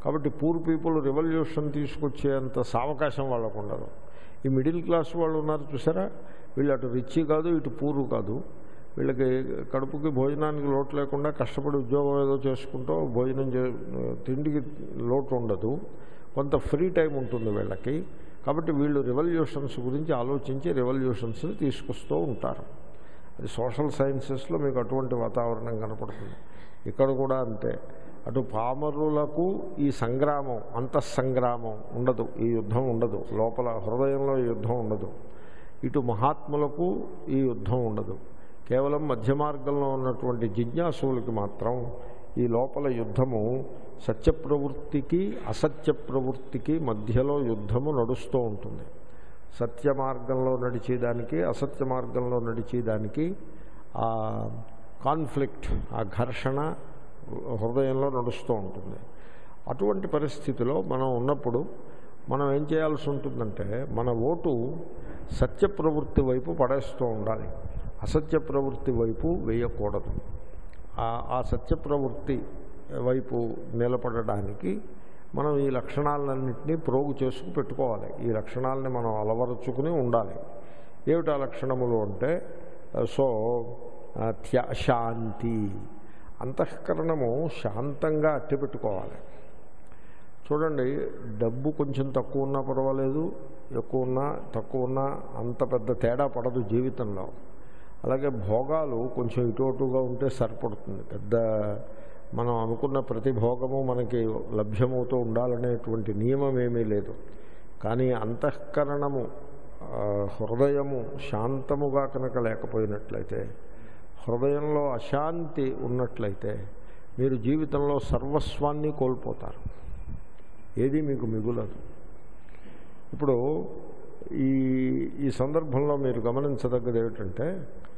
కాబట్టి poor people revolution తీసుకొచ్చేంత సావకాశం వాళ్ళకు ఉండదు ఈ మిడిల్ క్లాస్ వాళ్ళు ఉన్నారు చూసారా వీళ్ళు అటు రిచ్ కాదు ఇటు పూరు కాదు వీళ్ళకి కడుపుకి భోజనానికి లోటు లేకుండా కష్టపడి ఉద్యోగం ఏదో చేసుకుంటూ భోజనం చే తిండికి లోటు ఉండదు కొంత ఫ్రీ టైం ఉంటుంది వీళ్ళకి కాబట్టి వీళ్ళు రెవల్యూషన్స్ గురించి ఆలోచించి రెవల్యూషన్స్ని తీసుకొస్తూ ఉంటారు అది సోషల్ సైన్సెస్లో మీకు అటువంటి వాతావరణం కనపడుతుంది ఇక్కడ కూడా అంతే అటు పామరులకు ఈ సంగ్రామం అంతఃసంగ్రామం ఉండదు ఈ యుద్ధం ఉండదు లోపల హృదయంలో ఈ యుద్ధం ఉండదు ఇటు మహాత్ములకు ఈ యుద్ధం ఉండదు కేవలం మధ్య మార్గంలో ఉన్నటువంటి జిజ్ఞాసువులకి మాత్రం ఈ లోపల యుద్ధము సత్య ప్రవృత్తికి అసత్య ప్రవృత్తికి మధ్యలో యుద్ధము నడుస్తూ ఉంటుంది సత్య మార్గంలో నడిచేదానికి అసత్య మార్గంలో నడిచేదానికి ఆ కాన్ఫ్లిక్ట్ ఆ ఘర్షణ హృదయంలో నడుస్తూ ఉంటుంది అటువంటి పరిస్థితిలో మనం ఉన్నప్పుడు మనం ఏం చేయాల్సి ఉంటుందంటే మన ఓటు సత్య ప్రవృత్తి వైపు పడేస్తూ ఉండాలి అసత్య ప్రవృత్తి వైపు వేయకూడదు ఆ సత్య ప్రవృత్తి వైపు నిలబడడానికి మనం ఈ లక్షణాలన్నింటినీ ప్రోగు చేసుకు పెట్టుకోవాలి ఈ లక్షణాలని మనం అలవరుచుకుని ఉండాలి ఏమిటా లక్షణములు అంటే సో త్య శాంతి అంతఃకరణము శాంతంగా అట్టిపెట్టుకోవాలి చూడండి డబ్బు కొంచెం తక్కువ ఉన్నా పర్వాలేదు ఎక్కువ ఉన్నా తక్కువ ఉన్నా అంత పెద్ద తేడా పడదు జీవితంలో అలాగే భోగాలు కొంచెం ఇటు అటుగా ఉంటే సరిపడుతుంది పెద్ద మనం అనుకున్న ప్రతి భోగము మనకి లభ్యమవుతూ ఉండాలనేటువంటి నియమం ఏమీ లేదు కానీ అంతఃకరణము హృదయము శాంతముగా కనుక లేకపోయినట్లయితే హృదయంలో అశాంతి ఉన్నట్లయితే మీరు జీవితంలో సర్వస్వాన్ని కోల్పోతారు ఏది మీకు మిగులదు ఇప్పుడు ఈ ఈ సందర్భంలో మీరు గమనించదగ్గది ఏమిటంటే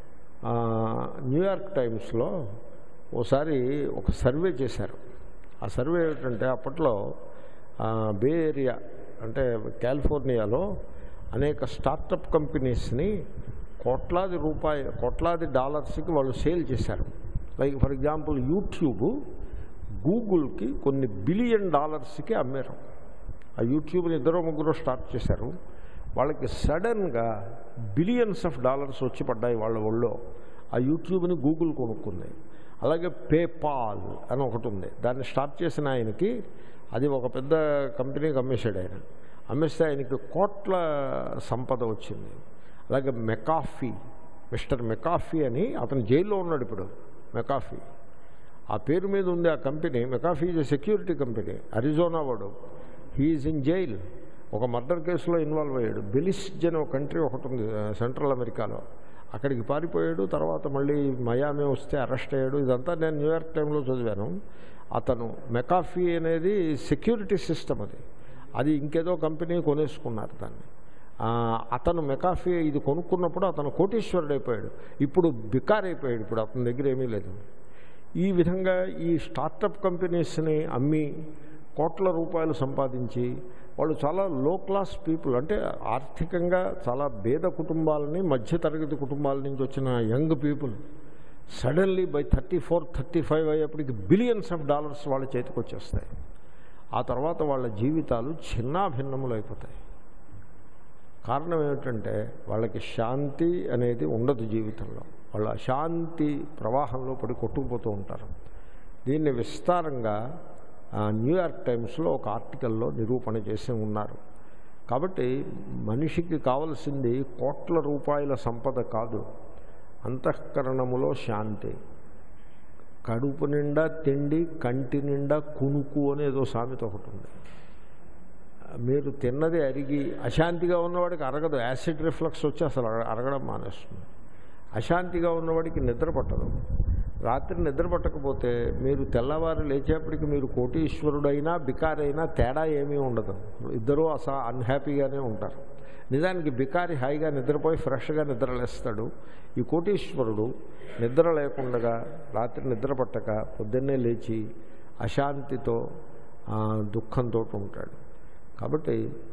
న్యూయార్క్ టైమ్స్లో ఓసారి ఒక సర్వే చేశారు ఆ సర్వే ఏమిటంటే అప్పట్లో బే ఏరియా అంటే కాలిఫోర్నియాలో అనేక స్టార్టప్ కంపెనీస్ని కోట్లాది రూపాయ కోట్లాది డాలర్స్కి వాళ్ళు సేల్ చేశారు లైక్ ఫర్ ఎగ్జాంపుల్ యూట్యూబ్ గూగుల్కి కొన్ని బిలియన్ డాలర్స్కి అమ్మారు ఆ యూట్యూబ్ని ఇద్దరు ముగ్గురు స్టార్ట్ చేశారు వాళ్ళకి సడన్గా బిలియన్స్ ఆఫ్ డాలర్స్ వచ్చి పడ్డాయి వాళ్ళ ఒళ్ళో ఆ యూట్యూబ్ని గూగుల్ కొనుక్కుంది అలాగే పేపాల్ అని ఒకటి ఉంది దాన్ని స్టార్ట్ చేసిన ఆయనకి అది ఒక పెద్ద కంపెనీకి అమ్మేశాడు ఆయన అమ్మేస్తే ఆయనకి కోట్ల సంపద వచ్చింది అలాగే మెకాఫీ మిస్టర్ మెకాఫీ అని అతను జైల్లో ఉన్నాడు ఇప్పుడు మెకాఫీ ఆ పేరు మీద ఉంది ఆ company McAfee is security company Arizona వాడు హీఈస్ ఇన్ జైల్ ఒక మర్డర్ కేసులో ఇన్వాల్వ్ అయ్యాడు బెలిస్జ్ అనే ఒక కంట్రీ ఒకటి ఉంది సెంట్రల్ అమెరికాలో అక్కడికి పారిపోయాడు తర్వాత మళ్ళీ మయామే వస్తే అరెస్ట్ అయ్యాడు ఇదంతా నేను న్యూయార్క్ టైంలో చదివాను అతను మెకాఫీ అనేది సెక్యూరిటీ సిస్టమ్ అది అది ఇంకేదో కంపెనీ కొనేసుకున్నారు దాన్ని అతను మెకాఫీ ఇది కొనుక్కున్నప్పుడు అతను కోటీశ్వరుడు అయిపోయాడు ఇప్పుడు బికార్ అయిపోయాడు ఇప్పుడు అతని దగ్గర ఏమీ లేదు ఈ విధంగా ఈ స్టార్టప్ కంపెనీస్ని అమ్మి కోట్ల రూపాయలు సంపాదించి వాళ్ళు చాలా లో క్లాస్ పీపుల్ అంటే ఆర్థికంగా చాలా పేద కుటుంబాలని మధ్యతరగతి కుటుంబాల నుంచి వచ్చిన young people suddenly by thirty four thirty five అయ్యేప్పటికి బిలియన్స్ ఆఫ్ డాలర్స్ వాళ్ళ చేతికి వచ్చేస్తాయి ఆ తర్వాత వాళ్ళ జీవితాలు చిన్నాభిన్నములు అయిపోతాయి కారణం ఏమిటంటే వాళ్ళకి శాంతి అనేది ఉండదు జీవితంలో వాళ్ళ అశాంతి ప్రవాహంలో పడి కొట్టుకుపోతూ ఉంటారు దీన్ని విస్తారంగా న్యూయార్క్ టైమ్స్లో ఒక ఆర్టికల్లో నిరూపణ చేసి ఉన్నారు కాబట్టి మనిషికి కావలసింది కోట్ల రూపాయల సంపద కాదు అంతఃకరణములో శాంతి కడుపు నిండా తిండి కంటి నిండా కునుకు అనేదో సామెత ఒకటి ఉంది మీరు తిన్నది అరిగి అశాంతిగా ఉన్నవాడికి అరగదు యాసిడ్ రిఫ్లక్స్ వచ్చి అసలు అరగడం మానేస్తుంది అశాంతిగా ఉన్నవాడికి నిద్ర పట్టదు రాత్రి నిద్ర పట్టకపోతే మీరు తెల్లవారు లేచేపటికి మీరు కోటీశ్వరుడైనా బికారైనా తేడా ఏమీ ఉండదు ఇద్దరూ అసా అన్హ్యాపీగానే ఉంటారు నిజానికి బికారి హాయిగా నిద్రపోయి ఫ్రెష్గా నిద్రలేస్తాడు ఈ కోటీశ్వరుడు నిద్ర లేకుండా రాత్రి నిద్ర పట్టక పొద్దున్నే లేచి అశాంతితో దుఃఖంతో ఉంటాడు కాబట్టి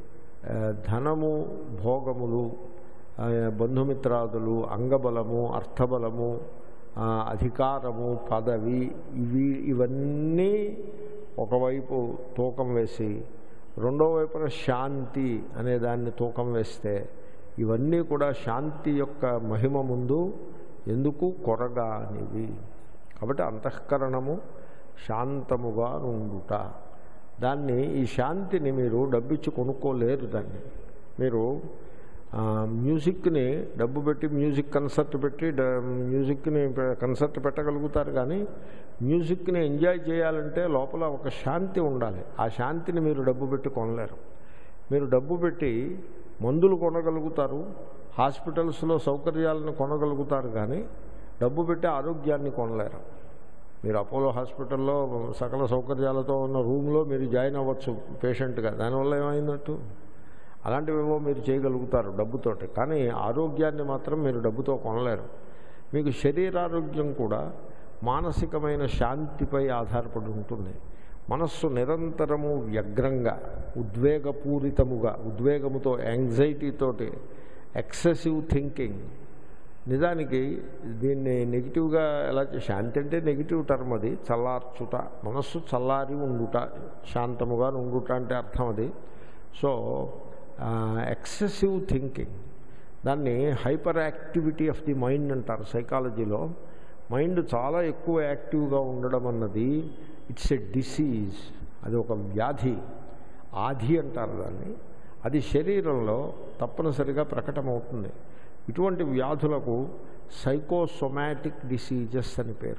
ధనము భోగములు బంధుమిత్రాదులు అంగబలము అర్థబలము అధికారము పదవి ఇవి ఇవన్నీ ఒకవైపు తూకం వేసి రెండో వైపున శాంతి అనే దాన్ని తూకం వేస్తే ఇవన్నీ కూడా శాంతి యొక్క మహిమ ముందు ఎందుకు కొరగానివి కాబట్టి అంతఃకరణము శాంతముగా ఉండుట దాన్ని ఈ శాంతిని మీరు డబ్బిచ్చి కొనుక్కోలేరు దాన్ని మీరు ఆ, మ్యూజిక్ని డబ్బు పెట్టి మ్యూజిక్ కన్సర్ట్ పెట్టి డ- మ్యూజిక్ని పె- కన్సర్ట్ పెట్టగలుగుతారు కానీ మ్యూజిక్ని ఎంజాయ్ చేయాలంటే లోపల ఒక శాంతి ఉండాలి ఆ శాంతిని మీరు డబ్బు పెట్టి కొనలేరు మీరు డబ్బు పెట్టి మందులు కొనగలుగుతారు హాస్పిటల్స్లో సౌకర్యాలను కొనగలుగుతారు కానీ డబ్బు పెట్టి ఆరోగ్యాన్ని కొనలేరు మీరు అపోలో హాస్పిటల్లో సకల సౌకర్యాలతో ఉన్న రూమ్లో మీరు జాయిన్ అవ్వచ్చు పేషెంట్గా దానివల్ల ఏమైనట్టు అలాంటివేవో మీరు చేయగలుగుతారు డబ్బుతోటి కానీ ఆరోగ్యాన్ని మాత్రం మీరు డబ్బుతో కొనలేరు మీకు శరీరారోగ్యం కూడా మానసికమైన శాంతిపై ఆధారపడి ఉంటుంది మనస్సు నిరంతరము వ్యగ్రంగా ఉద్వేగపూరితముగా ఉద్వేగముతో యాంగ్జైటీతోటి ఎక్సెసివ్ థింకింగ్ నిజానికి దీన్ని నెగిటివ్గా ఎలా చే- శాంతి అంటే నెగిటివ్ టర్మ్ అది చల్లార్చుట మనస్సు చల్లారి ఉండుట శాంతముగా ఉండుట అంటే అర్థం అది సో ఎక్సెసివ్ థింకింగ్ దాన్ని hyperactivity of the mind అంటారు సైకాలజీలో మైండ్ చాలా ఎక్కువ యాక్టివ్గా ఉండడం అన్నది ఇట్స్ ఎ డిసీజ్ అది ఒక వ్యాధి ఆధి అంటారు దాన్ని అది శరీరంలో తప్పనిసరిగా ప్రకటమవుతుంది ఇటువంటి వ్యాధులకు సైకోసొమాటిక్ డిసీజెస్ అని పేరు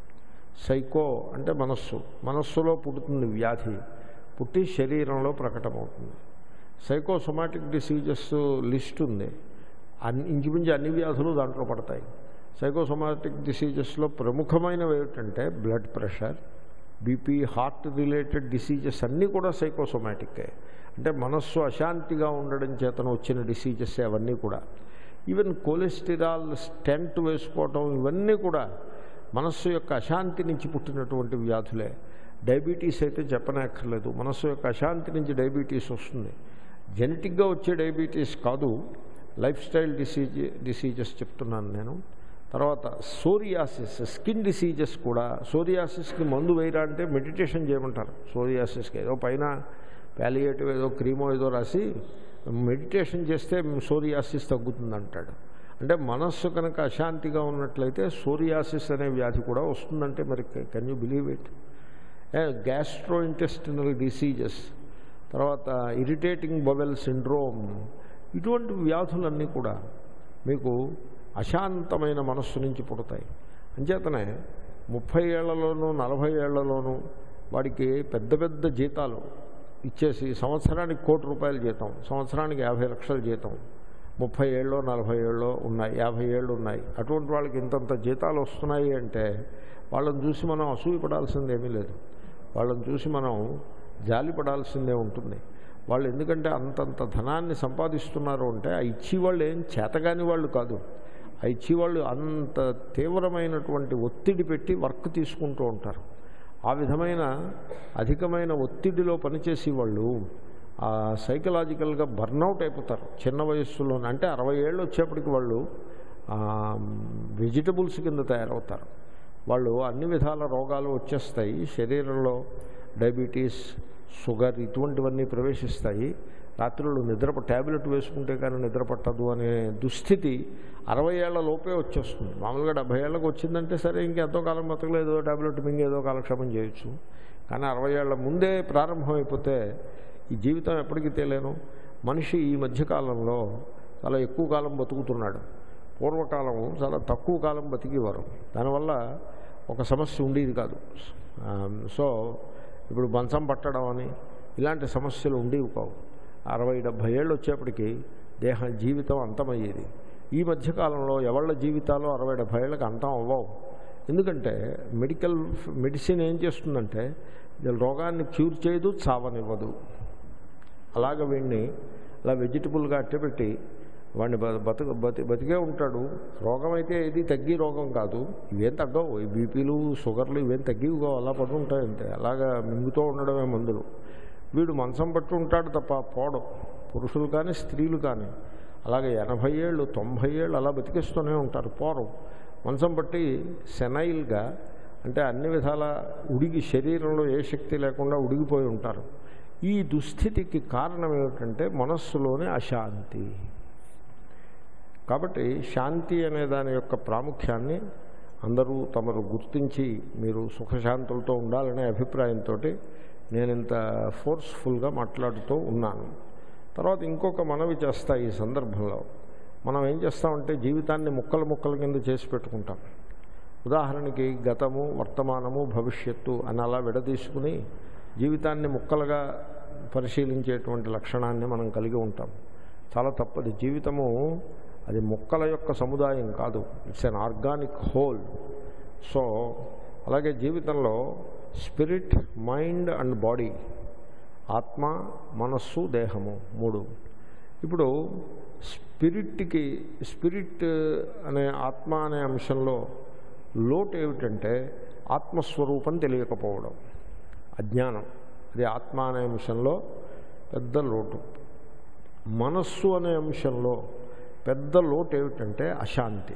సైకో అంటే మనస్సు మనస్సులో పుడుతుంది వ్యాధి పుట్టి శరీరంలో ప్రకటమవుతుంది సైకోసొమాటిక్ డిసీజెస్ లిస్ట్ ఉంది అన్ని ఇంచుమించు అన్ని వ్యాధులు దాంట్లో పడతాయి సైకోసొమాటిక్ డిసీజెస్లో ప్రముఖమైనవి ఏమిటంటే blood pressure BP heart related diseases అన్నీ కూడా సైకోసొమాటిక్కే అంటే మనస్సు అశాంతిగా ఉండడం చేతన వచ్చిన డిసీజెస్ అవన్నీ కూడా ఈవెన్ కొలెస్టిరాల్ స్టెంట్ వేసుకోవటం ఇవన్నీ కూడా మనస్సు యొక్క అశాంతి నుంచి పుట్టినటువంటి వ్యాధులే డయాబెటీస్ అయితే చెప్పనక్కర్లేదు మనస్సు యొక్క అశాంతి నుంచి డయాబెటీస్ వస్తుంది జెనెటిక్గా వచ్చే డయాబెటీస్ కాదు లైఫ్ స్టైల్ డిసీజ్ డిసీజెస్ చెప్తున్నాను నేను తర్వాత సోరియాసిస్ స్కిన్ డిసీజెస్ కూడా సోరియాసిస్కి మందు వేయరా అంటే మెడిటేషన్ చేయమంటారు సోరియాసిస్కి ఏదో పైన ప్యాలియేటివ్ ఏదో క్రీమో ఏదో రాసి మెడిటేషన్ చేస్తే సోరియాసిస్ తగ్గుతుంది అంటాడు అంటే మనస్సు కనుక అశాంతిగా ఉన్నట్లయితే సోరియాసిస్ అనే వ్యాధి కూడా వస్తుందంటే మరి can you believe it gastrointestinal diseases తర్వాత ఇరిటేటింగ్ బవెల్ సిండ్రోమ్ ఇటువంటి వ్యాధులన్నీ కూడా మీకు అశాంతమైన మనస్సు నుంచి పుడతాయి అంచేతనే ముప్పై ఏళ్లలోనూ నలభై ఏళ్లలోనూ వాడికి పెద్ద పెద్ద జీతాలు ఇచ్చేసి సంవత్సరానికి కోటి రూపాయల జీతం సంవత్సరానికి యాభై లక్షల జీతం ముప్పై ఏళ్ళు నలభై ఏళ్ళు ఉన్నాయి యాభై ఏళ్ళు ఉన్నాయి అటువంటి వాళ్ళకి ఇంతంత జీతాలు వస్తున్నాయి అంటే వాళ్ళని చూసి మనం అసూయపడాల్సిందేమీ లేదు వాళ్ళని చూసి మనం జాలిపడాల్సిందే ఉంటుంది వాళ్ళు ఎందుకంటే అంతంత ధనాన్ని సంపాదిస్తున్నారు అంటే ఆ ఇచ్చేవాళ్ళు ఏం చేతగాని వాళ్ళు కాదు ఆ ఇచ్చేవాళ్ళు అంత తీవ్రమైనటువంటి ఒత్తిడి పెట్టి వర్క్ తీసుకుంటూ ఉంటారు ఆ విధమైన అధికమైన ఒత్తిడిలో పనిచేసే వాళ్ళు ఆ సైకలాజికల్గా బర్నౌట్ అయిపోతారు చిన్న వయస్సులోనే అంటే అరవై ఏళ్ళు వచ్చేప్పటికి వాళ్ళు వెజిటబుల్స్ కింద తయారవుతారు వాళ్ళు అన్ని విధాల రోగాలు వచ్చేస్తాయి శరీరంలో డయాబెటీస్ షుగర్ ఇటువంటివన్నీ ప్రవేశిస్తాయి రాత్రులు నిద్ర ట్యాబ్లెట్ వేసుకుంటే కానీ నిద్ర పట్టదు అనే దుస్థితి అరవై ఏళ్ల లోపే వచ్చేస్తుంది మామూలుగా డెబ్బై ఏళ్ళకి వచ్చిందంటే సరే ఇంకెంతో కాలం బతకలేదు ట్యాబ్లెట్ మింగి ఏదో కాలక్షేపం చేయొచ్చు కానీ అరవై ఏళ్ల ముందే ప్రారంభమైపోతే ఈ జీవితం ఎప్పటికీ తెలియను మనిషి ఈ మధ్యకాలంలో చాలా ఎక్కువ కాలం బతుకుతున్నాడు పూర్వకాలం చాలా తక్కువ కాలం బతికేవారు దానివల్ల ఒక సమస్య ఉండేది కాదు సో ఇప్పుడు మంచం పట్టడం అని ఇలాంటి సమస్యలు ఉండేవి కావు అరవై డెబ్భై ఏళ్ళు వచ్చేప్పటికి దేహ జీవితం అంతమయ్యేది ఈ మధ్యకాలంలో ఎవళ్ళ జీవితాలు అరవై డెబ్భై ఏళ్ళకి అంతం అవ్వవు ఎందుకంటే మెడికల్ మెడిసిన్ ఏం చేస్తుందంటే రోగాన్ని క్యూర్ చేయదు చావనివ్వదు అలాగ వీడిని అలా వెజిటబుల్గా అట్టపెట్టి వాడిని బతుక బతి బతికే ఉంటాడు రోగం అయితే ఏది తగ్గి రోగం కాదు ఇవేం తగ్గవు ఈ బీపీలు షుగర్లు ఇవేం తగ్గివిగా అలా పడి ఉంటాయి అంతే అలాగా మింగుతూ ఉండడమే మందులు వీడు మంచం పట్టు ఉంటాడు తప్ప పోవడం పురుషులు కానీ స్త్రీలు కానీ అలాగే ఎనభై ఏళ్ళు తొంభై ఏళ్ళు అలా బతికిస్తూనే ఉంటారు పోరం మంచం పట్టి సెనైల్గా అంటే అన్ని విధాల ఉడిగి శరీరంలో ఏ శక్తి లేకుండా ఉడిగిపోయి ఉంటారు ఈ దుస్థితికి కారణం ఏమిటంటే మనస్సులోని అశాంతి కాబట్టి శాంతి అనే దాని యొక్క ప్రాముఖ్యాన్ని అందరూ తమరు గుర్తించి మీరు సుఖశాంతులతో ఉండాలనే అభిప్రాయంతో నేను ఇంత ఫోర్స్ఫుల్గా మాట్లాడుతూ ఉన్నాను తర్వాత ఇంకొక మనవి చేస్తా ఈ సందర్భంలో మనం ఏం చేస్తామంటే జీవితాన్ని ముక్కలు ముక్కల కింద చేసి పెట్టుకుంటాం ఉదాహరణకి గతము వర్తమానము భవిష్యత్తు అని అలా విడదీసుకుని జీవితాన్ని ముక్కలుగా పరిశీలించేటువంటి లక్షణాన్ని మనం కలిగి ఉంటాం చాలా తప్పది జీవితము అది మొక్కల యొక్క సముదాయం కాదు it's an organic whole so అలాగే జీవితంలో స్పిరిట్ మైండ్ అండ్ బాడీ ఆత్మ మనస్సు దేహము మూడు ఇప్పుడు స్పిరిట్కి స్పిరిట్ అనే ఆత్మ అనే అంశంలో లోటు ఏమిటంటే ఆత్మస్వరూపం తెలియకపోవడం అజ్ఞానం అది ఆత్మ అనే అంశంలో పెద్ద లోటు మనస్సు అనే అంశంలో పెద్ద లోటు ఏమిటంటే అశాంతి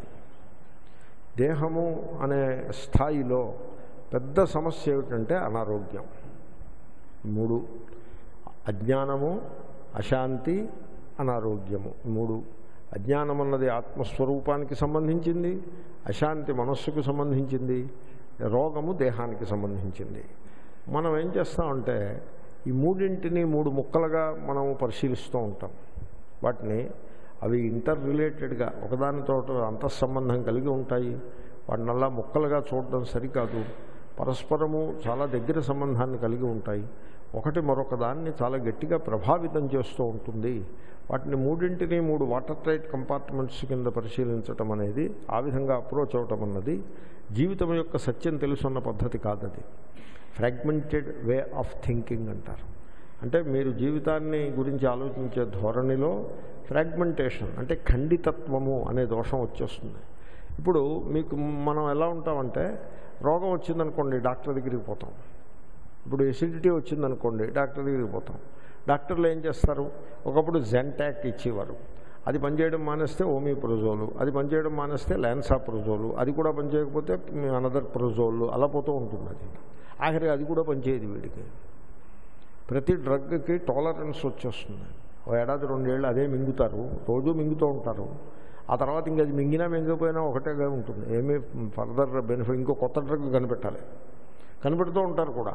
దేహము అనే స్థాయిలో పెద్ద సమస్య ఏమిటంటే అనారోగ్యం మూడు అజ్ఞానము అశాంతి అనారోగ్యము మూడు అజ్ఞానం అన్నది ఆత్మస్వరూపానికి సంబంధించింది అశాంతి మనస్సుకు సంబంధించింది రోగము దేహానికి సంబంధించింది మనం ఏం చేస్తామంటే ఈ మూడింటిని మూడు ముక్కలుగా మనం పరిశీలిస్తూ ఉంటాం వాటిని అవి ఇంటర్ రిలేటెడ్గా ఒకదానితో అంతఃసంబంధం కలిగి ఉంటాయి వాటినల్లా ముక్కలుగా చూడడం సరికాదు పరస్పరము చాలా దగ్గర సంబంధాన్ని కలిగి ఉంటాయి ఒకటి మరొక దాన్ని చాలా గట్టిగా ప్రభావితం చేస్తూ ఉంటుంది వాటిని మూడింటిని మూడు వాటర్ టైట్ కంపార్ట్మెంట్స్ కింద పరిశీలించటం అనేది ఆ విధంగా అప్రోచ్ అవటం అన్నది జీవితం యొక్క సత్యం తెలుసున్న పద్ధతి కాదది ఫ్రాగ్మెంటెడ్ వే ఆఫ్ థింకింగ్ అంటారు అంటే మీరు జీవితాన్ని గురించి ఆలోచించే ధోరణిలో ఫ్రాగ్మెంటేషన్ అంటే ఖండితత్వము అనే దోషం వచ్చేస్తుంది ఇప్పుడు మీకు మనం ఎలా ఉంటామంటే రోగం వచ్చిందనుకోండి డాక్టర్ దగ్గరికి పోతాం ఇప్పుడు ఎసిడిటీ వచ్చిందనుకోండి డాక్టర్ దగ్గరికి పోతాం డాక్టర్లు ఏం చేస్తారు ఒకప్పుడు జెంటాక్ ఇచ్చేవారు అది పనిచేయడం మానేస్తే ఓమీ ప్రొజోలు అది పనిచేయడం మానేస్తే ల్యాన్సా ప్రొజోలు అది కూడా పనిచేయకపోతే అనదర్ ప్రొజోలు అలా పోతూ ఉంటుంది అది ఆఖరి అది కూడా పనిచేయదు వీడికి ప్రతి డ్రగ్కి టాలరెన్స్ వచ్చేస్తుంది ఓ ఏడాది రెండేళ్ళు అదే మింగుతారు రోజు మింగుతూ ఉంటారు ఆ తర్వాత ఇంక అది మింగినా మింగిపోయినా ఒకటేగా ఉంటుంది ఏమీ ఫర్దర్ బెనిఫిట్ ఇంకో కొత్త డ్రగ్ కనిపెట్టాలి కనిపెడుతూ ఉంటారు కూడా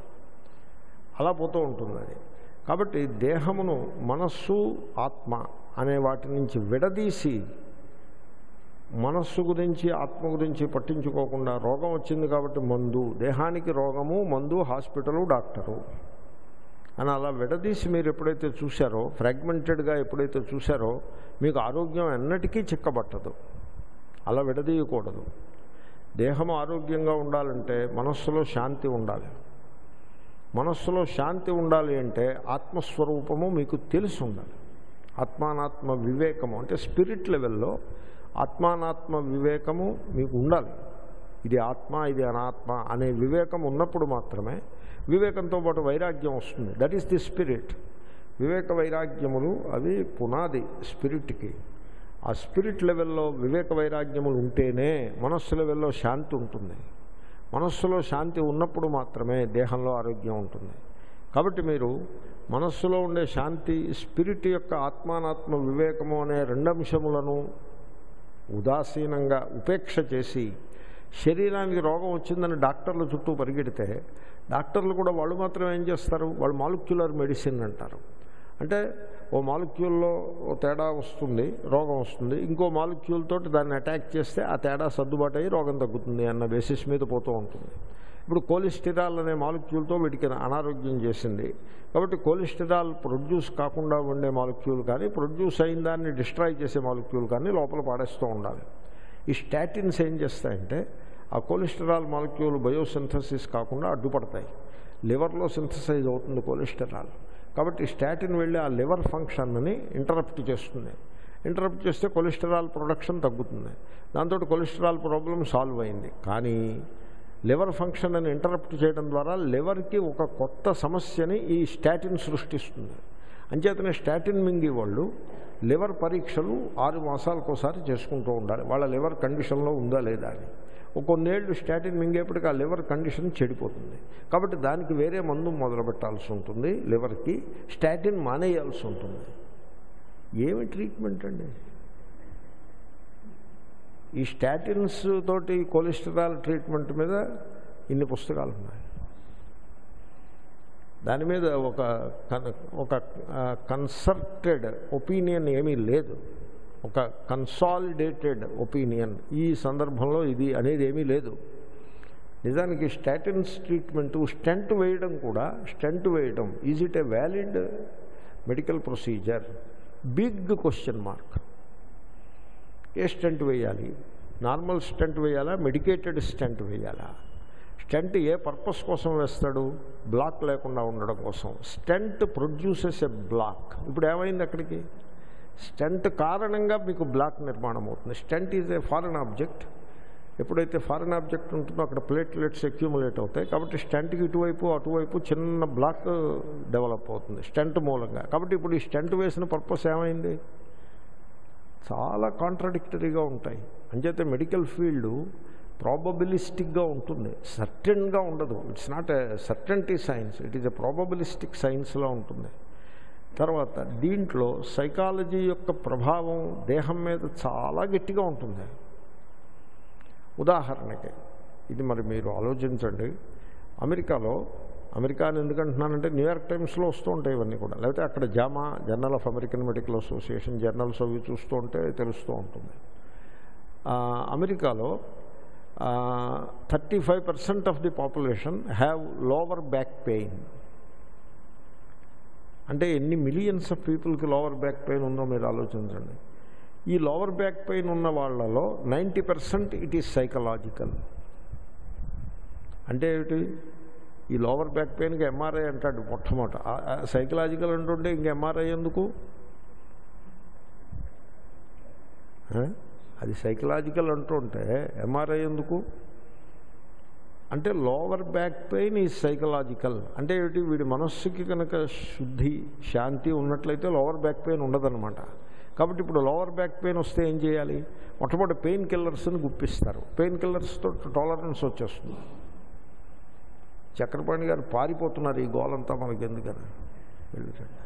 అలా పోతూ ఉంటుంది అది కాబట్టి దేహమును మనస్సు ఆత్మ అనే వాటి నుంచి విడదీసి మనస్సు గురించి ఆత్మ గురించి పట్టించుకోకుండా రోగం వచ్చింది కాబట్టి మందు దేహానికి రోగము మందు హాస్పిటలు డాక్టరు అని అలా విడదీసి మీరు ఎప్పుడైతే చూశారో ఫ్రాగ్మెంటెడ్గా ఎప్పుడైతే చూశారో మీకు ఆరోగ్యం ఎన్నటికీ చిక్కబట్టదు అలా విడదీయకూడదు దేహం ఆరోగ్యంగా ఉండాలంటే మనస్సులో శాంతి ఉండాలి మనస్సులో శాంతి ఉండాలి అంటే ఆత్మస్వరూపము మీకు తెలిసి ఉండాలి ఆత్మానాత్మ వివేకము అంటే స్పిరిట్ లెవెల్లో ఆత్మానాత్మ వివేకము మీకు ఉండాలి ఇది ఆత్మ ఇది అనాత్మ అనే వివేకం ఉన్నప్పుడు మాత్రమే వివేకంతో పాటు వైరాగ్యం వస్తుంది దట్ ఈస్ ది స్పిరిట్ వివేక వైరాగ్యములు అవి పునాది స్పిరిట్కి ఆ స్పిరిట్ లెవెల్లో వివేక వైరాగ్యములు ఉంటేనే మనస్సు లెవెల్లో శాంతి ఉంటుంది మనస్సులో శాంతి ఉన్నప్పుడు మాత్రమే దేహంలో ఆరోగ్యం ఉంటుంది కాబట్టి మీరు మనస్సులో ఉండే శాంతి స్పిరిట్ యొక్క ఆత్మానాత్మ వివేకము అనే రెండంశములను ఉదాసీనంగా ఉపేక్ష చేసి శరీరానికి రోగం వచ్చిందని డాక్టర్ల చుట్టూ పరిగెడితే డాక్టర్లు కూడా వాళ్ళు మాత్రం ఏం చేస్తారు వాళ్ళు మాలిక్యులర్ మెడిసిన్ అంటారు అంటే ఓ మాలిక్యూల్లో ఓ తేడా వస్తుంది రోగం వస్తుంది ఇంకో మాలిక్యూల్ తోటి దాన్ని అటాక్ చేస్తే ఆ తేడా సర్దుబాటు అయ్యి రోగం తగ్గుతుంది అన్న బేసిస్ మీద పోతూ ఉంటుంది ఇప్పుడు కోలిస్టిరాల్ అనే మాలిక్యూల్తో వీటికి అనారోగ్యం చేసింది కాబట్టి కోలిస్టిరాల్ ప్రొడ్యూస్ కాకుండా ఉండే మాలిక్యూల్ కానీ ప్రొడ్యూస్ అయిన దాన్ని డిస్ట్రాయ్ చేసే మాలిక్యూల్ కానీ లోపల పాడేస్తూ ఉండాలి ఈ స్టాటిన్స్ ఏం చేస్తాయంటే ఆ కొలెస్టరాల్ మాలిక్యూల్ బయోసింథసిస్ కాకుండా అడ్డుపడతాయి లివర్లో సింథసైజ్ అవుతుంది కొలెస్టరాల్ కాబట్టి స్టాటిన్ వెళ్ళి ఆ లివర్ ఫంక్షన్ని ఇంటరప్ట్ చేస్తుంది ఇంటరప్ట్ చేస్తే కొలెస్టరాల్ ప్రొడక్షన్ తగ్గుతుంది దాంతో కొలెస్టరాల్ ప్రాబ్లం సాల్వ్ అయింది కానీ లివర్ ఫంక్షన్ అని ఇంటరప్ట్ చేయడం ద్వారా లివర్కి ఒక కొత్త సమస్యని ఈ స్టాటిన్ సృష్టిస్తుంది అంచేతనే స్టాటిన్ మింగి వాళ్ళు లివర్ పరీక్షలు ఆరు మాసాలకోసారి చేసుకుంటూ ఉండాలి వాళ్ళ లివర్ కండిషన్లో ఉందా లేదా అని ఒక కొన్నేళ్ళు స్టాటిన్ మింగేపటికి ఆ లివర్ కండిషన్ చెడిపోతుంది కాబట్టి దానికి వేరే మందు మొదలు పెట్టాల్సి ఉంటుంది లివర్కి స్టాటిన్ మానేయాల్సి ఉంటుంది ఏమి ట్రీట్మెంట్ అండి ఈ స్టాటిన్స్ తోటి కొలెస్ట్రాల్ ట్రీట్మెంట్ మీద ఇన్ని పుస్తకాలు ఉన్నాయి దాని మీద ఒక కన్- ఒక కన్సర్టెడ్ ఒపీనియన్ ఏమీ లేదు ఒక కన్సాలిడేటెడ్ ఒపీనియన్ ఈ సందర్భంలో ఇది అనేది ఏమీ లేదు నిజానికి స్టాటిన్స్ ట్రీట్మెంట్ స్టెంట్ వేయడం కూడా స్టెంట్ వేయడం is it a valid medical procedure big question mark ఏ స్టెంట్ వేయాలి నార్మల్ స్టెంట్ వేయాలా మెడికేటెడ్ స్టెంట్ వేయాలా స్టెంట్ ఏ పర్పస్ కోసం వేస్తాడు బ్లాక్ లేకుండా ఉండడం కోసం స్టెంట్ ప్రొడ్యూసెస్ ఎ బ్లాక్ ఇప్పుడు ఏమైంది అక్కడికి స్టెంట్ కారణంగా మీకు బ్లాక్ నిర్మాణం అవుతుంది stent is a foreign object ఎప్పుడైతే ఫారెన్ ఆబ్జెక్ట్ ఉంటుందో అక్కడ ప్లేట్లెట్స్ అక్యూములేట్ అవుతాయి కాబట్టి స్టెంట్కి ఇటువైపు అటువైపు చిన్న బ్లాక్ డెవలప్ అవుతుంది స్టెంట్ మూలంగా కాబట్టి ఇప్పుడు ఈ స్టెంట్ వేసిన పర్పస్ ఏమైంది చాలా కాంట్రడిక్టరీగా ఉంటాయి అంచేతే మెడికల్ ఫీల్డ్ ప్రాబబిలిస్టిక్గా ఉంటుంది సర్టెన్గా ఉండదు it's not a certainty science it is a probabilistic సైన్స్లో ఉంటుంది తర్వాత దీంట్లో సైకాలజీ యొక్క ప్రభావం దేహం మీద చాలా గట్టిగా ఉంటుంది ఉదాహరణకి ఇది మరి మీరు ఆలోచించండి అమెరికాలో అమెరికా అని ఎందుకంటున్నానంటే న్యూయార్క్ టైమ్స్లో వస్తూ ఉంటాయి ఇవన్నీ కూడా లేకపోతే అక్కడ JAMA journal of American Medical Association journals అవి చూస్తూ ఉంటే తెలుస్తూ ఉంటుంది ఆ, అమెరికాలో thirty five percent of the population have lower back pain అంటే ఎన్ని మిలియన్స్ ఆఫ్ పీపుల్కి లోవర్ బ్యాక్ పెయిన్ ఉందో మీరు ఆలోచించండి ఈ లోవర్ బ్యాక్ పెయిన్ ఉన్న వాళ్ళలో ninety percent it is psychological అంటే ఏమిటి ఈ లోవర్ బ్యాక్ పెయిన్కి ఎంఆర్ఐ అంటాడు మొట్టమొదట సైకలాజికల్ అంటుంటే ఇంక ఎంఆర్ఐ ఎందుకు ఆ? అది సైకలాజికల్ అంటుంటే ఎంఆర్ఐ ఎందుకు అంటే లోవర్ బ్యాక్ పెయిన్ ఈ సైకలాజికల్ అంటే ఏమిటి వీడి మనస్సుకి కనుక శుద్ధి శాంతి ఉన్నట్లయితే లోవర్ బ్యాక్ పెయిన్ ఉండదన్నమాట కాబట్టి ఇప్పుడు లోవర్ బ్యాక్ పెయిన్ వస్తే ఏం చేయాలి మొట్టమొదటి పెయిన్ కిల్లర్స్ని గుప్పిస్తారు పెయిన్ కిల్లర్స్తో టాలరెన్స్ వచ్చేస్తుంది చక్రపాణి గారు పారిపోతున్నారు ఈ గోలంతా మనకి ఎందుకని వెళ్ళిరండి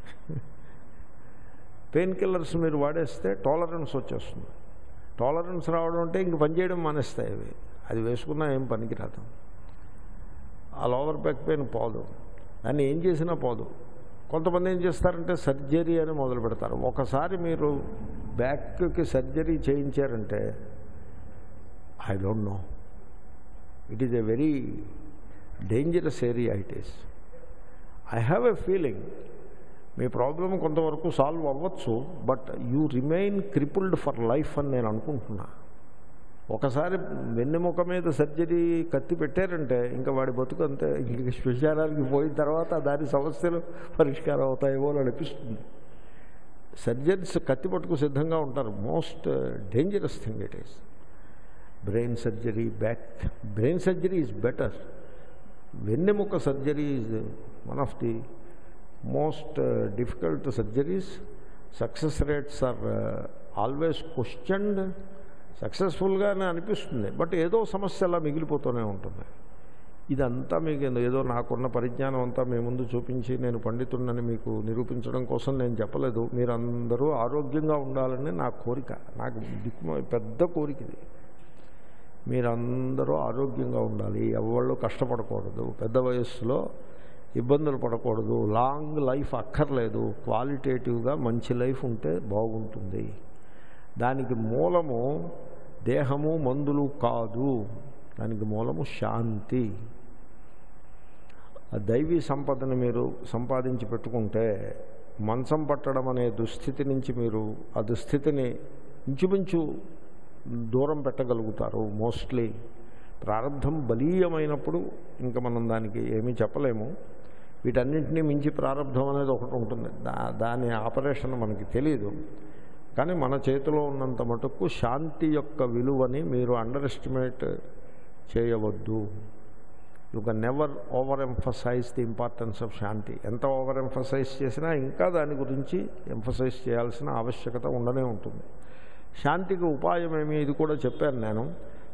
పెయిన్ కిల్లర్స్ మీరు వాడేస్తే టాలరెన్స్ వచ్చేస్తుంది టాలరెన్స్ రావడం అంటే ఇంక పనిచేయడం మానేస్తాయి అవి అది వేసుకున్నా ఏం పనికిరాదు ఆ లోవర్ బ్యాక్ పెయిన్ పోదు దాన్ని ఏం చేసినా పోదు కొంతమంది ఏం చేస్తారంటే సర్జరీ అని మొదలు పెడతారు ఒకసారి మీరు బ్యాక్కి సర్జరీ చేయించారంటే I don't know it is a very dangerous area it is I have a feeling మీ ప్రాబ్లం కొంతవరకు సాల్వ్ అవ్వచ్చు but you remain crippled for life అని నేను అనుకుంటున్నా ఒకసారి వెన్నెముక మీద సర్జరీ కత్తి పెట్టారంటే ఇంకా వాడి బతుకు అంతే ఇంక శ్మశానానికి పోయిన తర్వాత దాని సమస్యలు పరిష్కారం అవుతాయేమో అని అనిపిస్తుంది సర్జరీస్ కత్తి పట్టుకు సిద్ధంగా ఉంటారు most dangerous thing it is brain surgery back brain surgery is better వెన్నెముక surgery is one of the most difficult surgeries success rates are always questioned సక్సెస్ఫుల్గానే అనిపిస్తుంది బట్ ఏదో సమస్య అలా మిగిలిపోతూనే ఉంటుంది ఇదంతా మీకు ఎందు- ఏదో నాకున్న పరిజ్ఞానం అంతా మీ ముందు చూపించి నేను పండితుడినని మీకు నిరూపించడం కోసం నేను చెప్పలేదు మీరందరూ ఆరోగ్యంగా ఉండాలని నా కోరిక నాకు దిక్కు పెద్ద కోరిక ఇది మీరందరూ ఆరోగ్యంగా ఉండాలి ఎవళ్ళు కష్టపడకూడదు పెద్ద వయస్సులో ఇబ్బందులు పడకూడదు లాంగ్ లైఫ్ అక్కర్లేదు క్వాలిటేటివ్గా మంచి లైఫ్ ఉంటే బాగుంటుంది దానికి మూలము దేహము మందులు కాదు దానికి మూలము శాంతి ఆ దైవీ సంపదను మీరు సంపాదించి పెట్టుకుంటే మంచం పట్టడం అనే దుస్థితి నుంచి మీరు ఆ దుస్థితిని ఇంచుమించు దూరం పెట్టగలుగుతారు మోస్ట్లీ ప్రారంధం బలీయమైనప్పుడు ఇంకా మనం దానికి ఏమీ చెప్పలేము వీటన్నింటినీ మించి ప్రారంధం అనేది ఒకటి ఉంటుంది దా దాని ఆపరేషన్ మనకి తెలియదు కానీ మన చేతిలో ఉన్నంత మటుకు శాంతి యొక్క విలువని మీరు అండర్ ఎస్టిమేట్ చేయవద్దు you can never overemphasize the importance of shanti ఎంత ఓవర్ ఎంఫసైజ్ చేసినా ఇంకా దాని గురించి ఎంఫసైజ్ చేయాల్సిన ఆవశ్యకత ఉండనే ఉంటుంది శాంతికి ఉపాయం ఏమి ఇది కూడా చెప్పాను నేను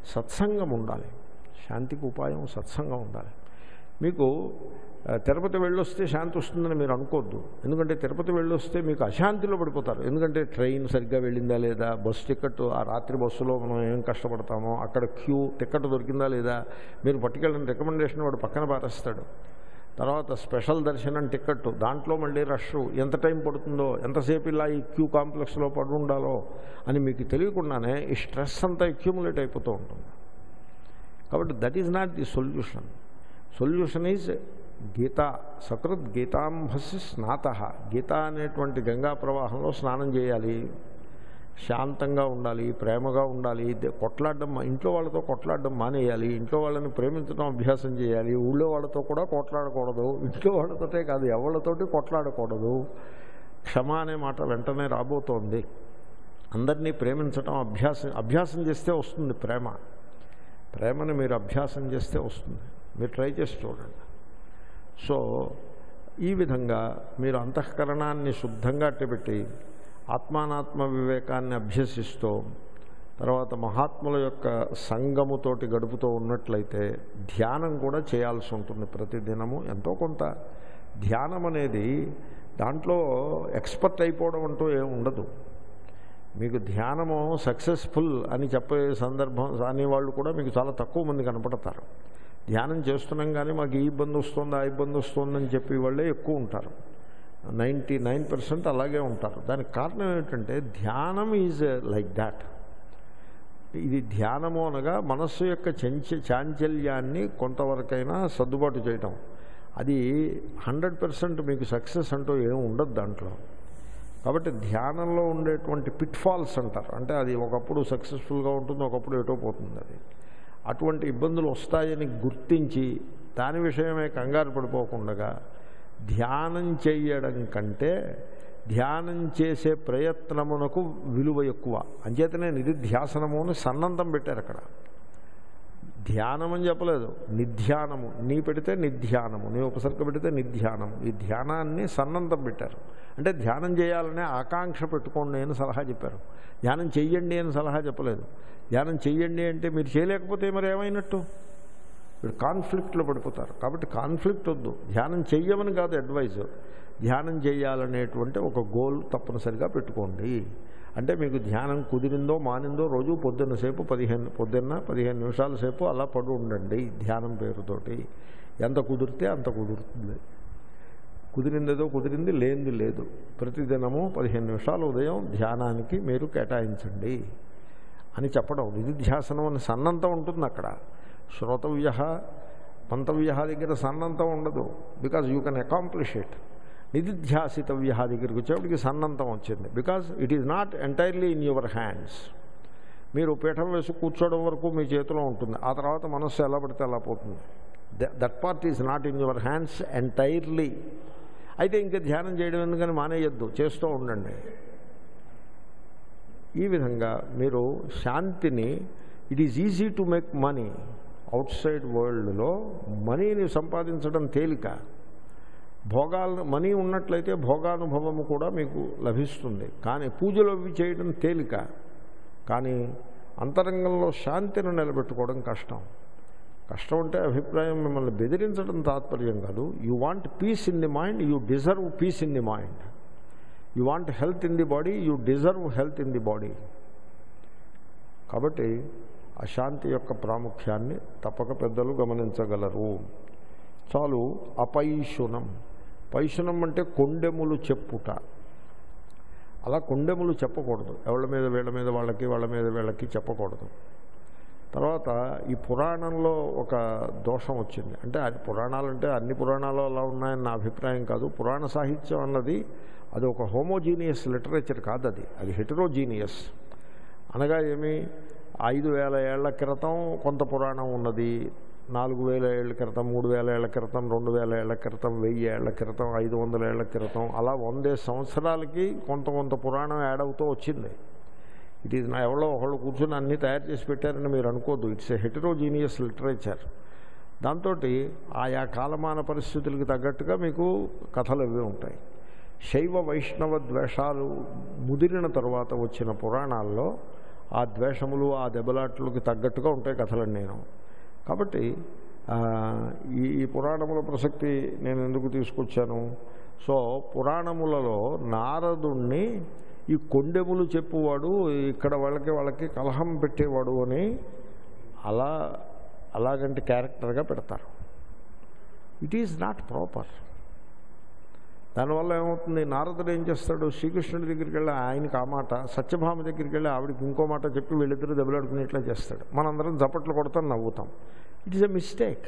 సత్సంగం ఉండాలి శాంతికి ఉపాయం సత్సంగం ఉండాలి మీకు ఆ, తిరుపతి వెళ్ళొస్తే శాంతి వస్తుందని మీరు అనుకోవద్దు ఎందుకంటే తిరుపతి వెళ్ళొస్తే మీకు అశాంతిలో పడిపోతారు ఎందుకంటే ట్రైన్ సరిగ్గా వెళ్ళిందా లేదా బస్సు టికెట్ ఆ రాత్రి బస్సులో మనం ఏం కష్టపడతామో అక్కడ క్యూ టికెట్ దొరికిందా లేదా మీరు పట్టుకెళ్ళిన రికమెండేషన్ వాడు పక్కన పారేస్తాడు తర్వాత స్పెషల్ దర్శనం టికెట్ దాంట్లో మళ్ళీ రష్ ఎంత టైం పడుతుందో ఎంతసేపు ఇలా ఈ క్యూ కాంప్లెక్స్లో పడి ఉండాలో అని మీకు తెలియకుండానే ఈ స్ట్రెస్ అంతా అక్యూములేట్ అయిపోతూ ఉంటుంది కాబట్టి that is not the solution solution is Gita సకృత్ గీతాంభసి స్నాత గీత అనేటువంటి గంగా ప్రవాహంలో స్నానం చేయాలి శాంతంగా ఉండాలి ప్రేమగా ఉండాలి దే- కొట్లాడడం మా- ఇంట్లో వాళ్ళతో కొట్లాడడం మానేయాలి ఇంట్లో వాళ్ళని ప్రేమించడం అభ్యాసం చేయాలి ఊళ్ళో వాళ్ళతో కూడా కొట్లాడకూడదు ఇంట్లో వాళ్ళతోటే కాదు ఎవళ్ళతోటి కొట్లాడకూడదు క్షమ అనే మాట వెంటనే రాబోతోంది అందరినీ ప్రేమించడం అభ్యాసం అభ్యాసం చేస్తే వస్తుంది ప్రేమ ప్రేమని మీరు అభ్యాసం చేస్తే వస్తుంది మీరు ట్రై చేసి చూడండి సో ఈ విధంగా మీరు అంతఃకరణాన్ని శుద్ధంగా అట్టబెట్టి ఆత్మానాత్మ వివేకాన్ని అభ్యసిస్తూ తర్వాత మహాత్ముల యొక్క సంగముతోటి గడుపుతూ ఉన్నట్లయితే ధ్యానం కూడా చేయాల్సి ఉంటుంది ప్రతిదినము ఎంతో కొంత ధ్యానం అనేది దాంట్లో ఎక్స్పర్ట్ అయిపోవడం అంటూ ఏమి ఉండదు మీకు ధ్యానము సక్సెస్ఫుల్ అని చెప్పే సందర్భం అనేవాళ్ళు కూడా మీకు చాలా తక్కువ మంది కనపడతారు ధ్యానం చేస్తున్నాం కానీ మాకు ఈ ఇబ్బంది వస్తుంది ఆ ఇబ్బంది వస్తుందని చెప్పి వాళ్ళే ఎక్కువ ఉంటారు నైంటీ నైన్ పర్సెంట్ అలాగే ఉంటారు దానికి కారణం ఏంటంటే ధ్యానం ఈజ్ లైక్ దాట్ ఇది ధ్యానము అనగా మనస్సు యొక్క చంచ చాంచల్యాన్ని కొంతవరకైనా సర్దుబాటు చేయటం అది హండ్రెడ్ పర్సెంట్ మీకు సక్సెస్ అంటూ ఏమి ఉండదు దాంట్లో కాబట్టి ధ్యానంలో ఉండేటువంటి పిట్ ఫాల్స్ అంటారు అంటే అది ఒకప్పుడు సక్సెస్ఫుల్గా ఉంటుంది ఒకప్పుడు ఎటో పోతుంది అది అటువంటి ఇబ్బందులు వస్తాయని గుర్తించి దాని విషయమే కంగారు పడిపోకుండా ధ్యానం చేయడం కంటే ధ్యానం చేసే ప్రయత్నమునకు విలువ ఎక్కువ అంచేతనే నిధిధ్యాసనము అని సన్నంతం పెట్టారు అక్కడ ధ్యానం అని చెప్పలేదు నిధ్యానము నీ పెడితే నిధ్యానము నీ ఉపసర్గ పెడితే నిధ్యానము ఈ ధ్యానాన్ని సన్నంతం పెట్టారు అంటే ధ్యానం చేయాలనే ఆకాంక్ష పెట్టుకోండి అని సలహా చెప్పారు ధ్యానం చెయ్యండి అని సలహా చెప్పలేదు ధ్యానం చెయ్యండి అంటే మీరు చేయలేకపోతే మరి ఏమైనట్టు మీరు కాన్ఫ్లిక్ట్లో పడిపోతారు కాబట్టి కాన్ఫ్లిక్ట్ వద్దు ధ్యానం చెయ్యమని కాదు అడ్వైజ్ ధ్యానం చేయాలనేటువంటి ఒక గోల్ తప్పనిసరిగా పెట్టుకోండి అంటే మీకు ధ్యానం కుదిరిందో మానిందో రోజు పొద్దున్న సేపు పదిహేను పొద్దున్న పదిహేను నిమిషాల సేపు అలా పడు ఉండండి ధ్యానం పేరుతోటి ఎంత కుదిరితే అంత కుదురుతుంది కుదిరిందేదో కుదిరింది లేనిది లేదు ప్రతిదినము పదిహేను నిమిషాలు ఉదయం ధ్యానానికి మీరు కేటాయించండి అని చెప్పడం నిధిధ్యాసనం అని సన్నంతం ఉంటుంది అక్కడ శ్రోతవ్య మంతవ్య దగ్గర సన్నంతం ఉండదు because you can accomplish it నిధిధ్యాసితవ్య దగ్గరికి వచ్చేప్పటికి సన్నంతం వచ్చింది because it is not entirely in your hands మీరు పీఠం వేసి కూర్చోవడం వరకు మీ చేతిలో ఉంటుంది ఆ తర్వాత మనస్సు ఎలా పడితే అలా పోతుంది that part is not in your hands entirely అయితే ఇంకా ధ్యానం చేయడం ఎందుకని మానేయద్దు చేస్తూ ఉండండి ఈ విధంగా మీరు శాంతిని it is easy to make money outside వరల్డ్లో మనీని సంపాదించడం తేలిక భోగాలను మనీ ఉన్నట్లయితే భోగానుభవము కూడా మీకు లభిస్తుంది కానీ పూజలు అవి చేయడం తేలిక కానీ అంతరంగంలో శాంతిని నిలబెట్టుకోవడం కష్టం కష్టం అంటే అభిప్రాయం మిమ్మల్ని బెదిరించడం తాత్పర్యం కాదు you want peace in the mind you deserve peace in the mind you want health in the body you deserve health in the body కాబట్టి అశాంతి యొక్క ప్రాముఖ్యాన్ని తప్పక పెద్దలు గమనించగలరు చాలు అపైశునం పైశునం అంటే కొండెములు చెప్పుట అలా కొండెములు చెప్పకూడదు ఎవళ్ళ మీద వీళ్ళ మీద వాళ్ళకి వాళ్ళ మీద వీళ్ళకి చెప్పకూడదు తర్వాత ఈ పురాణంలో ఒక దోషం వచ్చింది అంటే అది పురాణాలు అంటే అన్ని పురాణాలు అలా ఉన్నాయని నా అభిప్రాయం కాదు పురాణ సాహిత్యం అన్నది అది ఒక హోమోజీనియస్ లిటరేచర్ కాదు అది అది హెటరోజీనియస్ అనగా ఏమి ఐదు వేల ఏళ్ల క్రితం కొంత పురాణం ఉన్నది నాలుగు వేల ఏళ్ల క్రితం మూడు వేల ఏళ్ల క్రితం రెండు వేల ఏళ్ల క్రితం వెయ్యి ఏళ్ల క్రితం ఐదు వందల ఏళ్ల క్రితం అలా వందే సంవత్సరాలకి కొంత కొంత పురాణం యాడ్ అవుతూ వచ్చింది ఇట్ ఈజ్ నా ఎవరో ఒకళ్ళు కూర్చొని అన్నీ తయారు చేసి పెట్టారని మీరు అనుకోద్దు ఇట్స్ ఏ హెటరోజీనియస్ లిటరేచర్ దాంతో ఆయా కాలమాన పరిస్థితులకు తగ్గట్టుగా మీకు కథలు ఇవే ఉంటాయి శైవ వైష్ణవ ద్వేషాలు ముదిరిన తరువాత వచ్చిన పురాణాల్లో ఆ ద్వేషములు ఆ దెబ్బలాట్లకి తగ్గట్టుగా ఉంటాయి కథలన్నీ నేను కాబట్టి ఆ, ఈ ఈ పురాణముల ప్రసక్తి నేను ఎందుకు తీసుకొచ్చాను సో పురాణములలో నారదుణ్ణి ఈ కొండెములు చెప్పువాడు ఇక్కడ వాళ్ళకి వాళ్ళకి కలహం పెట్టేవాడు అని అలా అలాగంటి క్యారెక్టర్గా పెడతారు ఇట్ ఈజ్ నాట్ ప్రాపర్ దానివల్ల ఏమవుతుంది నారదుడు ఏం చేస్తాడు శ్రీకృష్ణుడి దగ్గరికి వెళ్ళి ఆయనకి ఆ మాట సత్యభామ దగ్గరికి వెళ్ళి ఆవిడకి ఇంకో మాట చెప్పి వీళ్ళిద్దరూ దెబ్బలాడుకునేట్లా చేస్తాడు మనందరం చప్పట్లు కొడతాం నవ్వుతాం it is a mistake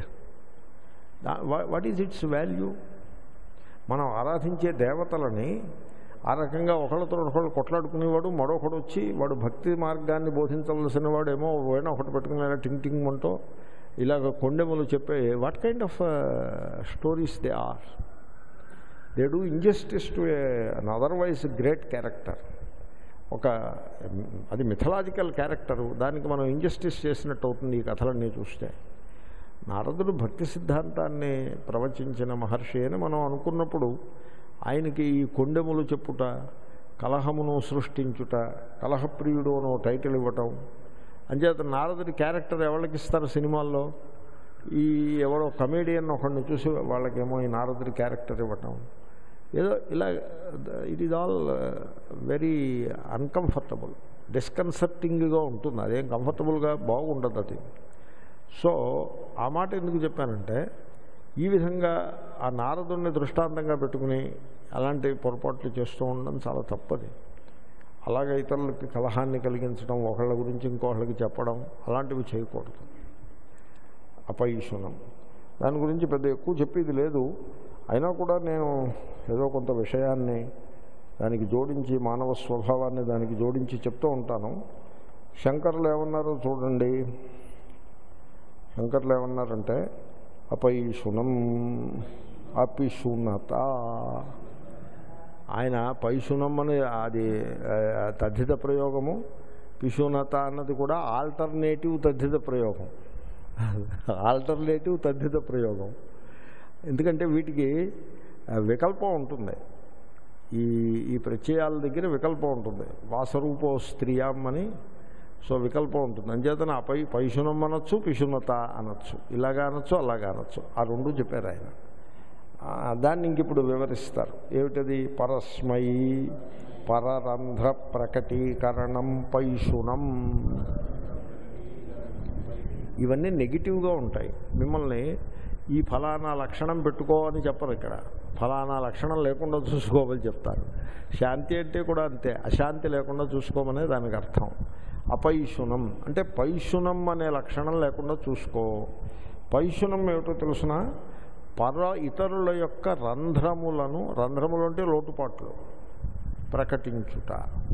what is it's value మనం ఆరాధించే దేవతలని ఆ రకంగా ఒకళ్ళతో ఒకళ్ళు కొట్లాడుకునేవాడు మరొకడు వచ్చి వాడు భక్తి మార్గాన్ని బోధించవలసిన వాడు ఏమో ఏమైనా ఒకటి పెట్టుకుని ఇలా టింగ్ టింగ్ అంటూ ఇలాగ కొండెములు చెప్పే what kind of stories they are they do injustice to an otherwise great character ఒక అది మిథలాజికల్ క్యారెక్టరు దానికి మనం ఇంజస్టిస్ చేసినట్టు అవుతుంది ఈ కథలన్నీ చూస్తే నారదుడు భక్తి సిద్ధాంతాన్ని ప్రవచించిన మహర్షి అని మనం అనుకున్నప్పుడు ఆయనకి ఈ కొండెములు చెప్పుట కలహమును సృష్టించుట కలహప్రియుడు అని ఓ టైటిల్ ఇవ్వటం అంచేత నారదుడి క్యారెక్టర్ ఎవరికి ఇస్తారు సినిమాల్లో ఈ ఎవరో కమేడియన్ ఒకడిని చూసి వాళ్ళకేమో ఈ నారదుడి క్యారెక్టర్ ఇవ్వటం ఏదో ఇలా it is all very uncomfortable డిస్కన్సర్టింగ్గా ఉంటుంది అదేం కంఫర్టబుల్గా బాగుండదు అది సో ఆ మాట ఎందుకు చెప్పానంటే ఈ విధంగా ఆ నారదుడిని దృష్టాంతంగా పెట్టుకుని అలాంటి పొరపాట్లు చేస్తూ ఉండడం చాలా తప్పది అలాగే ఇతరులకి కలహాన్ని కలిగించడం ఒకళ్ళ గురించి ఇంకొకళ్ళకి చెప్పడం అలాంటివి చేయకూడదు అపైషునం దాని గురించి పెద్ద ఎక్కువ చెప్పేది లేదు అయినా కూడా నేను ఏదో కొంత విషయాన్ని దానికి జోడించి మానవ స్వభావాన్ని దానికి జోడించి చెప్తూ ఉంటాను శంకర్లు ఏమన్నారో చూడండి శంకర్లు ఏమన్నారంటే అపైషునం అపిశునత ఆయన పైశునం అని అది ఆ, తద్ధిత ప్రయోగము పిశునత అన్నది కూడా ఆల్టర్నేటివ్ తద్ధిత ప్రయోగం ఆల్టర్నేటివ్ తద్ధిత ప్రయోగం ఎందుకంటే వీటికి ఆ, వికల్పం ఉంటుంది ఈ ఈ ప్రత్యయాల దగ్గర వికల్పం ఉంటుంది వాసరూపో స్త్రియాం అని సో వికల్పం ఉంటుంది అంచేతన అపై పైశునం అనొచ్చు పిశునత అనొచ్చు ఇలాగా అనొచ్చు అలాగా అనొచ్చు ఆ రెండు చెప్పారు ఆయన ఆ, దాన్ని ఇంక ఇప్పుడు వివరిస్తారు ఏమిటది పరస్మై పరరంధ్ర ప్రకటీకరణం పైశునం ఇవన్నీ నెగిటివ్గా ఉంటాయి మిమ్మల్ని ఈ ఫలానా లక్షణం పెట్టుకో అని చెప్పరు ఇక్కడ ఫలానా లక్షణం లేకుండా చూసుకోమని చెప్తారు శాంతి అంటే కూడా అంతే అశాంతి లేకుండా చూసుకోమనే దానికి అర్థం అపైశునం అంటే పైశునం అనే లక్షణం లేకుండా చూసుకో పైశునం ఏమిటో తెలుసిన పర ఇతరుల యొక్క రంధ్రములను రంధ్రములు అంటే లోటుపాట్లు ప్రకటించుట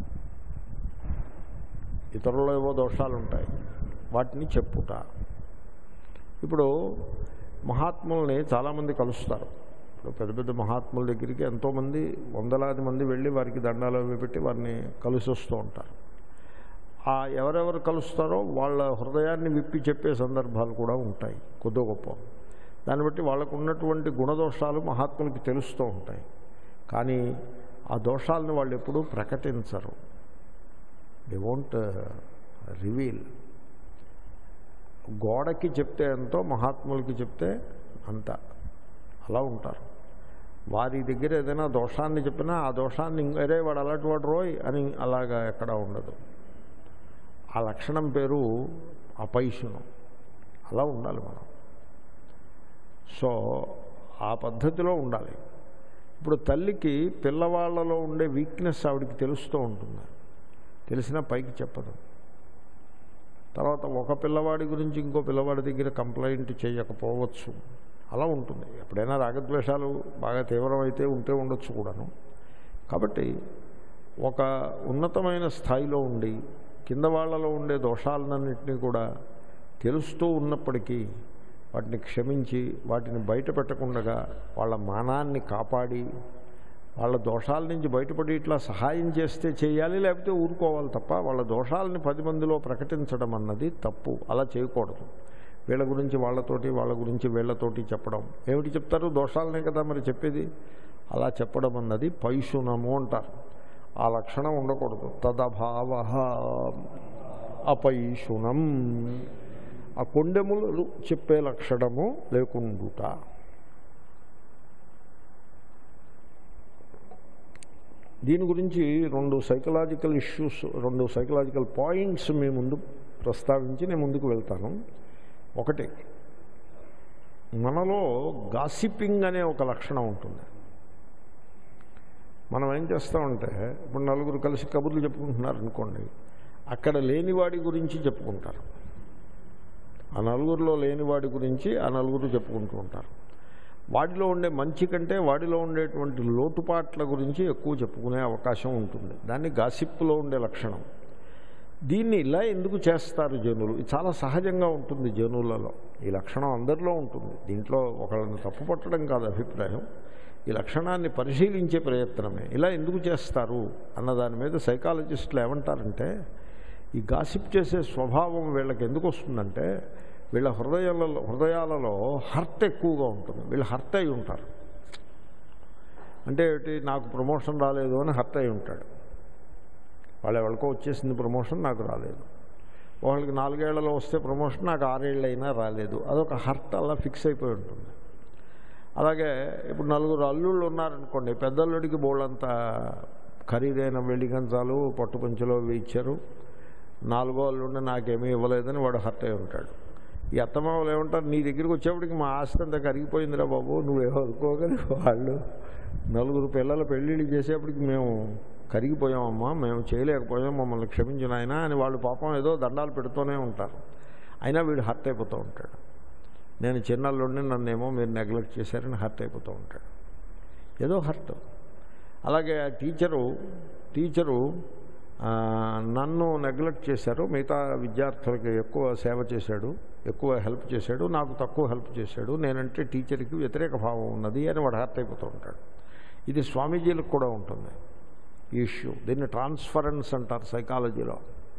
ఇతరుల ఏవో దోషాలు ఉంటాయి వాటిని చెప్పుట ఇప్పుడు మహాత్ముల్ని చాలామంది కలుస్తారు ఇప్పుడు పెద్ద పెద్ద మహాత్ముల దగ్గరికి ఎంతోమంది వందలాది మంది వెళ్ళి వారికి దండాలు అవి పెట్టి వారిని కలిసి వస్తూ ఉంటారు ఆ ఎవరెవరు కలుస్తారో వాళ్ళ హృదయాన్ని విప్పి చెప్పే సందర్భాలు కూడా ఉంటాయి కొద్ది గొప్ప దాన్ని బట్టి వాళ్ళకు ఉన్నటువంటి గుణదోషాలు మహాత్ములకి తెలుస్తూ ఉంటాయి కానీ ఆ దోషాలను వాళ్ళు ఎప్పుడూ ప్రకటించరు దే వోంట్ రివీల్ గోడకి చెప్తే ఎంతో మహాత్ములకి చెప్తే అంత అలా ఉంటారు వారి దగ్గర ఏదైనా దోషాన్ని చెప్పినా ఆ దోషాన్ని ఇంకరే వాడు అలాంటి వాడు రోయ్ అని అలాగా ఎక్కడ ఉండదు ఆ లక్షణం పేరు అపైశునం అలా ఉండాలి మనం సో ఆ పద్ధతిలో ఉండాలి ఇప్పుడు తల్లికి పిల్లవాళ్లలో ఉండే వీక్నెస్ ఆవిడికి తెలుస్తూ ఉంటుంది తెలిసినా పైకి చెప్పదు తర్వాత ఒక పిల్లవాడి గురించి ఇంకో పిల్లవాడి దగ్గర కంప్లైంట్ చేయకపోవచ్చు అలా ఉంటుంది ఎప్పుడైనా రాగద్వేషాలు బాగా తీవ్రమైతే ఉంటే ఉండొచ్చు కూడాను కాబట్టి ఒక ఉన్నతమైన స్థాయిలో ఉండి కింద వాళ్ళలో ఉండే దోషాలన్నింటినీ కూడా తెలుస్తూ ఉన్నప్పటికీ వాటిని క్షమించి వాటిని బయట పెట్టకుండా వాళ్ళ మానాన్ని కాపాడి వాళ్ళ దోషాల నుంచి బయటపడి ఇట్లా సహాయం చేస్తే చేయాలి లేకపోతే ఊరుకోవాలి తప్ప వాళ్ళ దోషాలని పది మందిలో ప్రకటించడం అన్నది తప్పు అలా చేయకూడదు వీళ్ళ గురించి వాళ్ళతోటి వాళ్ళ గురించి వీళ్ళతోటి చెప్పడం ఏమిటి చెప్తారు దోషాలనే కదా మరి చెప్పేది అలా చెప్పడం అన్నది పైశునము అంటారు ఆ లక్షణం ఉండకూడదు తదభావ అపైషుణం ఆ కొండెములు చెప్పే లక్షణము లేకుండుట దీని గురించి రెండు సైకలాజికల్ ఇష్యూస్ రెండు సైకలాజికల్ పాయింట్స్ మీ ముందు ప్రస్తావించి నేను ముందుకు వెళ్తాను ఒకటి మనలో గాసిపింగ్ అనే ఒక లక్షణం ఉంటుంది మనం ఏం చేస్తామంటే ఇప్పుడు నలుగురు కలిసి కబుర్లు చెప్పుకుంటున్నారు అనుకోండి అక్కడ లేనివాడి గురించి చెప్పుకుంటారు ఆ నలుగురిలో లేనివాడి గురించి ఆ నలుగురు చెప్పుకుంటూ ఉంటారు వాడిలో ఉండే మంచి కంటే వాడిలో ఉండేటువంటి లోటుపాట్ల గురించి ఎక్కువ చెప్పుకునే అవకాశం ఉంటుంది దాన్ని గాసిప్పులో ఉండే లక్షణం దీన్ని ఇలా ఎందుకు చేస్తారు జనులు ఇది చాలా సహజంగా ఉంటుంది జనులలో ఈ లక్షణం అందరిలో ఉంటుంది దీంట్లో ఒకళ్ళని తప్పు పట్టడం కాదు అభిప్రాయం ఈ లక్షణాన్ని పరిశీలించే ప్రయత్నమే ఇలా ఎందుకు చేస్తారు అన్న దాని మీద సైకాలజిస్టులు ఏమంటారంటే ఈ గాసిప్ చేసే స్వభావం వీళ్ళకి ఎందుకు వస్తుందంటే వీళ్ళ హృదయాలలో హృదయాలలో హర్ట్ ఎక్కువగా ఉంటుంది వీళ్ళు హర్ట్ అయి ఉంటారు అంటే ఏమిటి నాకు ప్రమోషన్ రాలేదు అని హర్ట్ అయి ఉంటాడు వాళ్ళ ఎవరికో వచ్చేసింది ప్రమోషన్ నాకు రాలేదు వాళ్ళకి నాలుగేళ్లలో వస్తే ప్రమోషన్ నాకు ఆరేళ్ళు అయినా రాలేదు అదొక హర్ట్ అలా ఫిక్స్ అయిపోయి ఉంటుంది అలాగే ఇప్పుడు నలుగురు అల్లుళ్ళు ఉన్నారనుకోండి పెద్దల్లుడికి బోళ్ళంత ఖరీదైన వెండి కంచాలు పట్టు పంచలు అవి ఇచ్చారు నాలుగో అల్లుండి నాకేమీ ఇవ్వలేదని వాడు హర్ట్ అయి ఉంటాడు ఈ అత్తమామలు ఏమంటారు నీ దగ్గరికి వచ్చేప్పటికి మా ఆస్తి అంతా కరిగిపోయిందిరా బాబు నువ్వేమో అనుకోగలి వాళ్ళు నలుగురు పిల్లల పెళ్ళిళ్ళు చేసేప్పటికి మేము కరిగిపోయామమ్మా మేము చేయలేకపోయాం మమ్మల్ని క్షమించిన ఆయన అని వాళ్ళు పాపం ఏదో దండాలు పెడుతూనే ఉంటారు అయినా వీడు హర్ట్ అయిపోతూ ఉంటాడు నేను చిన్నల్లుండి నన్నేమో మీరు నెగ్లెక్ట్ చేశారని హర్ట్ అయిపోతూ ఉంటాడు ఏదో హర్ట్ అలాగే ఆ టీచరు టీచరు నన్ను నెగ్లెక్ట్ చేశారు మిగతా విద్యార్థులకి ఎక్కువ సేవ చేశాడు ఎక్కువ హెల్ప్ చేశాడు నాకు తక్కువ హెల్ప్ చేశాడు నేనంటే టీచర్కి వ్యతిరేక భావం ఉన్నది అని వాడు హర్ట్ అయిపోతూ ఉంటాడు ఇది స్వామీజీలకు కూడా ఉంటుంది ఈ ఇష్యూ దీన్ని ట్రాన్స్ఫరెన్స్ అంటారు సైకాలజీలో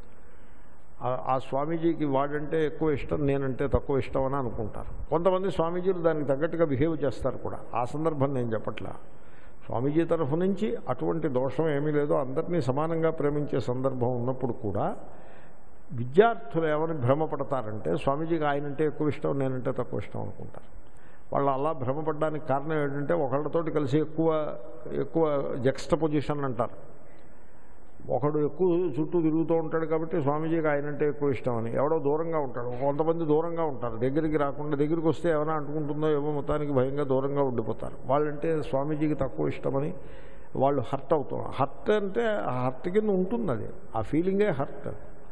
ఆ స్వామీజీకి వాడంటే ఎక్కువ ఇష్టం నేనంటే తక్కువ ఇష్టం అని అనుకుంటారు కొంతమంది స్వామీజీలు దానికి తగ్గట్టుగా బిహేవ్ చేస్తారు కూడా ఆ సందర్భం నేను చెప్పట్లా స్వామీజీ తరఫు నుంచి అటువంటి దోషం ఏమీ లేదో అందరినీ సమానంగా ప్రేమించే సందర్భం ఉన్నప్పుడు కూడా విద్యార్థులు ఎవరిని భ్రమపడతారంటే స్వామీజీకి ఆయనంటే ఎక్కువ ఇష్టం నేనంటే తక్కువ ఇష్టం అనుకుంటారు వాళ్ళు అలా భ్రమపడడానికి కారణం ఏంటంటే ఒకళ్ళతోటి కలిసి ఎక్కువ ఎక్కువ జక్స్ట పొజిషన్ అంటారు ఒకడు ఎక్కువ చుట్టూ తిరుగుతూ ఉంటాడు కాబట్టి స్వామీజీకి ఆయనంటే ఎక్కువ ఇష్టం అని ఎవడో దూరంగా ఉంటాడు కొంతమంది దూరంగా ఉంటారు దగ్గరికి రాకుండా దగ్గరికి వస్తే ఏమైనా అంటుకుంటుందో ఏమో మొత్తానికి భయంగా దూరంగా ఉండిపోతారు వాళ్ళంటే స్వామీజీకి తక్కువ ఇష్టమని వాళ్ళు హర్ట్ అవుతారు హర్ట్ అంటే ఆ హర్ట్ కింద ఉంటుంది అది ఆ ఫీలింగే హర్ట్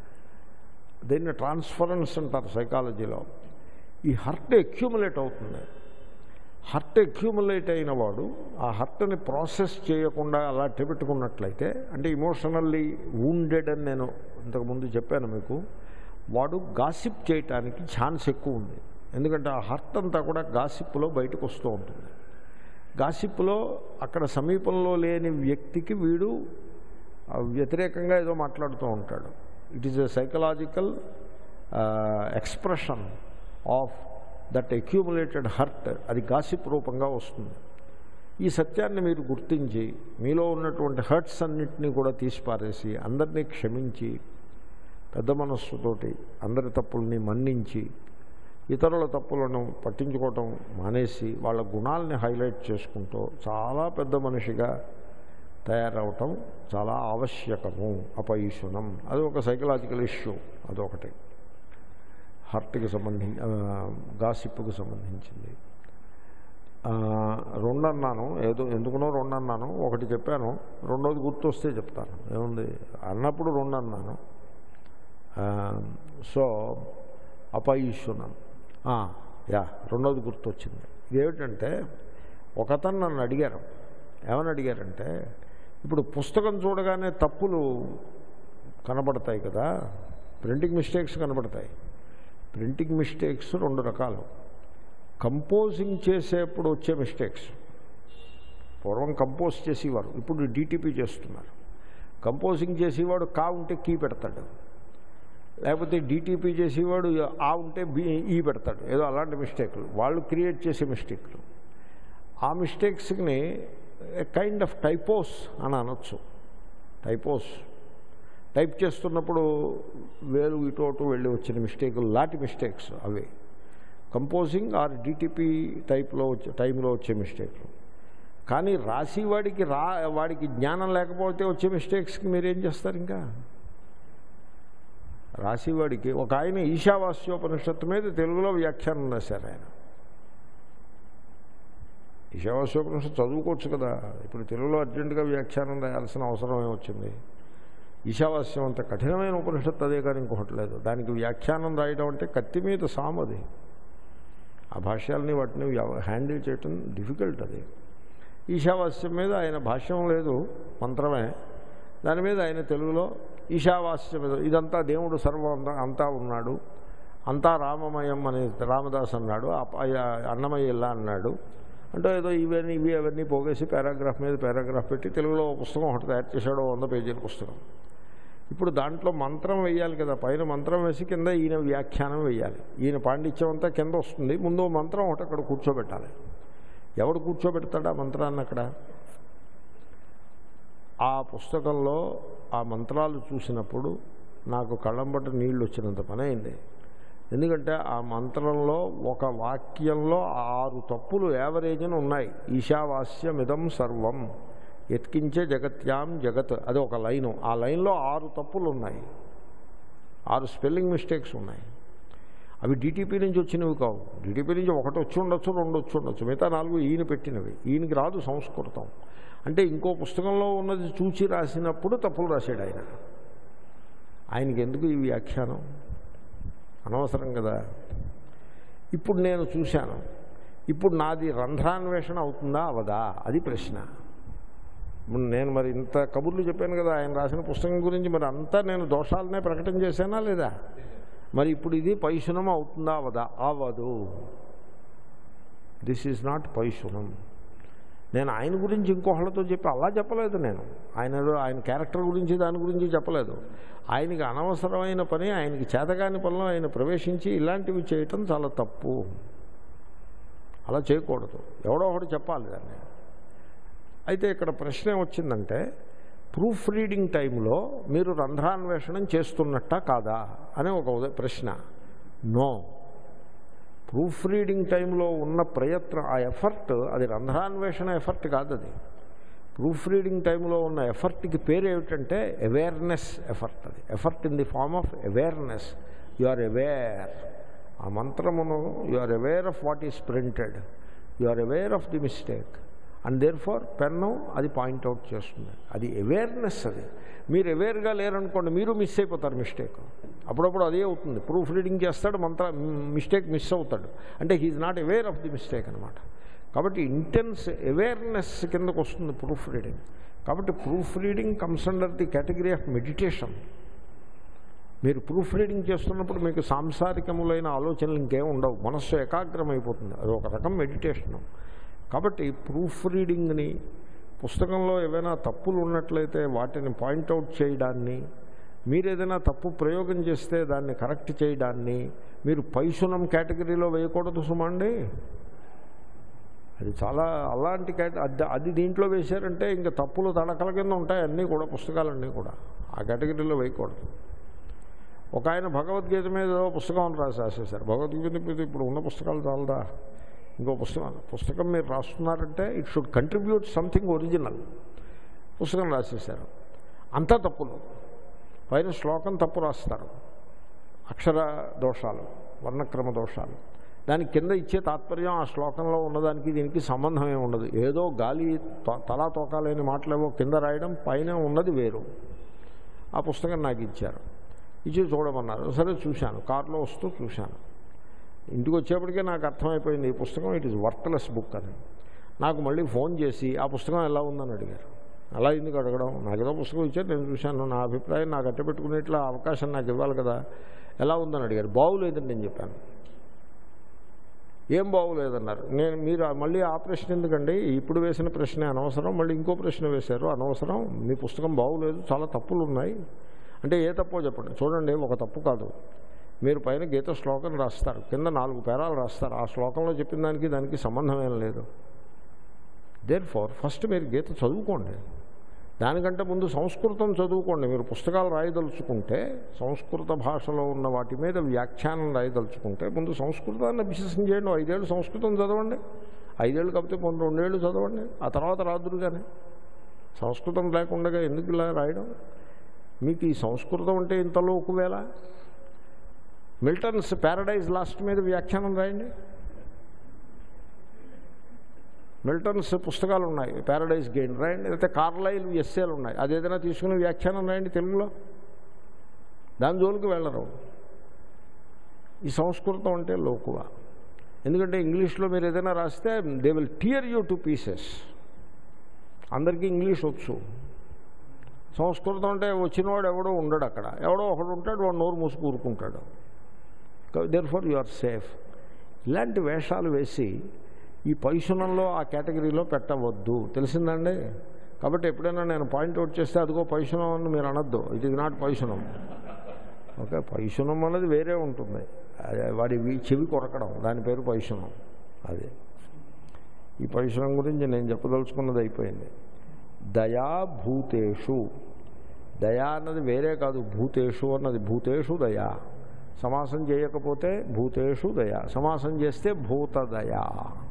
దీన్ని ట్రాన్స్ఫరెన్స్ అంటారు సైకాలజీలో ఈ హర్ట్ ఎక్యూములేట్ అవుతుంది హర్ట్ ఎక్యూములేట్ అయిన వాడు ఆ హర్ట్ని ప్రాసెస్ చేయకుండా అలా పెట్టుకున్నట్లయితే అంటే ఇమోషనల్లీ వూండెడ్ అని నేను ఇంతకుముందు చెప్పాను మీకు వాడు గాసిప్ చేయటానికి ఛాన్స్ ఎక్కువ ఉంది ఎందుకంటే ఆ హర్ట్ అంతా కూడా గాసిప్లో బయటకు వస్తూ ఉంటుంది గాసిప్లో అక్కడ సమీపంలో లేని వ్యక్తికి వీడు వ్యతిరేకంగా ఏదో మాట్లాడుతూ ఉంటాడు it is a psychological expression of that accumulated hurt అది గాసిప్ రూపంగా వస్తుంది ఈ సత్యాన్ని మీరు గుర్తించి మీలో ఉన్నటువంటి హర్ట్స్ అన్నింటినీ కూడా తీసిపారేసి అందరినీ క్షమించి పెద్ద మనస్సుతోటి అందరి తప్పుల్ని మన్నించి ఇతరుల తప్పులను పట్టించుకోవటం మానేసి వాళ్ళ గుణాలని హైలైట్ చేసుకుంటూ చాలా పెద్ద మనిషిగా తయారవటం చాలా ఆవశ్యకము అపైషుణం అది ఒక సైకలాజికల్ ఇష్యూ అదొకటి హార్ట్కి సంబంధించి గాసిప్కి సంబంధించింది రెండు అన్నాను ఏదో ఎందుకునో రెండు అన్నాను ఒకటి చెప్పాను రెండోది గుర్తొస్తే చెప్తాను ఏముంది అన్నప్పుడు రెండు అన్నాను సో అపైషునం యా రెండోది గుర్తొచ్చింది ఇదేమిటంటే ఒకతను నన్ను అడిగారు ఏమని అడిగారంటే ఇప్పుడు పుస్తకం చూడగానే తప్పులు కనబడతాయి కదా ప్రింటింగ్ మిస్టేక్స్ కనబడతాయి ప్రింటింగ్ మిస్టేక్స్ రెండు రకాలు కంపోజింగ్ చేసేప్పుడు వచ్చే మిస్టేక్స్ పూర్వం కంపోజ్ చేసేవారు ఇప్పుడు డిటిపి చేస్తున్నారు కంపోజింగ్ చేసేవాడు కా ఉంటే కీ పెడతాడు లేకపోతే డిటిపి చేసేవాడు ఆ ఉంటే బి ఈ పెడతాడు ఏదో అలాంటి మిస్టేక్లు వాళ్ళు క్రియేట్ చేసే మిస్టేక్లు ఆ మిస్టేక్స్ని కైండ్ ఆఫ్ టైపోస్ అని అనొచ్చు టైపోస్ టైప్ చేస్తున్నప్పుడు వేలు ఇటు అటు వెళ్ళి వచ్చిన మిస్టేకులు లాంటి మిస్టేక్స్ అవి కంపోజింగ్ ఆర్ డిటిపి టైప్లో వచ్చే టైంలో వచ్చే మిస్టేక్లు కానీ రాసేవాడికి రా వాడికి జ్ఞానం లేకపోతే వచ్చే మిస్టేక్స్కి మీరేం చేస్తారు ఇంకా రాసేవాడికి ఒక ఆయన ఈశావాస్యోపనిషత్తు మీద తెలుగులో వ్యాఖ్యానం రాశారు ఆయన ఈశావాస్యోపనిషత్తు చదువుకోవచ్చు కదా ఇప్పుడు తెలుగులో అర్జెంటుగా వ్యాఖ్యానం రాయాల్సిన అవసరం ఏమొచ్చింది ఈశావాస్యం అంత కఠినమైన ఉపనిషత్తు అదే కానీ ఇంకొకటి లేదు దానికి వ్యాఖ్యానం రాయడం అంటే కత్తి మీద సామది ఆ భాష్యాలని వాటిని హ్యాండిల్ చేయటం డిఫికల్ట్ అది ఈశావాస్యం మీద ఆయన భాష్యం లేదు మంత్రమే దాని మీద ఆయన తెలుగులో ఈశావాస్యం మీద ఇదంతా దేవుడు సర్వం అంతా ఉన్నాడు అంతా రామమయం అని రామదాస్ అన్నాడు అన్నమయ్య ఇలా అన్నాడు అంటే ఏదో ఇవన్నీ ఇవి అవన్నీ పోగేసి పారాగ్రాఫ్ మీద పారాగ్రాఫ్ పెట్టి తెలుగులో పుస్తకం ఒకటి తయారు చేశాడు వంద పేజీల పుస్తకం ఇప్పుడు దాంట్లో మంత్రం వేయాలి కదా పైన మంత్రం వేసి కింద ఈయన వ్యాఖ్యానం వేయాలి ఈయన పాండిత్యం అంతా కింద వస్తుంది ముందు మంత్రం ఒకటి అక్కడ కూర్చోబెట్టాలి ఎవడు కూర్చోబెడతాడు ఆ మంత్రాన్ని అక్కడ ఆ పుస్తకంలో ఆ మంత్రాలు చూసినప్పుడు నాకు కళ్ళంబట్ట నీళ్ళు వచ్చినంత పని అయింది ఎందుకంటే ఆ మంత్రంలో ఒక వాక్యంలో ఆరు తప్పులు యావరేజ్ని ఉన్నాయి ఈశావాస్యమిదం సర్వం ఎత్కించే జగత్యాం జగత్ అది ఒక లైను ఆ లైన్లో ఆరు తప్పులు ఉన్నాయి ఆరు స్పెల్లింగ్ మిస్టేక్స్ ఉన్నాయి అవి డిటిపి నుంచి వచ్చినవి కావు డిటిపి నుంచి ఒకటి వచ్చి ఉండొచ్చు రెండు వచ్చి ఉండొచ్చు మిగతా నాలుగు ఈయన పెట్టినవి ఈయనకి రాదు సంస్కృతం అంటే ఇంకో పుస్తకంలో ఉన్నది చూచి రాసినప్పుడు తప్పులు రాశాడు ఆయన ఆయనకి ఎందుకు ఈ వ్యాఖ్యానం అనవసరం కదా ఇప్పుడు నేను చూశాను ఇప్పుడు నాది రంధ్రాన్వేషణ అవుతుందా అవదా అది ప్రశ్న నేను మరి ఇంత కబుర్లు చెప్పాను కదా ఆయన రాసిన పుస్తకం గురించి మరి అంతా నేను దోషాలనే ప్రకటన చేశానా లేదా మరి ఇప్పుడు ఇది పైశునం అవుతుందా అవదా అవ్వదు దిస్ ఈజ్ నాట్ పైశునం నేను ఆయన గురించి ఇంకొకళ్ళతో చెప్పి అలా చెప్పలేదు నేను ఆయన ఆయన క్యారెక్టర్ గురించి దాని గురించి చెప్పలేదు ఆయనకి అనవసరమైన పని ఆయనకి చేతగాని పనిలో ఆయన ప్రవేశించి ఇలాంటివి చేయటం చాలా తప్పు అలా చేయకూడదు ఎవడో ఒకటి చెప్పాలి దాన్ని అయితే ఇక్కడ ప్రశ్న ఏమొచ్చిందంటే ప్రూఫ్ రీడింగ్ టైంలో మీరు రంధ్రాన్వేషణం చేస్తున్నట్ట కాదా అనే ఒక ఉద- ప్రశ్న నో ప్రూఫ్ రీడింగ్ టైంలో ఉన్న ప్రయత్నం ఆ ఎఫర్ట్ అది రంధ్రాన్వేషణ ఎఫర్ట్ కాదు అది ప్రూఫ్ రీడింగ్ టైంలో ఉన్న ఎఫర్ట్కి పేరు ఏమిటంటే అవేర్నెస్ ఎఫర్ట్ అది effort in the form of awareness you are aware ఆ మంత్రమును you are aware of what is printed you are aware of the mistake and therefore pen అది పాయింట్అవుట్ చేస్తుంది అది అవేర్నెస్ అది మీరు అవేర్గా లేరనుకోండి మీరు మిస్ అయిపోతారు మిస్టేక్ అప్పుడప్పుడు అదే అవుతుంది ప్రూఫ్ రీడింగ్ చేస్తాడు మంత్ర మిస్టేక్ మిస్ అవుతాడు అంటే he's not aware of the mistake అనమాట కాబట్టి ఇంటెన్స్ అవేర్నెస్ కిందకు వస్తుంది ప్రూఫ్ రీడింగ్ కాబట్టి proof reading comes under the category of meditation మీరు ప్రూఫ్ రీడింగ్ చేస్తున్నప్పుడు మీకు సాంసారికములైన ఆలోచనలు ఇంకేం ఉండవు మనస్సు ఏకాగ్రమైపోతుంది అది ఒక రకం మెడిటేషను కాబట్టి ప్రూఫ్ రీడింగ్ని పుస్తకంలో ఏవైనా తప్పులు ఉన్నట్లయితే వాటిని పాయింట్అవుట్ చేయడాన్ని మీరు ఏదైనా తప్పు ప్రయోగం చేస్తే దాన్ని కరెక్ట్ చేయడాన్ని మీరు పైశునం కేటగిరీలో వేయకూడదు సుమండి అది చాలా అలాంటి కేట అది అది దీంట్లో వేశారంటే ఇంకా తప్పులు తడకల కింద ఉంటాయి అన్నీ కూడా పుస్తకాలన్నీ కూడా ఆ కేటగిరీలో వేయకూడదు ఒక ఆయన భగవద్గీత మీద ఏదో పుస్తకం రాసి రాసేశారు భగవద్గీత మీద ఇప్పుడు ఉన్న పుస్తకాలు చాలదా ఇంకో పుస్తకం పుస్తకం మీరు రాస్తున్నారంటే it should contribute something original పుస్తకం రాసేశారు అంతా తప్పులు పైన శ్లోకం తప్పు రాస్తారు అక్షర దోషాలు వర్ణక్రమ దోషాలు దాని కింద ఇచ్చే తాత్పర్యం ఆ శ్లోకంలో ఉన్నదానికి దీనికి సంబంధం ఏమి ఉండదు ఏదో గాలి తో- తలా తోకాలేని మాటలేవో కింద రాయడం పైన ఉన్నది వేరు ఆ పుస్తకం నాకు ఇచ్చారు ఇచ్చి చూడమన్నారు సరే చూశాను కారులో వస్తూ చూశాను ఇంటికి వచ్చేప్పటికే నాకు అర్థమైపోయింది ఈ పుస్తకం ఇట్ ఈజ్ వర్త్లెస్ బుక్ అని నాకు మళ్ళీ ఫోన్ చేసి ఆ పుస్తకం ఎలా ఉందని అడిగారు అలా ఎందుకు అడగడం నాకు ఏదో పుస్తకం ఇచ్చారు నేను చూశాను నా అభిప్రాయం నాకు అట్టపెట్టుకునేట్లా అవకాశం నాకు ఇవ్వాలి కదా ఎలా ఉందని అడిగారు బాగులేదని నేను చెప్పాను ఏం బాగులేదన్నారు నేను మీరు మళ్ళీ ఆ ప్రశ్న ఎందుకండి ఇప్పుడు వేసిన ప్రశ్న అనవసరం మళ్ళీ ఇంకో ప్రశ్న వేశారు అనవసరం మీ పుస్తకం బాగులేదు చాలా తప్పులు ఉన్నాయి అంటే ఏ తప్పో చెప్పండి చూడండి ఒక తప్పు కాదు మీరు పైన గీత శ్లోకం రాస్తారు కింద నాలుగు పేరాలు రాస్తారు ఆ శ్లోకంలో చెప్పిన దానికి దానికి సంబంధం ఏం లేదు దేర్ ఫార్ ఫస్ట్ మీరు గీత చదువుకోండి దానికంటే ముందు సంస్కృతం చదువుకోండి మీరు పుస్తకాలు రాయదలుచుకుంటే సంస్కృత భాషలో ఉన్న వాటి మీద వ్యాఖ్యానం రాయదలుచుకుంటే ముందు సంస్కృతాన్ని అభ్యసనం చేయండి ఐదేళ్ళు సంస్కృతం చదవండి ఐదేళ్ళు కాకపోతే కొన్ని రెండేళ్ళు చదవండి ఆ తర్వాత రాదురు కానీ సంస్కృతం లేకుండా ఎందుకు ఇలా రాయడం మీకు ఈ సంస్కృతం అంటే ఇంతలో ఒకవేళ మిల్టన్స్ ప్యారడైజ్ లాస్ట్ మీద వ్యాఖ్యానం రాయండి మిల్టన్స్ పుస్తకాలు ఉన్నాయి ప్యారడైజ్ గెయిన్ రాయండి లేకపోతే కార్లైల్ ఎస్సేలు ఉన్నాయి అదేదైనా తీసుకుని వ్యాఖ్యానం రాయండి తెలుగులో దాని జోలికి వెళ్ళరు ఈ సంస్కృతం అంటే లోకువ ఎందుకంటే ఇంగ్లీష్లో మీరు ఏదైనా రాస్తే they will tear you to pieces అందరికీ ఇంగ్లీష్ వచ్చు సంస్కృతం అంటే వచ్చినవాడు ఎవడో ఉండడు అక్కడ ఎవడో ఒకడు ఉంటాడు వాడు నోరు మూసి కూరుకుంటాడు therefore you are safe ఇలాంటి వేషాలు వేసి ఈ పైశునంలో ఆ కేటగిరీలో పెట్టవద్దు తెలిసిందండి కాబట్టి ఎప్పుడైనా నేను పాయింట్ అవుట్ చేస్తే అదిగో పైశునం అని మీరు అనొద్దు ఇట్ ఈజ్ నాట్ పైశునం ఓకే పైశునం అనేది వేరే ఉంటుంది అది వాడి వీ- చెవి కొరకడం దాని పేరు పైశునం అది ఈ పైశునం గురించి నేను చెప్పదలుచుకున్నది అయిపోయింది దయా భూతేషు దయా అన్నది వేరే కాదు భూతేషు అన్నది భూతేషు దయా సమాసం చేయకపోతే భూతేషు దయ సమాసం చేస్తే భూతదయ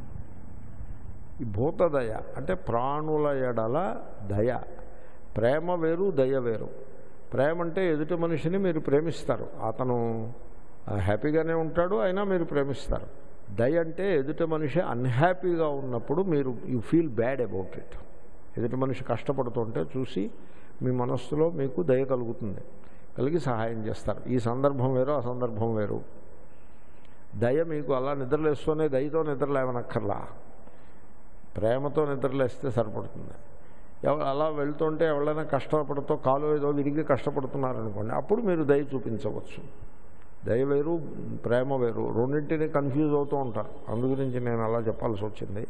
ఈ భూతదయ అంటే ప్రాణుల ఎడల దయ ప్రేమ వేరు దయ వేరు ప్రేమ అంటే ఎదుటి మనిషిని మీరు ప్రేమిస్తారు అతను ఆ, హ్యాపీగానే ఉంటాడు అయినా మీరు ప్రేమిస్తారు దయ అంటే ఎదుటి మనిషి అన్హ్యాపీగా ఉన్నప్పుడు మీరు you feel bad about it ఎదుటి మనిషి కష్టపడుతుంటే చూసి మీ మనస్సులో మీకు దయ కలుగుతుంది కలిగి సహాయం చేస్తారు ఈ సందర్భం వేరు ఆ సందర్భం వేరు దయ మీకు అలా నిద్రలేస్తూనే దయతో నిద్రలేవనక్కర్లా ప్రేమతో నిద్రలేస్తే సరిపడుతుంది ఎవ- అలా వెళ్తుంటే ఎవరైనా కష్టపడుతూ కాలు ఏదో విరిగి కష్టపడుతున్నారనుకోండి అప్పుడు మీరు దయ చూపించవచ్చు దయ వేరు ప్రేమ వేరు రెండింటిని కన్ఫ్యూజ్ అవుతూ ఉంటారు అందు గురించి నేను అలా చెప్పాల్సి వచ్చింది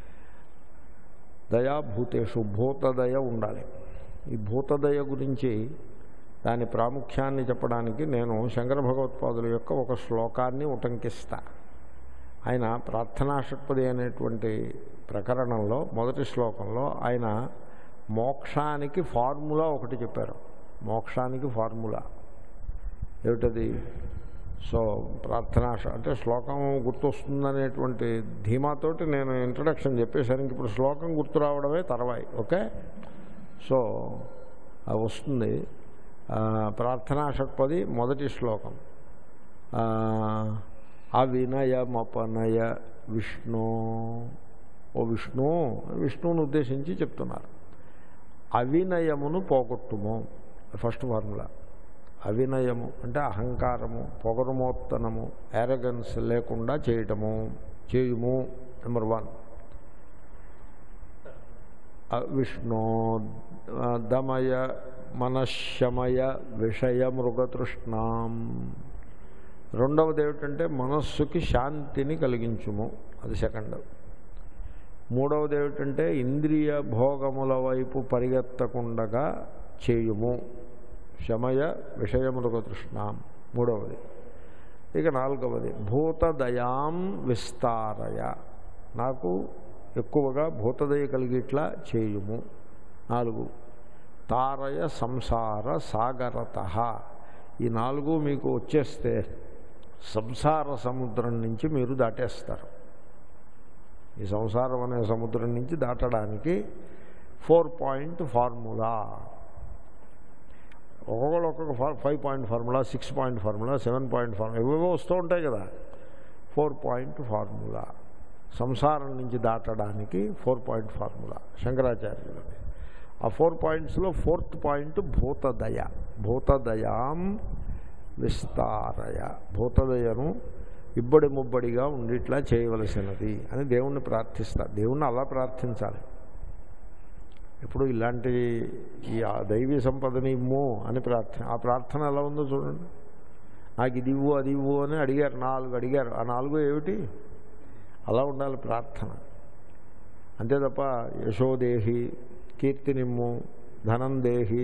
దయా భూతేషు భూతదయ ఉండాలి ఈ భూతదయ గురించి దాని ప్రాముఖ్యాన్ని చెప్పడానికి నేను శంకర భగవత్పాదుల యొక్క ఒక శ్లోకాన్ని ఉటంకిస్తా ఆయన ప్రార్థనా షట్పది అనేటువంటి ప్రకరణంలో మొదటి శ్లోకంలో ఆయన మోక్షానికి ఫార్ములా ఒకటి చెప్పారు మోక్షానికి ఫార్ములా ఏమిటది సో ప్రార్థనా ష- అంటే శ్లోకం గుర్తొస్తుందనేటువంటి ధీమాతోటి నేను ఇంట్రడక్షన్ చెప్పేసరికి ఇప్పుడు శ్లోకం గుర్తు రావడమే తర్వాయి ఓకే సో అది వస్తుంది ఆ, ప్రార్థనా షట్పది మొదటి శ్లోకం ఆ, అవినయమపనయ విష్ణు ఓ విష్ణు విష్ణువుని ఉద్దేశించి చెప్తున్నారు అవినయమును పోగొట్టుము ఫస్ట్ ఫార్ములా అవినయము అంటే అహంకారము పొగరుమోత్తనము ఎరగన్స్ లేకుండా చేయటము చేయుము నెంబర్ వన్ విష్ణు దమయ మనశమయ విషయ మృగతృష్ణాం రెండవది ఏమిటంటే మనస్సుకి శాంతిని కలిగించుము అది సెకండ్ మూడవది ఏమిటంటే ఇంద్రియ భోగముల వైపు పరిగెత్తకుండగా చేయుము శమయ విషయములకు తృష్ణాం మూడవది ఇక నాలుగవది భూతదయాం విస్తారయ నాకు ఎక్కువగా భూతదయ కలిగిట్లా చేయుము నాలుగు తారయ సంసార సాగరత ఈ నాలుగు మీకు వచ్చేస్తే సంసార సముద్రం నుంచి మీరు దాటేస్తారు ఈ సంసారం అనే సముద్రం నుంచి దాటడానికి ఫోర్ పాయింట్ ఫార్ములా ఒక్కొక్కరు ఒక్కొక్క four five point formula six point formula seven point formula ఇవేవో వస్తూ ఉంటాయి కదా ఫోర్ పాయింట్ ఫార్ములా సంసారం నుంచి దాటడానికి ఫోర్ పాయింట్ ఫార్ములా శంకరాచార్యులది ఆ ఫోర్ పాయింట్స్లో ఫోర్త్ పాయింట్ భూతదయ భూతదయాం విస్తారయ భూతదయను ఇబ్బడి ముబ్బడిగా ఉండిట్లా చేయవలసినది అని దేవుణ్ణి ప్రార్థిస్తా దేవుణ్ణి అలా ప్రార్థించాలి ఇప్పుడు ఇలాంటి ఈ ఆ దైవీ సంపదని ఇమ్ము అని ప్రార్థన ఆ ప్రార్థన ఎలా ఉందో చూడండి నాకు ఇది ఇవ్వు అది ఇవ్వు అని అడిగారు నాలుగు అడిగారు ఆ నాలుగు ఏమిటి అలా ఉండాలి ప్రార్థన అంతే తప్ప యశోదేహి కీర్తినిమ్ము ధనం దేహి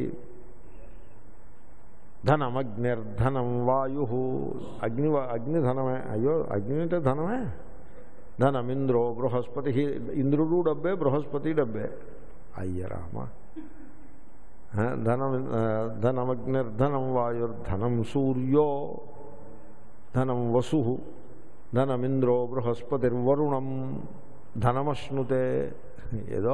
ధనమగ్నిర్ధనం వాయు అగ్ని అగ్ని ధనమే అయ్యో అగ్ని అంటే ధనమే ధనమింద్రో బృహస్పతి ఇంద్రుడు డబ్బే బృహస్పతి డబ్బే అయ్య రామ ఆ, ధనం ఆ, ధనమగ్నిర్ధనం వాయుర్ధనం సూర్యో ధనం వసు ధనమింద్రో బృహస్పతిర్వరుణం ధనమశ్నుతే ఏదో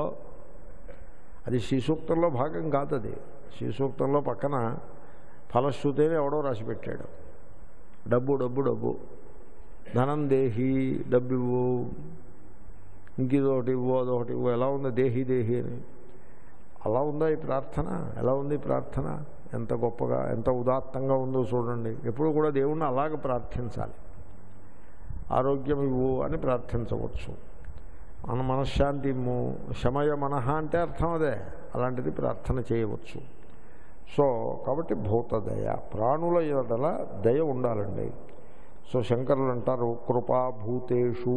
అది శ్రీసూక్తంలో భాగం కాదు అది శ్రీసూక్తంలో పక్కన ఫలశ్రుతేనే ఎవడో రాసి పెట్టాడు డబ్బు డబ్బు డబ్బు ధనం దేహి డబ్బు ఇవ్వు ఇంకిదొకటి ఇవ్వు అదొకటి ఇవ్వు ఎలా ఉంది దేహి దేహి అని అలా ఉందా ఈ ప్రార్థన ఎలా ఉంది ఈ ప్రార్థన ఎంత గొప్పగా ఎంత ఉదాత్తంగా ఉందో చూడండి ఎప్పుడు కూడా దేవుణ్ణి అలాగ ప్రార్థించాలి ఆరోగ్యం ఇవ్వు అని ప్రార్థించవచ్చు మన మనశ్శాంతి ఇమ్ము శమయ మనహ అంటే అర్థం అదే అలాంటిది ప్రార్థన చేయవచ్చు సో కాబట్టి భూత దయ ప్రాణుల ఎడల దయ ఉండాలండి సో శంకరులు అంటారు కృపా భూతేషు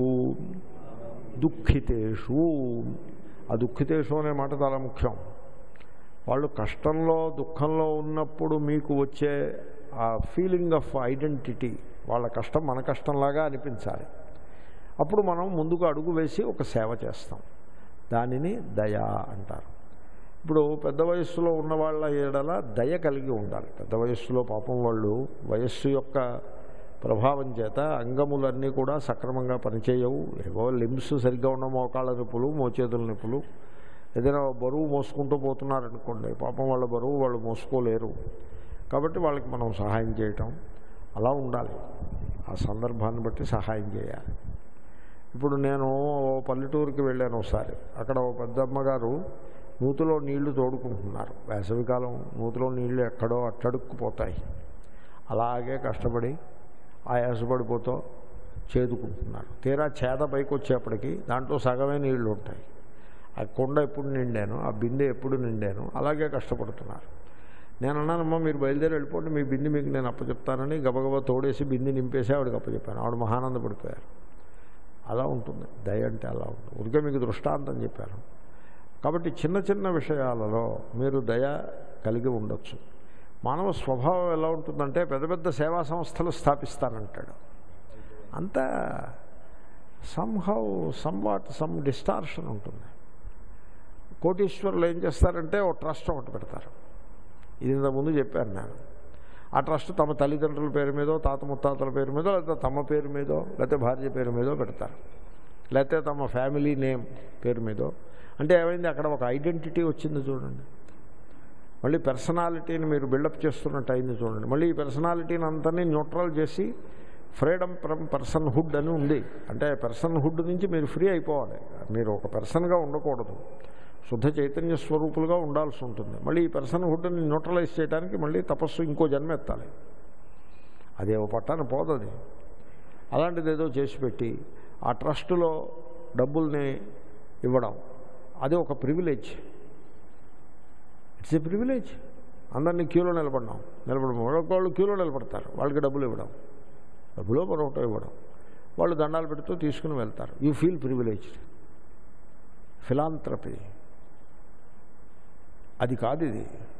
దుఃఖితేషు ఆ దుఃఖితేషు అనే మాట చాలా ముఖ్యం వాళ్ళు కష్టంలో దుఃఖంలో ఉన్నప్పుడు మీకు వచ్చే ఆ ఫీలింగ్ ఆఫ్ ఐడెంటిటీ వాళ్ళ కష్టం మన కష్టంలాగా అనిపించాలి అప్పుడు మనం ముందుకు అడుగు వేసి ఒక సేవ చేస్తాం దానిని దయ అంటారు ఇప్పుడు పెద్ద వయస్సులో ఉన్న వాళ్ళ ఏడల దయ కలిగి ఉండాలి పెద్ద వయస్సులో పాపం వాళ్ళు వయస్సు యొక్క ప్రభావం చేత అంగములన్నీ కూడా సక్రమంగా పనిచేయవు ఏవో లిమ్స్ సరిగ్గా ఉన్న మోకాళ్ళ నొప్పులు మోచేతుల నొప్పులు ఏదైనా బరువు మోసుకుంటూ పోతున్నారనుకోండి పాపం వాళ్ళ బరువు వాళ్ళు మోసుకోలేరు కాబట్టి వాళ్ళకి మనం సహాయం చేయటం అలా ఉండాలి ఆ సందర్భాన్ని బట్టి సహాయం చేయాలి ఇప్పుడు నేను ఓ పల్లెటూరుకి వెళ్ళాను ఒకసారి అక్కడ ఓ పెద్దమ్మగారు నూతిలో నీళ్లు తోడుకుంటున్నారు వేసవికాలం నూతిలో నీళ్లు ఎక్కడో అట్టడుక్కుపోతాయి అలాగే కష్టపడి ఆయాసపడిపోతూ చేదుకుంటున్నారు తీరా చేద పైకి వచ్చేప్పటికి దాంట్లో సగమే నీళ్లు ఉంటాయి ఆ కొండ ఎప్పుడు నిండాను ఆ బిందె ఎప్పుడు నిండాను అలాగే కష్టపడుతున్నారు నేను అన్నానమ్మా మీరు బయలుదేరి వెళ్ళిపోండి మీ బింది మీకు నేను అప్పచెప్తానని గబగబా తోడేసి బింది నింపేసి ఆవిడకి అప్పచెప్పాను ఆవిడ మహానందపడిపోయారు అలా ఉంటుంది దయ అంటే అలా ఉంటుంది ఉరికే మీకు దృష్టాంతం చెప్పాను కాబట్టి చిన్న చిన్న విషయాలలో మీరు దయ కలిగి ఉండొచ్చు మానవ స్వభావం ఎలా ఉంటుందంటే పెద్ద పెద్ద సేవా సంస్థలు స్థాపిస్తానంటాడు అంతా సంహౌ సంవాట్ సమ్ డిస్టార్షన్ ఉంటుంది కోటీశ్వరులు ఏం చేస్తారంటే ఓ ట్రస్ట్ ఒకటి పెడతారు ఇది ఇంతకుముందు చెప్పాను నేను ఆ ట్రస్ట్ తమ తల్లిదండ్రుల పేరు మీదో తాత ముత్తాతల పేరు మీదో లేకపోతే తమ పేరు మీదో లేకపోతే భార్య పేరు మీదో పెడతారు లేకపోతే తమ ఫ్యామిలీ నేమ్ పేరు మీదో అంటే ఏమైంది అక్కడ ఒక ఐడెంటిటీ వచ్చింది చూడండి మళ్ళీ పర్సనాలిటీని మీరు బిల్డప్ చేస్తున్నట్టు అయింది చూడండి మళ్ళీ ఈ పర్సనాలిటీని అంతని న్యూట్రల్ చేసి ఫ్రీడమ్ ఫ్రమ్ పర్సన్ హుడ్ అని ఉంది అంటే పర్సన్ హుడ్ నుంచి మీరు ఫ్రీ అయిపోవాలి మీరు ఒక పర్సన్గా ఉండకూడదు శుద్ధ చైతన్య స్వరూపులుగా ఉండాల్సి ఉంటుంది మళ్ళీ ఈ పర్సన్ హుడ్ని న్యూట్రలైజ్ చేయడానికి మళ్ళీ తపస్సు ఇంకో జన్మ ఎత్తాలి అదే ఓ పట్టాన పోదది అలాంటిది ఏదో చేసి పెట్టి ఆ ట్రస్టులో డబ్బుల్ని ఇవ్వడం అది ఒక ప్రివిలేజ్ ఇట్స్ ఏ ప్రివిలేజ్ అందరినీ క్యూలో నిలబడినాం నిలబడడం వాళ్ళు క్యూలో నిలబడతారు వాళ్ళకి డబ్బులు ఇవ్వడం డబ్బులో మరొకటో ఇవ్వడం వాళ్ళు దండాలు పెడుతూ తీసుకుని వెళ్తారు యూ ఫీల్ ప్రివిలేజ్డ్ ఫిలాంథ్రపీ అది కాదు ఇది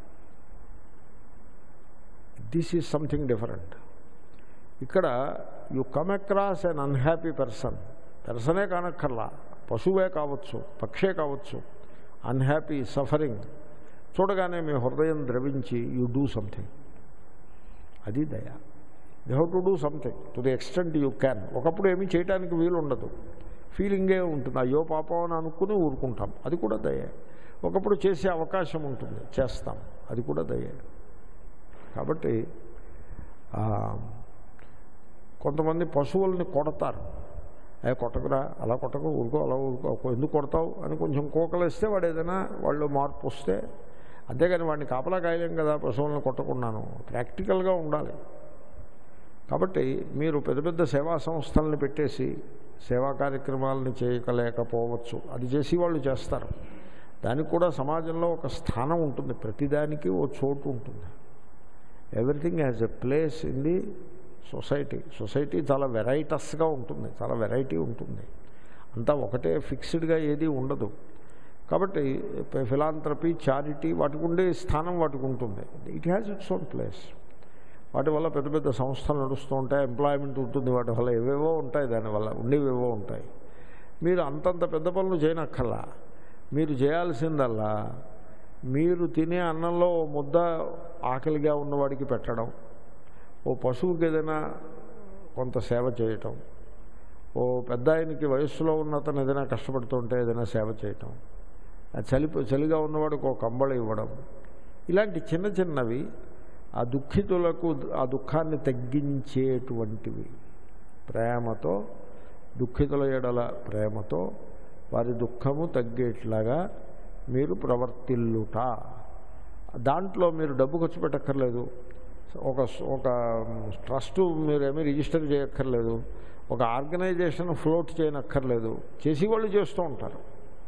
దిస్ ఈజ్ సంథింగ్ డిఫరెంట్ ఇక్కడ you come across an unhappy person పర్సనే కానక్కర్లా పశువే కావచ్చు పక్షే కావచ్చు అన్హ్యాపీ సఫరింగ్ చూడగానే మీ హృదయం ద్రవించి యు డూ సంథింగ్ అది దయ you have to do something to the extent you can ఒకప్పుడు ఏమీ చేయడానికి వీలు ఉండదు ఫీలింగే ఉంటుంది అయ్యో పాపం అని అనుకుని ఊరుకుంటాం అది కూడా దయే ఒకప్పుడు చేసే అవకాశం ఉంటుంది చేస్తాం అది కూడా దయే కాబట్టి ఆ, కొంతమంది పశువుల్ని కొడతారు ఏ కొట్టకురా అలా కొట్టకు ఊరుకో అలా ఊరుకో ఎందుకు కొడతావు అని కొంచెం కోకలేస్తే వాడు ఏదైనా వాళ్ళు మార్పు వస్తే అంతేగాని వాడిని కాపలా కాయలేం కదా పశువులను కొట్టకున్నాను ప్రాక్టికల్గా ఉండాలి కాబట్టి మీరు పెద్ద పెద్ద సేవా సంస్థలను పెట్టేసి సేవా కార్యక్రమాలను చేయకలేకపోవచ్చు అది చేసి వాళ్ళు చేస్తారు దానికి కూడా సమాజంలో ఒక స్థానం ఉంటుంది ప్రతిదానికి ఓ చోటు ఉంటుంది everything has a place in the society society చాలా వెరైటస్గా ఉంటుంది చాలా వెరైటీ ఉంటుంది అంతా ఒకటే ఫిక్స్డ్గా ఏది ఉండదు కాబట్టి ఫిలాంథ్రపీ చారిటీ వాటికి ఉండే స్థానం వాటికి ఉంటుంది it has its own place వాటి వల్ల పెద్ద పెద్ద సంస్థలు నడుస్తూ ఉంటాయి ఎంప్లాయ్మెంట్ ఉంటుంది వాటి వల్ల ఏవేవో ఉంటాయి దానివల్ల ఉండేవేవో ఉంటాయి మీరు అంతంత పెద్ద పనులు చేయనక్కర్లా మీరు చేయాల్సిందల్లా మీరు తినే అన్నంలో ఓ ముద్ద ఆకలిగా ఉన్నవాడికి పెట్టడం ఓ పశువుకి ఏదైనా కొంత సేవ చేయటం ఓ పెద్ద ఆయనకి వయస్సులో ఉన్న అతను ఏదైనా కష్టపడుతుంటే ఏదైనా సేవ చేయటం ఆ చలి చలిగా ఉన్నవాడికి ఒక కంబళ ఇవ్వడం ఇలాంటి చిన్న చిన్నవి ఆ దుఃఖితులకు ఆ దుఃఖాన్ని తగ్గించేటువంటివి ప్రేమతో దుఃఖితుల ఎడల ప్రేమతో వారి దుఃఖము తగ్గేట్లాగా మీరు ప్రవర్తిల్లుట దాంట్లో మీరు డబ్బు ఖర్చు పెట్టక్కర్లేదు ఒక ఒక ట్రస్ట్ మీరేమీ రిజిస్టర్ చేయక్కర్లేదు ఒక ఆర్గనైజేషన్ ఫ్లోట్ చేయనక్కర్లేదు చేసేవాళ్ళు చేస్తూ ఉంటారు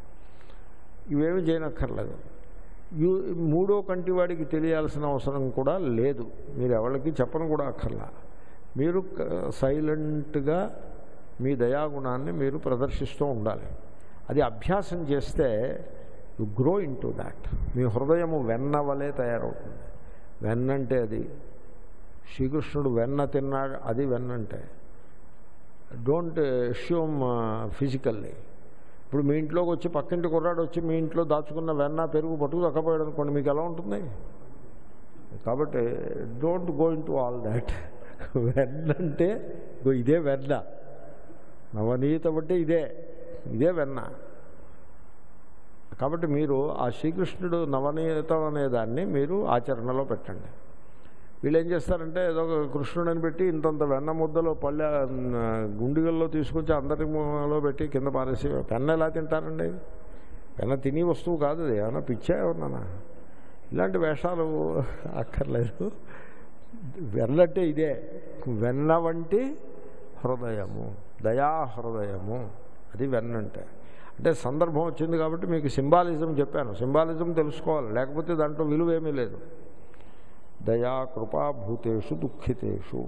ఇవేమి చేయనక్కర్లేదు యూ మూడో కంటి వాడికి తెలియాల్సిన అవసరం కూడా లేదు మీరు ఎవరికి చెప్పను కూడా అక్కర్లా మీరు సైలెంట్గా మీ దయాగుణాన్ని మీరు ప్రదర్శిస్తూ ఉండాలి అది అభ్యాసం చేస్తే you grow into that మీ హృదయము వెన్న వలె తయారవుతుంది వెన్నంటే అది శ్రీకృష్ణుడు వెన్న తిన్నా అది వెన్నంటే డోంట్ అష్యూమ్ ఫిజికల్లీ ఇప్పుడు మీ ఇంట్లోకి వచ్చి పక్కింటి కుర్రాడు వచ్చి మీ ఇంట్లో దాచుకున్న వెన్న పెరుగు పట్టుకు దక్కపోయాడు అనుకోండి మీకు ఎలా ఉంటుంది కాబట్టి don't go into all that వెన్న అంటే ఇగో ఇదే వెన్న నవనీతం అంటే ఇదే ఇదే వెన్న కాబట్టి మీరు ఆ శ్రీకృష్ణుడు నవనీతం అనే దాన్ని మీరు ఆచరణలో పెట్టండి వీళ్ళు ఏం చేస్తారంటే ఏదో ఒక కృష్ణుడని పెట్టి ఇంతంత వెన్న ముద్దలో పల్లె గుండిగల్లో తీసుకొచ్చి అందరిలో పెట్టి కింద పారేసి పెన్న ఎలా తింటారండి పెన్న తిని వస్తువు కాదు అది ఏమన్నా పిచ్చా ఏమన్నా ఇలాంటి వేషాలు అక్కర్లేదు వెన్నంటే ఇదే వెన్న వంటి హృదయము దయా హృదయము అది వెన్నంటే అంటే సందర్భం వచ్చింది కాబట్టి మీకు సింబాలిజం చెప్పాను సింబాలిజం తెలుసుకోవాలి లేకపోతే దాంట్లో విలువ ఏమీ లేదు దయా కృపా భూతేషు దుఃఖితేషు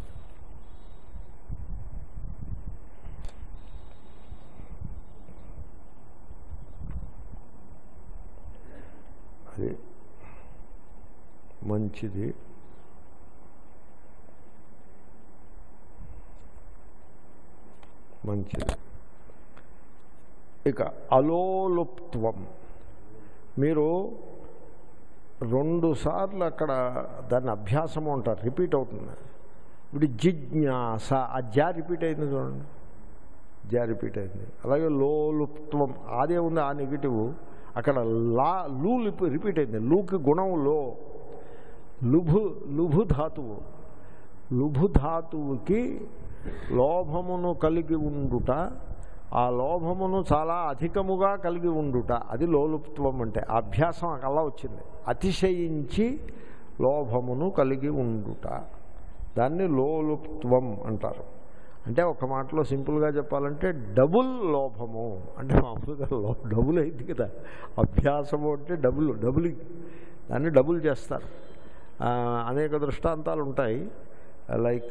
అది మంచిది మంచిది ఇక అలోలుప్త్వం మీరు రెండు సార్లు అక్కడ దాన్ని అభ్యాసము అంటారు రిపీట్ అవుతుంది ఇప్పుడు జిజ్ఞాస ఆ జా రిపీట్ అయింది చూడండి జా రిపీట్ అయింది అలాగే లోలుప్త్వం అదే ఉంది ఆ నెగిటివ్ అక్కడ లా లూ లిప్ రిపీట్ అయింది లూకి గుణం లో లుభు లుభు ధాతువు లుభు ధాతువుకి లోభమును కలిగి ఉండుట ఆ లోభమును చాలా అధికముగా కలిగి ఉండుట అది లోలుప్త్వం అంటే ఆ అభ్యాసం అలా వచ్చింది అతిశయించి లోభమును కలిగి ఉండుట దాన్ని లోలుప్త్వం అంటారు అంటే ఒక మాటలో సింపుల్గా చెప్పాలంటే డబుల్ లోభము అంటే మామూలుగా లో డబుల్ అయింది కదా అభ్యాసము అంటే డబుల్ డబుల్ దాన్ని డబుల్ చేస్తారు అనేక దృష్టాంతాలు ఉంటాయి లైక్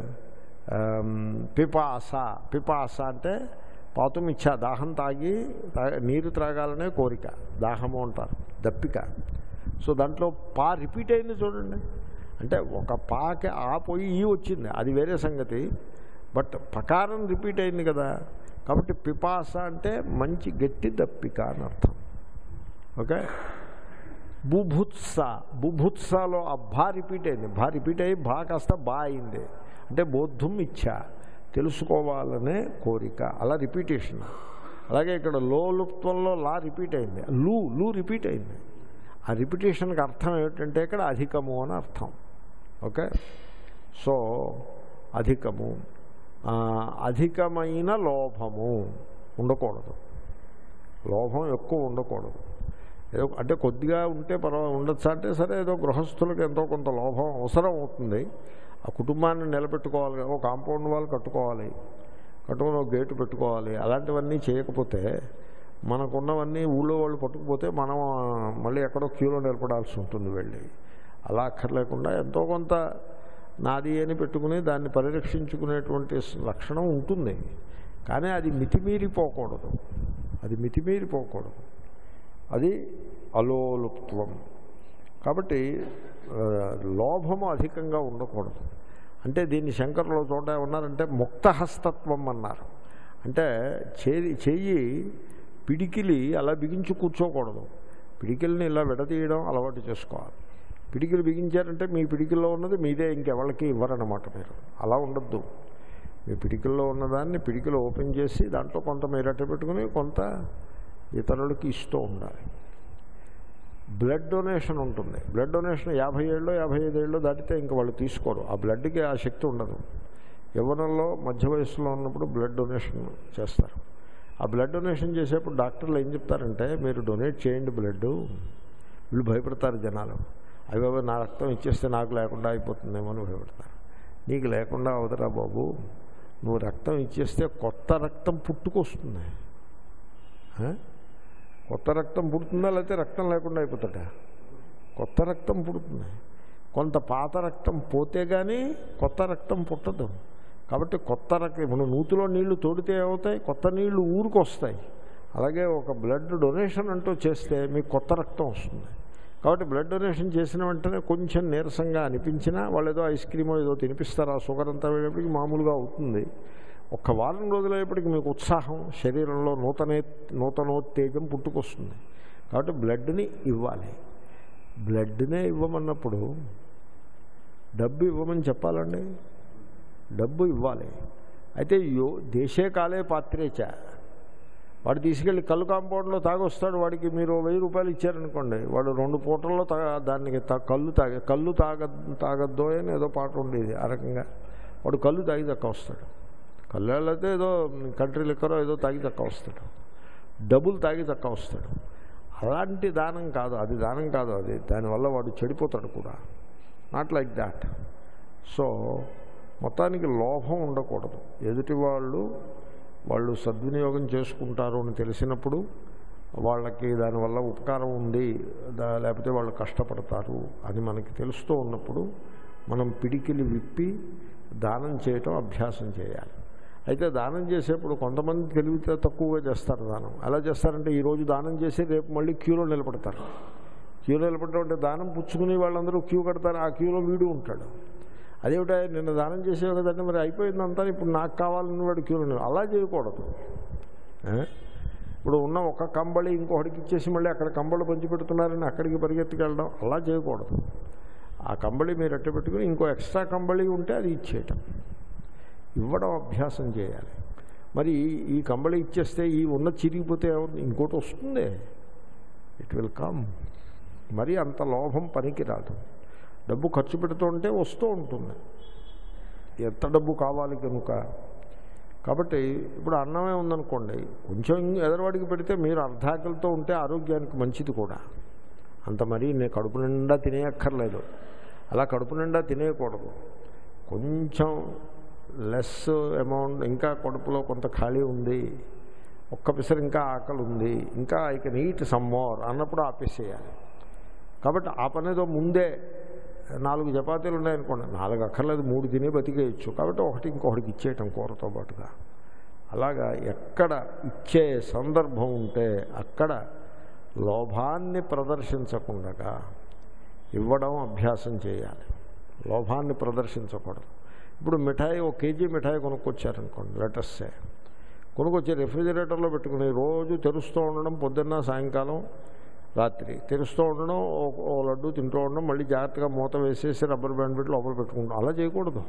పిపాస పిపాస అంటే పాతుమిచ్చ దాహం తాగి నీరు త్రాగాలనే కోరిక దాహము అంటారు దప్పిక సో దాంట్లో పా రిపీట్ అయింది చూడండి అంటే ఒక పాకి ఆ పోయి ఈ వచ్చింది అది వేరే సంగతి బట్ పకారం రిపీట్ అయింది కదా కాబట్టి పిపాస అంటే మంచి గట్టి దప్పిక అని అర్థం ఓకే బుభుత్స బుభుత్సలో ఆ భా రిపీట్ అయింది భా రిపీట్ అయ్యి భా కాస్త బా అయింది అంటే బోద్ధం ఇచ్చ తెలుసుకోవాలనే కోరిక అలా రిపీటేషన్ అలాగే ఇక్కడ లోలుప్త్వంలో లా రిపీట్ అయింది లూ లూ రిపీట్ అయింది ఆ రిపిటేషన్కి అర్థం ఏమిటంటే ఇక్కడ అధికము అని అర్థం ఓకే సో అధికము అధికమైన లోభము ఉండకూడదు లోభం ఎక్కువ ఉండకూడదు ఏదో అంటే కొద్దిగా ఉంటే పర్వాలేదు ఉండొచ్చా అంటే సరే ఏదో గృహస్థులకు ఎంతో కొంత లోభం అవసరం అవుతుంది ఆ కుటుంబాన్ని నిలబెట్టుకోవాలి కదా ఒక కాంపౌండ్ వాళ్ళు కట్టుకోవాలి కట్టుకుని ఒక గేటు పెట్టుకోవాలి అలాంటివన్నీ చేయకపోతే మనకున్నవన్నీ ఊళ్ళో వాళ్ళు పట్టుకుపోతే మనం మళ్ళీ ఎక్కడో క్యూలో నిలబడాల్సి ఉంటుంది వెళ్ళి అలా అక్కర్లేకుండా ఎంతో కొంత నాది అని పెట్టుకుని దాన్ని పరిరక్షించుకునేటువంటి లక్షణం ఉంటుంది కానీ అది మితిమీరిపోకూడదు అది మితిమీరిపోకూడదు అది అలోలుప్త్వం కాబట్టి లోభము అధికంగా ఉండకూడదు అంటే దీన్ని శంకరులో చోట ఏమన్నారంటే ముక్తహస్తత్వం అన్నారు అంటే చేయి చెయ్యి పిడికిలి అలా బిగించి కూర్చోకూడదు పిడికిల్ని ఇలా విడదీయడం అలవాటు చేసుకోవాలి పిడికిలు బిగించారంటే మీ పిడికిల్లో ఉన్నది మీదే ఇంకెవరికి ఇవ్వరన్నమాట మీరు అలా ఉండద్దు మీ పిడికిల్లో ఉన్నదాన్ని పిడికిలు ఓపెన్ చేసి దాంట్లో కొంత మీరు అట్ట పెట్టుకుని కొంత ఇతరులకి ఇస్తూ ఉండాలి బ్లడ్ డొనేషన్ ఉంటుంది బ్లడ్ డొనేషన్ యాభై ఏళ్ళు యాభై ఐదు ఏళ్ళు దాటితే ఇంకా వాళ్ళు తీసుకోరు ఆ బ్లడ్కి ఆ శక్తి ఉండదు యవ్వనంలో మధ్య వయసులో ఉన్నప్పుడు బ్లడ్ డొనేషన్ చేస్తారు ఆ బ్లడ్ డొనేషన్ చేసేప్పుడు డాక్టర్లు ఏం చెప్తారంటే మీరు డొనేట్ చేయండి బ్లడ్ వీళ్ళు భయపడతారు జనాలు అవి బాబు నా రక్తం ఇచ్చేస్తే నాకు లేకుండా అయిపోతుందేమో అని భయపడతారు నీకు లేకుండా అవదరా బాబు నువ్వు రక్తం ఇచ్చేస్తే కొత్త రక్తం పుట్టుకొస్తుంది ఆ? కొత్త రక్తం పుడుతుందా లేకపోతే రక్తం లేకుండా అయిపోతాడా కొత్త రక్తం పుడుతుంది కొంత పాత రక్తం పోతే కానీ కొత్త రక్తం పుట్టదు కాబట్టి కొత్త రక్తం ఇప్పుడు నూతిలో నీళ్లు తోడితే ఏమవుతాయి కొత్త నీళ్లు ఊరికి వస్తాయి అలాగే ఒక బ్లడ్ డొనేషన్ అంటూ చేస్తే మీకు కొత్త రక్తం వస్తుంది కాబట్టి బ్లడ్ డొనేషన్ చేసిన వెంటనే కొంచెం నీరసంగా అనిపించినా వాళ్ళు ఏదో ఐస్ క్రీమో ఏదో తినిపిస్తారు ఆ షుగర్ అంతా వెళ్ళేప్పటికి మామూలుగా అవుతుంది ఒక్క వారం రోజులయ్యేప్పటికి మీకు ఉత్సాహం శరీరంలో నూతనే నూతనోత్తేజం పుట్టుకొస్తుంది కాబట్టి బ్లడ్ని ఇవ్వాలి బ్లడ్నే ఇవ్వమన్నప్పుడు డబ్బు ఇవ్వమని చెప్పాలండి డబ్బు ఇవ్వాలి అయితే యో దేశే కాలే పాత్రేచ వాడు తీసుకెళ్ళి కళ్ళు కాంపౌండ్లో తాగొస్తాడు వాడికి మీరు వెయ్యి రూపాయలు ఇచ్చారనుకోండి వాడు రెండు పూటల్లో తా దానికి తా కళ్ళు తాగ కళ్ళు తాగ తాగద్దో అని ఏదో పాట ఉండేది ఆ రకంగా వాడు కళ్ళు తాగి తక్క వస్తాడు కళ్ళు అయితే ఏదో కంట్రీ లిక్కరో ఏదో తాగి తక్క వస్తాడు డబ్బులు తాగి తక్క వస్తాడు అలాంటి దానం కాదు అది దానం కాదు అది దానివల్ల వాడు చెడిపోతాడు కూడా నాట్ లైక్ దాట్ సో మొత్తానికి లోభం ఉండకూడదు ఎదుటి వాళ్ళు వాళ్ళు సద్వినియోగం చేసుకుంటారు అని తెలిసినప్పుడు వాళ్ళకి దానివల్ల ఉపకారం ఉంది దా- లేకపోతే వాళ్ళు కష్టపడతారు అని మనకి తెలుస్తూ ఉన్నప్పుడు మనం పిడికిలి విప్పి దానం చేయటం అభ్యాసం చేయాలి అయితే దానం చేసేప్పుడు కొంతమంది తెలివితే తక్కువగా చేస్తారు దానం ఎలా చేస్తారంటే ఈరోజు దానం చేసి రేపు మళ్ళీ క్యూలో నిలబడతారు క్యూలో నిలబడటం అంటే దానం పుచ్చుకుని వాళ్ళందరూ క్యూ కడతారు ఆ క్యూలో వీడు ఉంటాడు అదేమిటా నిన్న దానం చేసేవి కదంటే మరి అయిపోయిందంతా ఇప్పుడు నాకు కావాలని వాడు క్యూలో నిల- అలా చేయకూడదు ఆ? ఇప్పుడు ఉన్న ఒక కంబళి ఇంకొకటికి ఇచ్చేసి మళ్ళీ అక్కడ కంబళి పంచి పెడుతున్నారని అక్కడికి పరిగెత్తుకెళ్ళడం అలా చేయకూడదు ఆ కంబళి మీరు అట్ట పెట్టుకుని ఇంకో ఎక్స్ట్రా కంబళి ఉంటే అది ఇచ్చేయటం ఇవ్వడం అభ్యాసం చేయాలి మరి ఈ- ఈ కంబళి ఇచ్చేస్తే ఈ ఉన్న చిరిగిపోతే ఏమవుతుంది? ఇంకోటి వస్తుంది ఇట్ విల్ కమ్ మరి అంత లోభం పనికిరాదు డబ్బు ఖర్చు పెడుతూ ఉంటే వస్తూ ఉంటుంది ఎంత డబ్బు కావాలి కనుక కాబట్టి ఇప్పుడు అన్నమే ఉందనుకోండి కొంచెం ఎదరవాడికి పెడితే మీరు అర్ధాకలతో ఉంటే ఆరోగ్యానికి మంచిది కూడా అంత మరీ నేను కడుపు నిండా తినేయక్కర్లేదు అలా కడుపు నిండా తినేయకూడదు కొంచెం లెస్ అమౌంట్ ఇంకా కడుపులో కొంత ఖాళీ ఉంది ఒక్క పిసరు ఇంకా ఆకలి ఉంది ఇంకా I can eat some more అన్నప్పుడు ఆపేసేయాలి కాబట్టి ఆ పనేదో ముందే నాలుగు చపాతీలు ఉన్నాయనుకోండి నాలుగు అక్కర్లేదు మూడు తిని బతికేయచ్చు కాబట్టి ఒకటి ఇంకొకటికి ఇచ్చేయటం కూరతో పాటుగా అలాగా ఎక్కడ ఇచ్చే సందర్భం ఉంటే అక్కడ లోభాన్ని ప్రదర్శించకుండా ఇవ్వడం అభ్యాసం చేయాలి లోభాన్ని ప్రదర్శించకూడదు ఇప్పుడు మిఠాయి ఒక కేజీ మిఠాయి కొనుక్కొచ్చారనుకోండి లెటస్సే కొనుక్కొచ్చి రెఫ్రిజిరేటర్లో పెట్టుకుని రోజు తెరుస్తూ ఉండడం పొద్దున్న సాయంకాలం రాత్రి తెరుస్తూ ఉండడం ఓ- ఓ లడ్డు తింటూ ఉండడం మళ్ళీ జాగ్రత్తగా మూత వేసేసి రబ్బర్ బ్యాండ్ పెట్టి లోపల పెట్టుకుంటాం అలా చేయకూడదు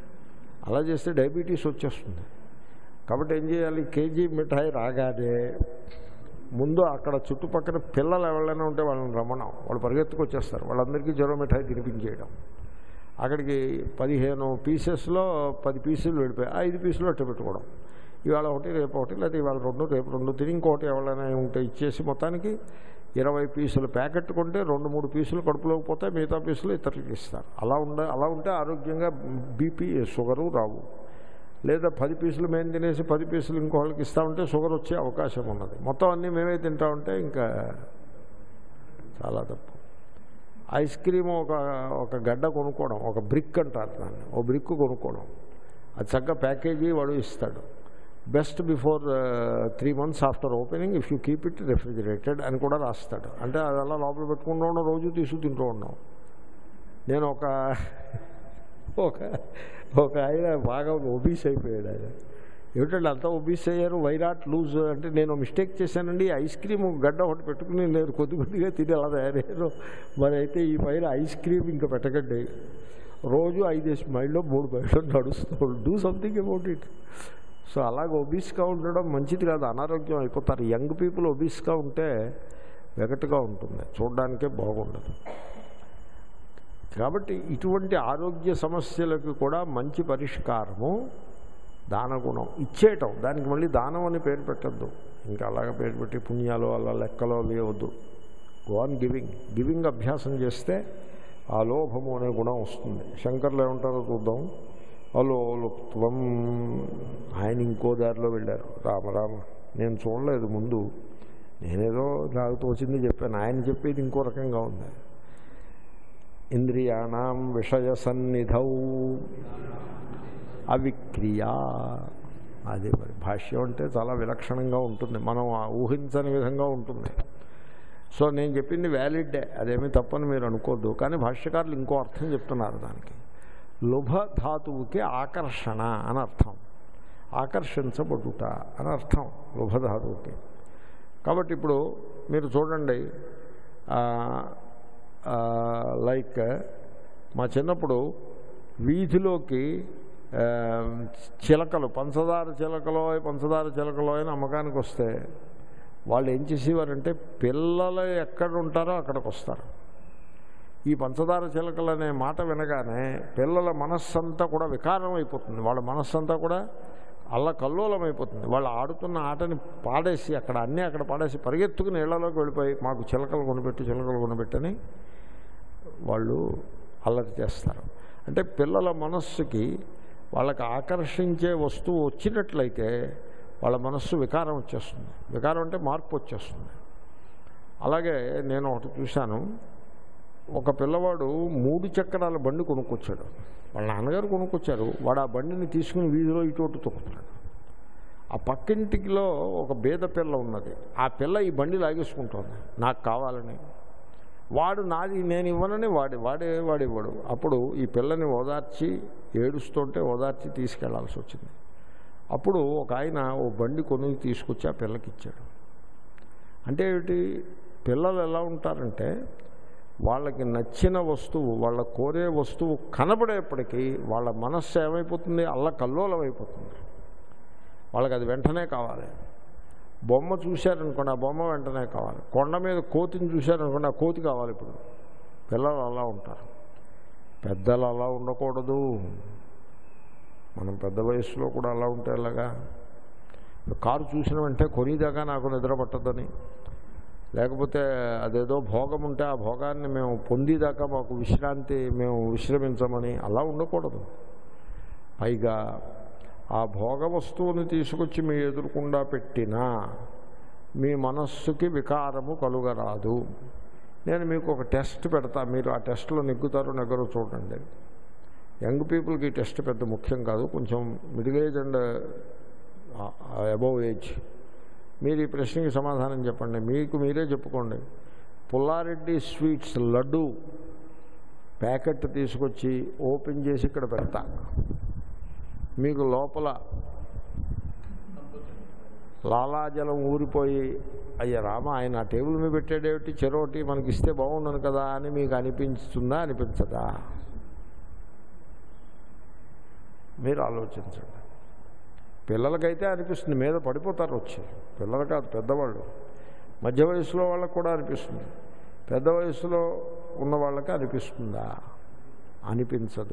అలా చేస్తే డయాబెటీస్ వచ్చేస్తుంది కాబట్టి ఏం చేయాలి కేజీ మిఠాయి రాగానే ముందు అక్కడ చుట్టుపక్కల పిల్లలు ఎవరైనా ఉంటే వాళ్ళని రమ్మడం వాళ్ళు పరిగెత్తుకు వచ్చేస్తారు వాళ్ళందరికీ జ్వరం మిఠాయి తినిపించేయడం అక్కడికి పదిహేను పీసెస్లో పది పీసులు వెళ్ళిపోయి ఐదు పీసులు అట్టు పెట్టుకోవడం ఇవాళ ఒకటి రేపు ఒకటి లేదా ఇవాళ రెండు రేపు రెండు తిని ఇంకోటి ఎవరైనా ఉంటే ఇచ్చేసి మొత్తానికి ఇరవై పీసులు ప్యాకెట్ కొంటే రెండు మూడు పీసులు కడుపులోకి పోతే మిగతా పీసులు ఇతరులకు ఇస్తారు అలా ఉండ అలా ఉంటే ఆరోగ్యంగా బీపీ షుగరు రావు లేదా పది పీసులు మేము తినేసి పది పీసులు ఇంకోళ్ళకి ఇస్తామంటే షుగర్ వచ్చే అవకాశం ఉన్నది మొత్తం అన్నీ మేమే తింటామంటే ఇంకా చాలా తప్పు ఐస్ క్రీమ్ ఒక ఒక గడ్డ కొనుక్కోవడం ఒక బ్రిక్ అంటారు దాన్ని ఓ బ్రిక్ కొనుక్కోవడం అది చక్కగా ప్యాకేజీ వాడు ఇస్తాడు best before three months after opening if you keep it refrigerated అని కూడా రాస్తాడు అంటే అది అలా లోపల పెట్టుకుంటూ ఉన్నాం రోజు తీసుకు తింటూ ఉన్నాం నేను ఒక ఒక ఒక ఆయన బాగా ఒబీస్ అయిపోయాడు ఆయన ఏమిటంటే అంతా ఒబీస్ అయ్యారు వైరాట్ లూజ్ అంటే నేను మిస్టేక్ చేశానండి ఐస్ క్రీమ్ గడ్డ ఒకటి పెట్టుకుని నేను కొద్ది కొద్దిగా తిని అలా తయారయ్యారు మరి అయితే ఈ పైన ఐస్ క్రీమ్ ఇంకా పెట్టకండి రోజు ఐదేసి మైల్లో మూడు మైళ్ళు నడుస్తూ do something about it so అలాగ ఒబీస్గా ఉండడం మంచిది కాదు అనారోగ్యం అయిపోతారు యంగ్ పీపుల్ ఒబీస్గా ఉంటే వెగటుగా ఉంటుంది చూడడానికే బాగుండదు కాబట్టి ఇటువంటి ఆరోగ్య సమస్యలకు కూడా మంచి పరిష్కారము దానగుణం ఇచ్చేయటం దానికి మళ్ళీ దానం అని పేరు పెట్టద్దు ఇంకా అలాగే పేరు పెట్టి పుణ్యాలు అలా లెక్కలో లేవద్దు గో ఆన్ గివింగ్ గివింగ్ అభ్యాసం చేస్తే ఆ లోభము అనే గుణం వస్తుంది శంకర్లు ఏమంటారో చూద్దాం అలోలుప్త్వం ఆయన ఇంకో దారిలో వెళ్ళారు రామ రామ నేను చూడలేదు ముందు నేనేదో నాకు తోచింది చెప్పాను ఆయన చెప్పేది ఇంకో రకంగా ఉంది ఇంద్రియాణం విషయ సన్నిధౌ అవిక్రియ అది మరి భాష్యం అంటే చాలా విలక్షణంగా ఉంటుంది మనం ఆ ఊహించని విధంగా ఉంటుంది సో నేను చెప్పింది వ్యాలిడ్డే అదేమీ తప్పని మీరు అనుకోద్దు కానీ భాష్యకారులు ఇంకో అర్థం చెప్తున్నారు దానికి లుభ ధాతువుకి ఆకర్షణ అని అర్థం ఆకర్షించబడుట అని అర్థం లుభ ధాతువుకి కాబట్టి ఇప్పుడు మీరు చూడండి లైక్ మా చిన్నప్పుడు వీధిలోకి చిలకలు పంచదార చిలకలో పంచదార చిలకలో అని అమ్మకానికి వస్తే వాళ్ళు ఏం చేసేవారంటే పిల్లలు ఎక్కడ ఉంటారో అక్కడికి వస్తారు ఈ పంచదార చిలకలు అనే మాట వినగానే పిల్లల మనస్సంతా కూడా వికారం అయిపోతుంది వాళ్ళ మనస్సంతా కూడా అల్ల కల్లోలం అయిపోతుంది వాళ్ళు ఆడుతున్న ఆటని పాడేసి అక్కడ అన్నీ అక్కడ పాడేసి పరిగెత్తుకుని నీళ్ళలోకి వెళ్ళిపోయి మాకు చిలకలు కొనిపెట్టి చిలకలు కొనిపెట్టని వాళ్ళు అల్లరి చేస్తారు అంటే పిల్లల మనస్సుకి వాళ్ళకి ఆకర్షించే వస్తువు వచ్చినట్లయితే వాళ్ళ మనస్సు వికారం వచ్చేస్తుంది వికారం అంటే మార్పు వచ్చేస్తుంది అలాగే నేను ఒకటి చూశాను ఒక పిల్లవాడు మూడు చక్రాల బండి కొనుక్కొచ్చాడు వాళ్ళ నాన్నగారు కొనుక్కొచ్చారు వాడు ఆ బండిని తీసుకుని వీధిలో ఇటు అటు తొక్కుతున్నాడు ఆ పక్కింటిలో ఒక బేద పిల్ల ఉన్నది ఆ పిల్ల ఈ బండి లాగేసుకుంటోంది నాకు కావాలని వాడు నాది నేను ఇవ్వనని వాడి వాడే వాడు ఇవ్వడు అప్పుడు ఈ పిల్లని ఓదార్చి ఏడుస్తుంటే ఓదార్చి తీసుకెళ్లాల్సి వచ్చింది అప్పుడు ఒక ఆయన ఓ బండి కొని తీసుకొచ్చి ఆ పిల్లకి ఇచ్చాడు అంటే ఏమిటి పిల్లలు ఎలా ఉంటారంటే వాళ్ళకి నచ్చిన వస్తువు వాళ్ళ కోరే వస్తువు కనబడేప్పటికీ వాళ్ళ మనస్సు ఏమైపోతుంది అల్ల కల్లోలం అయిపోతుంది వాళ్ళకి అది వెంటనే కావాలి బొమ్మ చూశారనుకోండి ఆ బొమ్మ వెంటనే కావాలి కొండ మీద కోతిని చూశారనుకోండి ఆ కోతి కావాలి ఇప్పుడు పిల్లలు అలా ఉంటారు పెద్దలు అలా ఉండకూడదు మనం పెద్ద వయసులో కూడా అలా ఉంటే ఎలాగా కారు చూసిన వెంటనే కొనిదాకా నాకు నిద్ర పట్టదని లేకపోతే అదేదో భోగం ఉంటే ఆ భోగాన్ని మేము పొందేదాకా మాకు విశ్రాంతి మేము విశ్రమించమని అలా ఉండకూడదు పైగా ఆ భోగ వస్తువుని తీసుకొచ్చి మీ ఎదురుకుండా పెట్టినా మీ మనస్సుకి వికారము కలుగరాదు నేను మీకు ఒక టెస్ట్ పెడతా మీరు ఆ టెస్ట్లో నెగ్గుతారో నెగ్గరో చూడండి యంగ్ పీపుల్కి ఈ టెస్ట్ పెద్ద ముఖ్యం కాదు కొంచెం middle age and above age మీరు ఈ ప్రశ్నకి సమాధానం చెప్పండి మీకు మీరే చెప్పుకోండి పుల్లారెడ్డి స్వీట్స్ లడ్డు ప్యాకెట్ తీసుకొచ్చి ఓపెన్ చేసి ఇక్కడ పెడతా మీకు లోపల లాలాజలం ఊరిపోయి అయ్య రామ ఆయన ఆ టేబుల్ మీద పెట్టేడేమిటి చెరోటి మనకి ఇస్తే బాగుండను కదా అని మీకు అనిపించుతుందా అనిపించదా మీరు ఆలోచించండి పిల్లలకైతే అనిపిస్తుంది మీద పడిపోతారు వచ్చి పిల్లలు కాదు పెద్దవాళ్ళు మధ్య వయసులో వాళ్ళకు కూడా అనిపిస్తుంది పెద్ద వయసులో ఉన్న వాళ్ళకి అనిపిస్తుందా అనిపించదు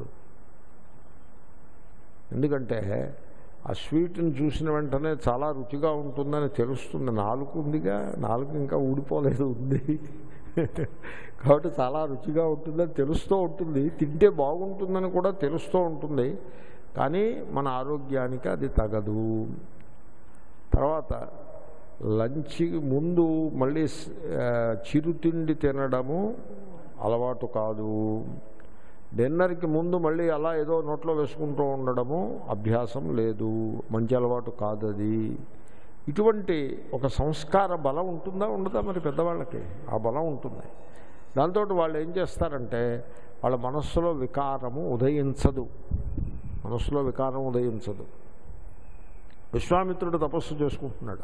ఎందుకంటే ఆ స్వీట్ని చూసిన వెంటనే చాలా రుచిగా ఉంటుందని తెలుస్తుంది నాలుగు ఉందిగా నాలుగు ఇంకా ఊడిపోలేదు ఉంది కాబట్టి చాలా రుచిగా ఉంటుందని తెలుస్తూ ఉంటుంది తింటే బాగుంటుందని కూడా తెలుస్తూ ఉంటుంది కానీ మన ఆరోగ్యానికి అది తగదు తర్వాత లంచ్ ముందు మళ్ళీ చిరుతిండి తినడము అలవాటు కాదు డిన్నర్కి ముందు మళ్ళీ అలా ఏదో నోట్లో వేసుకుంటూ ఉండడము అభ్యాసం లేదు మంచి అలవాటు కాదు అది ఇటువంటి ఒక సంస్కార బలం ఉంటుందా ఉండదా మరి పెద్దవాళ్ళకి ఆ బలం ఉంటుంది దాంతో వాళ్ళు ఏం చేస్తారంటే వాళ్ళ మనస్సులో వికారము ఉదయించదు మనస్సులో వికారం ఉదయించదు విశ్వామిత్రుడు తపస్సు చేసుకుంటున్నాడు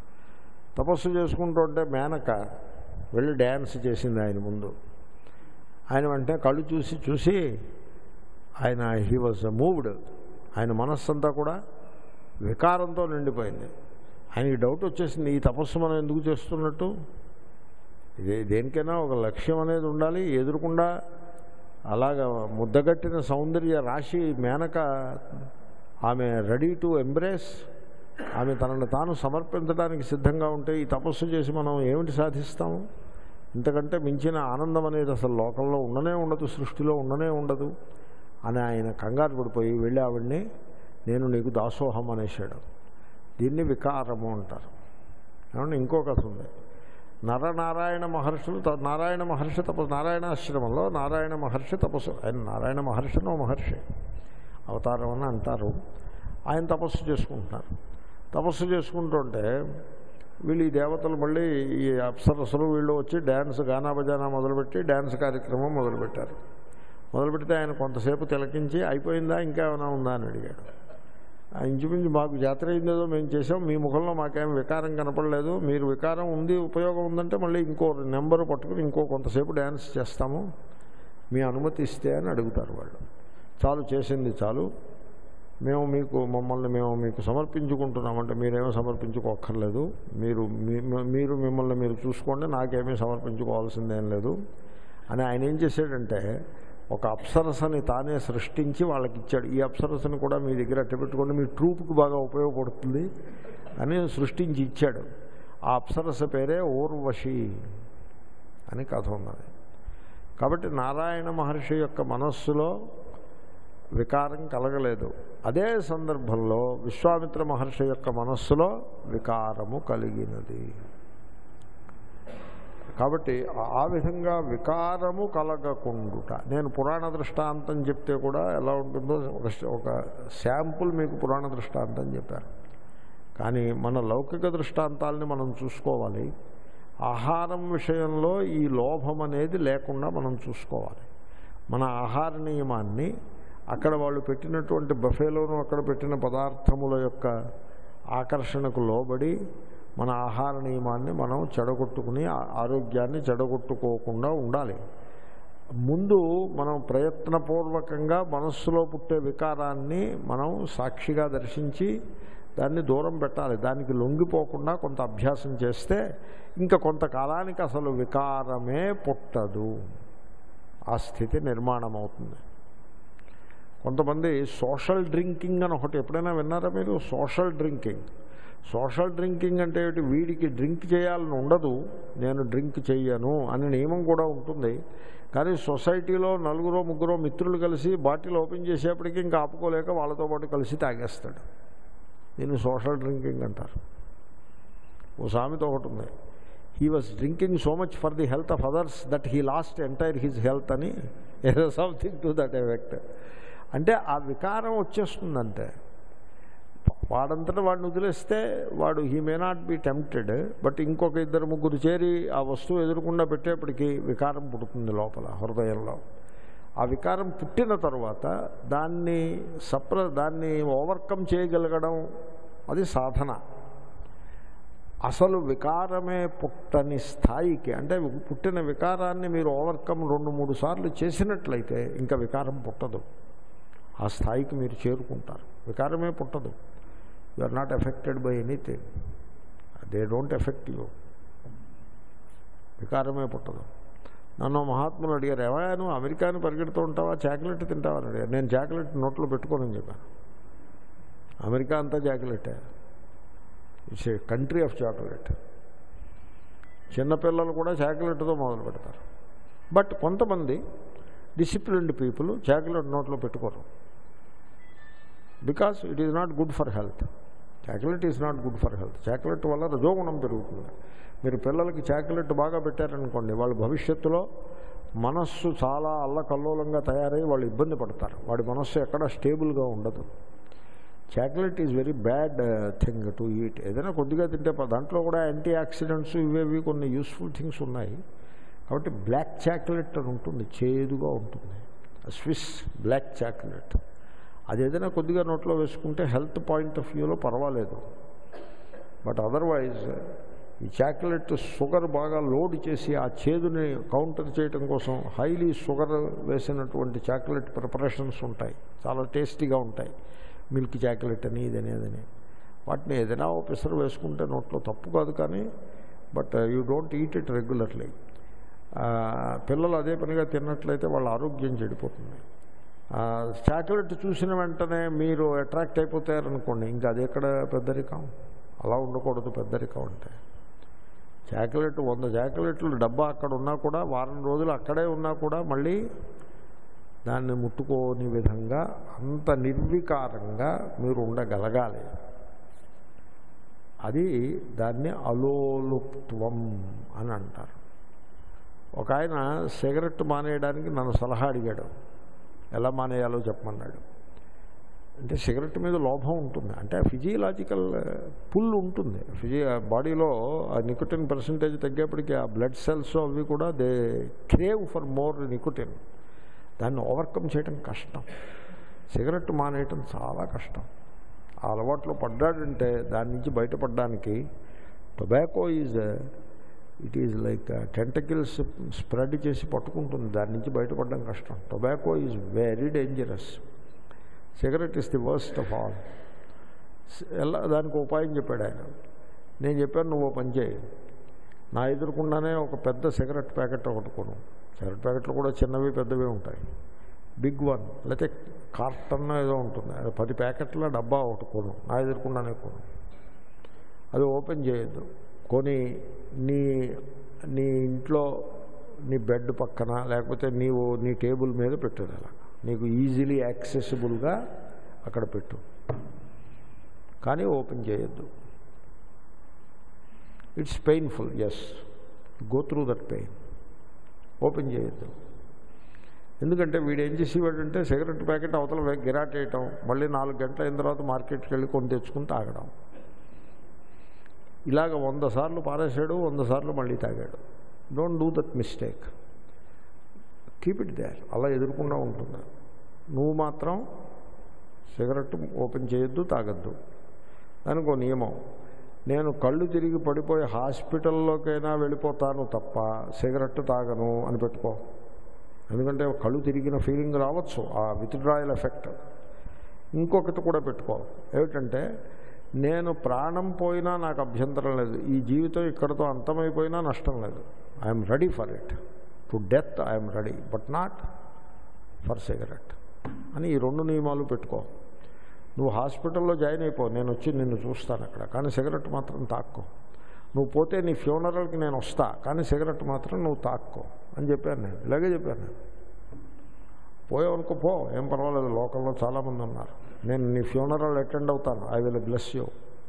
తపస్సు చేసుకుంటుంటే మేనక వెళ్ళి డ్యాన్స్ చేసింది ఆయన ముందు ఆయన వెంటనే కళ్ళు చూసి చూసి ఆయన హీ వాజ్ మూవ్డ్ ఆయన మనస్సంతా కూడా వికారంతో నిండిపోయింది ఆయనకి డౌట్ వచ్చేసింది ఈ తపస్సు మనం ఎందుకు చేస్తున్నట్టు ఇదే దేనికైనా ఒక లక్ష్యం అనేది ఉండాలి ఎదురుకుండా అలాగ ముద్దగట్టిన సౌందర్య రాశి మేనక ఆమె రెడీ టు ఎంబ్రేస్ ఆమె తనను తాను సమర్పించడానికి సిద్ధంగా ఉంటే ఈ తపస్సు చేసి మనం ఏమిటి సాధిస్తాము ఇంతకంటే మించిన ఆనందం అనేది అసలు లోకంలో ఉండనే ఉండదు సృష్టిలో ఉండనే ఉండదు అని ఆయన కంగారు పడిపోయి వెళ్ళి ఆవిడ్ని నేను నీకు దాసోహం అనేసాడు దీన్ని వికారము అంటారు ఏమంటే ఇంకో కథ ఉంది నరనారాయణ మహర్షులు త- నారాయణ మహర్షి తపస్సు నారాయణ ఆశ్రమంలో నారాయణ మహర్షి తపస్సు ఆయన నారాయణ మహర్షినో మహర్షి అవతారం అని అంటారు ఆయన తపస్సు చేసుకుంటున్నారు తపస్సు చేసుకుంటుంటే వీళ్ళు ఈ దేవతలు మళ్ళీ ఈ అప్సరసలు వీళ్ళు వచ్చి డ్యాన్స్ గానా బజానా మొదలుపెట్టి డ్యాన్స్ కార్యక్రమం మొదలుపెట్టారు మొదలుపెడితే ఆయన కొంతసేపు తిలకించి అయిపోయిందా ఇంకా ఏమైనా ఉందా అని అడిగాడు ఆ ఇంచుమించు మాకు జాతర అయిందేదో మేము చేసాం మీ ముఖంలో మాకేం వికారం కనపడలేదు మీరు వికారం ఉంది ఉపయోగం ఉందంటే మళ్ళీ ఇంకో నెంబర్ పట్టుకుని ఇంకో కొంతసేపు డ్యాన్స్ చేస్తాము మీ అనుమతి ఇస్తే అని అడుగుతారు వాళ్ళు చాలు చేసింది చాలు మేము మీకు మమ్మల్ని మేము మీకు సమర్పించుకుంటున్నామంటే మీరేమీ సమర్పించుకోక్కర్లేదు మీరు మీ- మీరు మిమ్మల్ని మీరు చూసుకోండి నాకేమీ సమర్పించుకోవాల్సిందేం లేదు అని ఆయన ఏం చేశాడంటే ఒక అప్సరసని తానే సృష్టించి వాళ్ళకి ఇచ్చాడు ఈ అప్సరసని కూడా మీ దగ్గర అట్ట పెట్టుకోండి మీ ట్రూప్కి బాగా ఉపయోగపడుతుంది అని సృష్టించి ఇచ్చాడు ఆ అప్సరస పేరే ఊర్వశి అని కథ ఉన్నది కాబట్టి నారాయణ మహర్షి యొక్క మనస్సులో వికారం కలగలేదు అదే సందర్భంలో విశ్వామిత్ర మహర్షి యొక్క మనస్సులో వికారము కలిగినది కాబట్టి ఆ- ఆ విధంగా వికారము కలగకుండుట నేను పురాణ దృష్టాంతం చెప్తే కూడా ఎలా ఉంటుందో ఒక ఒక శాంపుల్ మీకు పురాణ దృష్టాంతం చెప్పాను కానీ మన లౌకిక దృష్టాంతాలని మనం చూసుకోవాలి ఆహారం విషయంలో ఈ లోభం అనేది లేకుండా మనం చూసుకోవాలి మన ఆహార నియమాన్ని అక్కడ వాళ్ళు పెట్టినటువంటి బఫేలోను అక్కడ పెట్టిన పదార్థముల యొక్క ఆకర్షణకు లోబడి మన ఆహార నియమాన్ని మనం చెడగొట్టుకుని ఆ- ఆరోగ్యాన్ని చెడగొట్టుకోకుండా ఉండాలి ముందు మనం ప్రయత్నపూర్వకంగా మనస్సులో పుట్టే వికారాన్ని మనం సాక్షిగా దర్శించి దాన్ని దూరం పెట్టాలి దానికి లొంగిపోకుండా కొంత అభ్యాసం చేస్తే ఇంకా కొంతకాలానికి అసలు వికారమే పుట్టదు ఆ స్థితి నిర్మాణం అవుతుంది కొంతమంది సోషల్ డ్రింకింగ్ అని ఒకటి ఎప్పుడైనా విన్నారా మీరు సోషల్ డ్రింకింగ్ సోషల్ డ్రింకింగ్ అంటే ఏమిటి? వీడికి డ్రింక్ చేయాలని ఉండదు నేను డ్రింక్ చెయ్యను అనే నియమం కూడా ఉంటుంది కానీ సొసైటీలో నలుగురో ముగ్గురో మిత్రులు కలిసి బాటిల్ ఓపెన్ చేసేప్పటికి ఇంకా ఆపుకోలేక వాళ్ళతో పాటు కలిసి తాగేస్తాడు దీన్ని సోషల్ డ్రింకింగ్ అంటారు ఓ సామెత ఒకటి ఉంది he was drinking so much for the health of others that he lost entire his health అని ఏదో సంథింగ్ టు దట్ ఎఫెక్ట్ అంటే ఆ వికారం వచ్చేస్తుందంటే వాడంతటా వాడిని వదిలేస్తే వాడు he may not be tempted but ఇంకొక ఇద్దరు ముగ్గురు చేరి ఆ వస్తువు ఎదురకుండా పెట్టేప్పటికీ వికారం పుడుతుంది లోపల హృదయంలో ఆ వికారం పుట్టిన తర్వాత దాన్ని సప్ర దాన్ని ఓవర్కమ్ చేయగలగడం అది సాధన అసలు వికారమే పుట్టని స్థాయికి అంటే పుట్టిన వికారాన్ని మీరు ఓవర్కమ్ రెండు మూడు సార్లు చేసినట్లయితే ఇంకా వికారం పుట్టదు ఆ స్థాయికి మీరు చేరుకుంటారు వికారమే పుట్టదు you are not affected by anything they don't affect you వికారమే పుట్టదు నన్ను మహాత్ములు అడిగారు ఏమయ్యా నువ్వు అమెరికాని పరిగెడుతూ ఉంటావా చాక్లెట్ తింటావా అని అడిగారు నేను చాక్లెట్ నోట్లో పెట్టుకోనని చెప్పాను అమెరికా అంతా చాక్లెటే it's a country of chocolate చిన్నపిల్లలు కూడా చాక్లెట్తో మొదలు పెడతారు బట్ కొంతమంది డిసిప్లిన్డ్ పీపుల్ చాక్లెట్ నోట్లో పెట్టుకోరు because it is not good for health chocolate is not good for health chocolate వల్ల రజోగుణం పెరుగుతుంది మీరు పిల్లలకి చాక్లెట్ బాగా పెట్టారనుకోండి వాళ్ళ భవిష్యత్తులో మనస్సు చాలా అల్లకల్లోలంగా తయారై వాళ్ళు ఇబ్బంది పడతారు వాడి మనస్సు ఎక్కడ స్టేబుల్గా ఉండదు chocolate is very bad thing to eat ఏదైనా కొద్దిగా తింటే ప- దాంట్లో కూడా యాంటీ ఆక్సిడెంట్స్ ఇవేవి కొన్ని యూస్ఫుల్ థింగ్స్ ఉన్నాయి కాబట్టి బ్లాక్ చాక్లెట్ అని ఉంటుంది చేదుగా ఉంటుంది స్విస్ బ్లాక్ చాక్లెట్ అది ఏదైనా కొద్దిగా నోట్లో వేసుకుంటే హెల్త్ పాయింట్ ఆఫ్ వ్యూలో పర్వాలేదు బట్ అదర్వైజ్ ఈ చాక్లెట్ షుగర్ బాగా లోడ్ చేసి ఆ చేదుని కౌంటర్ చేయడం కోసం హైలీ షుగర్ వేసినటువంటి చాక్లెట్ ప్రిపరేషన్స్ ఉంటాయి చాలా టేస్టీగా ఉంటాయి మిల్క్ చాక్లెట్ అని ఇదని అదని వాటిని ఏదైనా ఓ పిసరు వేసుకుంటే నోట్లో తప్పు కాదు కానీ but you don't eat it regularly పిల్లలు అదే పనిగా తిన్నట్లయితే వాళ్ళ ఆరోగ్యం చెడిపోతుంది చాక్లెట్ చూసిన వెంటనే మీరు అట్రాక్ట్ అయిపోతారనుకోండి ఇంకా అది ఎక్కడ పెద్దరికం అలా ఉండకూడదు పెద్దరికం అంటే చాక్లెట్ వంద చాక్లెట్లు డబ్బా అక్కడ ఉన్నా కూడా వారం రోజులు అక్కడే ఉన్నా కూడా మళ్ళీ దాన్ని ముట్టుకోని విధంగా అంత నిర్వికారంగా మీరు ఉండగలగాలి అది దాన్ని అలోలుప్త్వం అని అంటారు ఒక ఆయన సిగరెట్ మానేయడానికి నన్ను సలహా అడిగాడు ఎలా మానేయాలో చెప్పమన్నాడు అంటే సిగరెట్ మీద లోభం ఉంటుంది అంటే ఫిజియలాజికల్ పుల్ ఉంటుంది ఫిజి బాడీలో ఆ నికోటిన్ పర్సంటేజ్ తగ్గేప్పటికీ ఆ బ్లడ్ సెల్స్ అవి కూడా they crave for more nicotine దాన్ని ఓవర్కమ్ చేయడం కష్టం సిగరెట్ మానేయటం చాలా కష్టం ఆ అలవాట్లో పడ్డాడంటే దాని నుంచి బయటపడడానికి tobacco is it is like tentacles spread చేసి పట్టుకుంటుంది దాని నుంచి బయటపడడం కష్టం tobacco is very dangerous cigarette is the worst of all ఎలా దానికి ఉపాయం చెప్పాడు ఆయన నేను చెప్పాను నువ్వు ఓ పని చేయి నా ఎదురుకుండానే ఒక పెద్ద సిగరెట్ ప్యాకెట్ ఒకటి కొను సిగరెట్ ప్యాకెట్లు కూడా చిన్నవి పెద్దవి ఉంటాయి బిగ్ వన్ లేకపోతే కార్టన్ ఏదో ఉంటుంది అది పది ప్యాకెట్ల డబ్బా ఒకటి కొను నా ఎదురుకుండానే కొను అది ఓపెన్ చేయొద్దు కొని నీ నీ ఇంట్లో నీ బెడ్ పక్కన లేకపోతే నీవు నీ టేబుల్ మీద పెట్టేది అలా నీకు ఈజీలీ యాక్సెసిబుల్గా అక్కడ పెట్టు కానీ ఓపెన్ చేయొద్దు it's painful yes go through that pain open చేయొద్దు ఎందుకంటే వీడు ఏం చేసేవాడంటే సిగరెట్ ప్యాకెట్ అవతల గిరాటేయటం మళ్ళీ నాలుగు గంటల అయిన తర్వాత మార్కెట్కి వెళ్ళి కొని తెచ్చుకుని తాగడం ఇలాగ వంద సార్లు పారేశాడు వంద సార్లు మళ్ళీ తాగాడు don't do that mistake keep it there అలా ఎదుర్కొండా ఉంటుంది నువ్వు మాత్రం సిగరెట్ ఓపెన్ చేయొద్దు తాగద్దు దానికి నియమం నేను కళ్ళు తిరిగి పడిపోయి హాస్పిటల్లోకైనా వెళ్ళిపోతాను తప్ప సిగరెట్ తాగను అని పెట్టుకో ఎందుకంటే కళ్ళు తిరిగిన ఫీలింగ్ రావచ్చు ఆ విత్డ్రాయల్ ఎఫెక్ట్ ఇంకొకటి కూడా పెట్టుకో ఏమిటంటే నేను ప్రాణం పోయినా నాకు అభ్యంతరం లేదు ఈ జీవితం ఇక్కడతో అంతమైపోయినా నష్టం లేదు I'm ready for it to death I'm ready but not for cigarette అని ఈ రెండు నియమాలు పెట్టుకో నువ్వు హాస్పిటల్లో జాయిన్ అయిపో నేను వచ్చి నిన్ను చూస్తాను అక్కడ కానీ సిగరెట్ మాత్రం తాక్కో నువ్వు పోతే నీ ఫ్యూనరల్కి నేను వస్తా కానీ సిగరెట్ మాత్రం నువ్వు తాక్కో అని చెప్పాను నేను ఇలాగే చెప్పాను నేను పోయావనుకో పో ఏం పర్వాలేదు లోకల్లో చాలామంది ఉన్నారు నేను నీ ఫ్యూనరల్ అటెండ్ అవుతాను ఐ విల్ బ్లెస్ యూ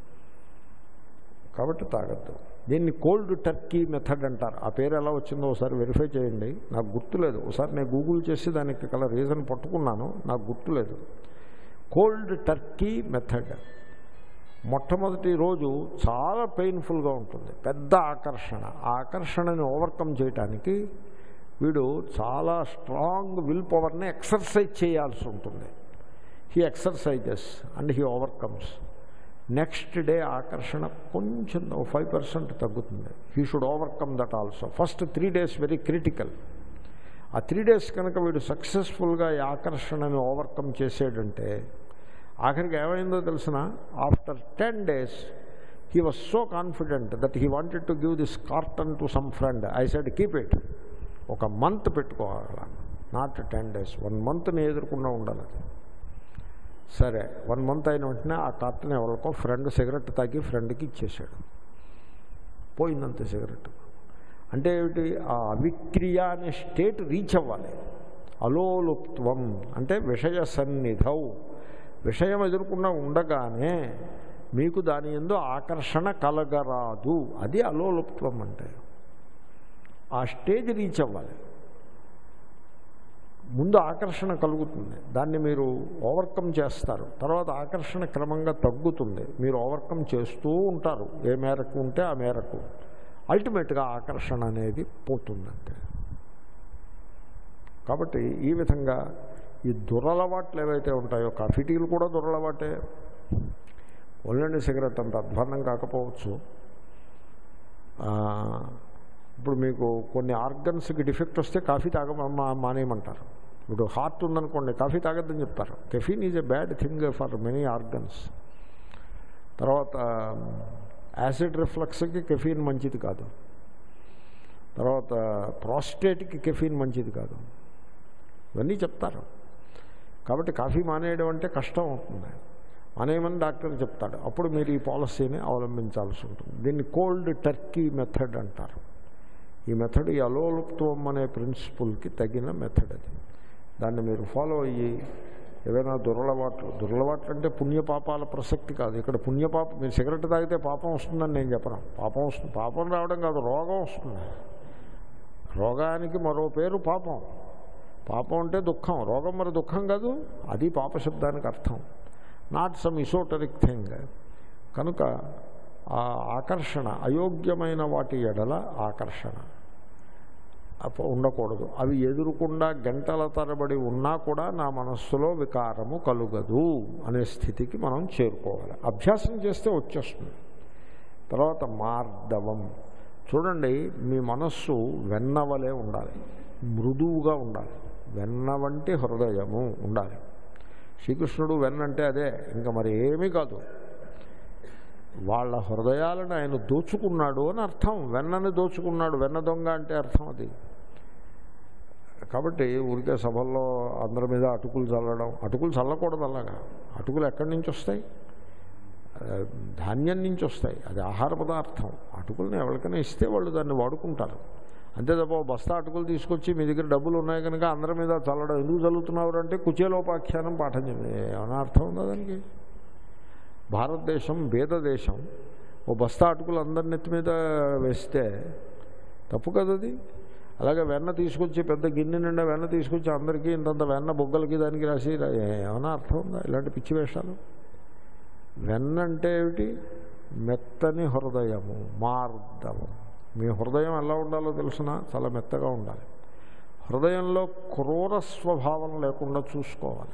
కాబట్టి తాగద్దు దీన్ని కోల్డ్ టర్కీ మెథడ్ అంటారు ఆ పేరు ఎలా వచ్చిందో ఒకసారి వెరిఫై చేయండి నాకు గుర్తులేదు ఒకసారి నేను గూగుల్ చేసి దానికి కల రీజన్ పట్టుకున్నాను నాకు గుర్తులేదు కోల్డ్ టర్కీ మెథడ్ మొట్టమొదటి రోజు చాలా పెయిన్ఫుల్గా ఉంటుంది పెద్ద ఆకర్షణ ఆ ఆకర్షణని ఓవర్కమ్ చేయటానికి వీడు చాలా స్ట్రాంగ్ విల్ పవర్ని ఎక్సర్సైజ్ చేయాల్సి ఉంటుంది he exercises and he overcomes next day ఆకర్షణ కొంచెం ఫైవ్ పర్సెంట్ తగ్గుతుంది he should overcome that also first three days very critical ఆ త్రీ డేస్ కనుక వీడు సక్సెస్ఫుల్గా ఈ ఆకర్షణని ఓవర్కమ్ చేసాడంటే ఆఖరికి ఏమైందో తెలిసిన after ten days he was so confident that he wanted to give this carton to some friend I said keep it ఒక month పెట్టుకోవాలి నాట్ టెన్ డేస్ వన్ మంత్ని ఎదుర్కొన్నా ఉండాలి అది సరే వన్ మంత్ అయిన వెంటనే ఆ కార్టన్ ఎవరికో ఫ్రెండ్ సిగరెట్ తాగి ఫ్రెండ్కి ఇచ్చేసాడు పోయిందంతే సిగరెట్ అంటే ఏమిటి ఆ అవిక్రియ అనే స్టేట్ రీచ్ అవ్వాలి అలోలుప్త్వం అంటే విషయ సన్నిధౌ విషయం ఎదుర్కొన్నా ఉండగానే మీకు దాని ఎందు ఆకర్షణ కలగరాదు అది అలోలుప్త్వం అంటే ఆ స్టేజ్ రీచ్ అవ్వాలి ముందు ఆకర్షణ కలుగుతుంది దాన్ని మీరు ఓవర్కమ్ చేస్తారు తర్వాత ఆకర్షణ క్రమంగా తగ్గుతుంది మీరు ఓవర్కమ్ చేస్తూ ఉంటారు ఏ మేరకు ఉంటే ఆ మేరకు అల్టిమేట్గా ఆకర్షణ అనేది పోతుందంటే కాబట్టి ఈ విధంగా ఈ దురలవాట్లు ఏవైతే ఉంటాయో కాఫీ టీలు కూడా దురలవాటే ఒళ్ళండి సిగరెట్ అంత అధ్వాన్నం కాకపోవచ్చు ఆ, ఇప్పుడు మీకు కొన్ని ఆర్గన్స్కి డిఫెక్ట్ వస్తే కాఫీ తాగ మా- మానేయమంటారు ఇప్పుడు హార్ట్ ఉందనుకోండి కాఫీ తాగద్దని చెప్తారు caffeine is a bad thing for many organs తర్వాత యాసిడ్ రిఫ్లక్స్కి కెఫీన్ మంచిది కాదు తర్వాత ప్రాస్టేట్కి కెఫీన్ మంచిది కాదు ఇవన్నీ చెప్తారు కాబట్టి కాఫీ మానేయడం అంటే కష్టం అవుతుంది మానేయమని డాక్టర్ చెప్తాడు అప్పుడు మీరు ఈ పాలసీని అవలంబించాల్సి ఉంటుంది దీన్ని కోల్డ్ టర్కీ మెథడ్ అంటారు ఈ మెథడ్ ఈ అలోలుప్త్వం అనే ప్రిన్సిపుల్కి తగిన మెథడ్ అది దాన్ని మీరు ఫాలో అయ్యి ఏవైనా దురలవాట్లు దురలవాట్లు అంటే పుణ్యపాపాల ప్రసక్తి కాదు ఇక్కడ పుణ్యపాప మీరు సిగరెట్ తాగితే పాపం వస్తుందని నేను చెప్పను పాపం వస్తుంది పాపం రావడం కాదు రోగం వస్తుంది రోగానికి మరో పేరు పాపం పాపం అంటే దుఃఖం రోగం మరి దుఃఖం కాదు అది పాపశబ్దానికి అర్థం నాట్ సమ్ ఇసోటరిక్ థింగ్ కనుక ఆ ఆకర్షణ అయోగ్యమైన వాటి ఎడల ఆకర్షణ అప్ప- ఉండకూడదు అవి ఎదురుకుండా గంటల తరబడి ఉన్నా కూడా నా మనస్సులో వికారము కలుగదు అనే స్థితికి మనం చేరుకోవాలి అభ్యాసం చేస్తే వచ్చేస్తుంది తర్వాత మార్దవం చూడండి మీ మనస్సు వెన్నవలే ఉండాలి మృదువుగా ఉండాలి వెన్న వంటి హృదయము ఉండాలి శ్రీకృష్ణుడు వెన్నంటే అదే ఇంకా మరి ఏమీ కాదు వాళ్ళ హృదయాలను ఆయన దోచుకున్నాడు అని అర్థం వెన్నని దోచుకున్నాడు వెన్న దొంగ అంటే అర్థం అది కాబట్టి ఊరికే సభల్లో అందరి మీద అటుకులు చల్లడం అటుకులు చల్లకూడదు అలాగా అటుకులు ఎక్కడి నుంచి వస్తాయి ఆ, ధాన్యం నుంచి వస్తాయి అది ఆహార పదార్థం అటుకుల్ని ఎవరికైనా ఇస్తే వాళ్ళు దాన్ని వాడుకుంటారు అంతే తప్ప ఓ బస్తా అటుకులు తీసుకొచ్చి మీ దగ్గర డబ్బులు ఉన్నాయి కనుక అందరి మీద చల్లడం ఎందుకు చల్లుతున్నారు అంటే కుచేలోపాఖ్యానం పాఠం చెప్పి ఏమైనా అర్థం ఉందా దానికి భారతదేశం భేద దేశం ఓ బస్తా అటుకులు అందరి నెత్తి మీద వేస్తే తప్పు కదా అది అలాగే వెన్న తీసుకొచ్చి పెద్ద గిన్నె నిండా వెన్న తీసుకొచ్చి అందరికీ ఇంతంత వెన్న బొగ్గలకి దానికి రాసి రా- ఏమైనా అర్థం ఉందా ఇలాంటి పిచ్చి వేషాలు వెన్న అంటే ఏమిటి మెత్తని హృదయము మార్దవం మీ హృదయం ఎలా ఉండాలో తెలుసిన చాలా మెత్తగా ఉండాలి హృదయంలో క్రూర స్వభావం లేకుండా చూసుకోవాలి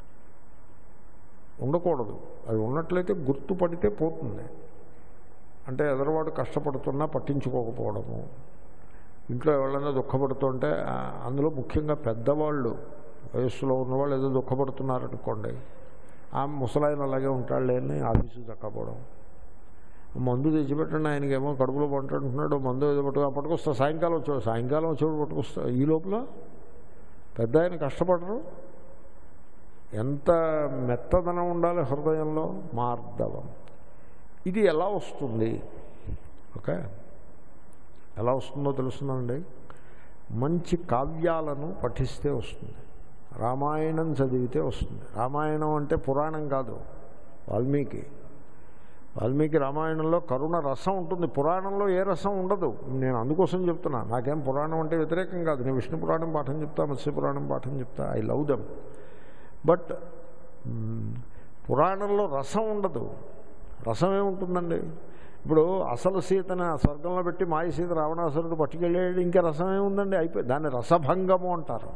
ఉండకూడదు అది ఉన్నట్లయితే గుర్తుపడితే పోతుంది అంటే ఎదరవాడు కష్టపడుతున్నా పట్టించుకోకపోవడము ఇంట్లో ఎవరైనా దుఃఖపడుతుంటే ఆ, అందులో ముఖ్యంగా పెద్దవాళ్ళు వయస్సులో ఉన్నవాళ్ళు ఏదో దుఃఖపడుతున్నారనుకోండి ఆ ముసలాయన అలాగే ఉంటాడు అని ఆఫీసు చక్కపోవడం మందు తెచ్చిపెట్టండి ఆయనకేమో కడుపులో పంటుంటున్నాడు మందు ఏదో పట్టుకు పట్టుకొస్తా సాయంకాలం వచ్చాడు సాయంకాలం వచ్చాడు పట్టుకొస్తా ఈ లోపల పెద్ద ఆయన కష్టపడరు ఎంత మెత్తదనం ఉండాలి హృదయంలో మార్దవం ఇది ఎలా వస్తుంది ఓకే ఎలా వస్తుందో తెలుస్తుందండి మంచి కావ్యాలను పఠిస్తే వస్తుంది రామాయణం చదివితే వస్తుంది రామాయణం అంటే పురాణం కాదు వాల్మీకి వాల్మీకి రామాయణంలో కరుణ రసం ఉంటుంది పురాణంలో ఏ రసం ఉండదు నేను అందుకోసం చెప్తున్నా నాకేం పురాణం అంటే వ్యతిరేకం కాదు నేను విష్ణు పురాణం పాఠం చెప్తా మత్స్య పురాణం పాఠం చెప్తా I love them but hmm, పురాణంలో రసం ఉండదు రసం ఏముంటుందండి ఇప్పుడు అసలు సీతను ఆ స్వర్గంలో పెట్టి మాయ సీత రావణాసురుడు పట్టుకెళ్ళాడు ఇంకా రసం ఏముందండి అయిపోయి దాన్ని రసభంగము అంటారు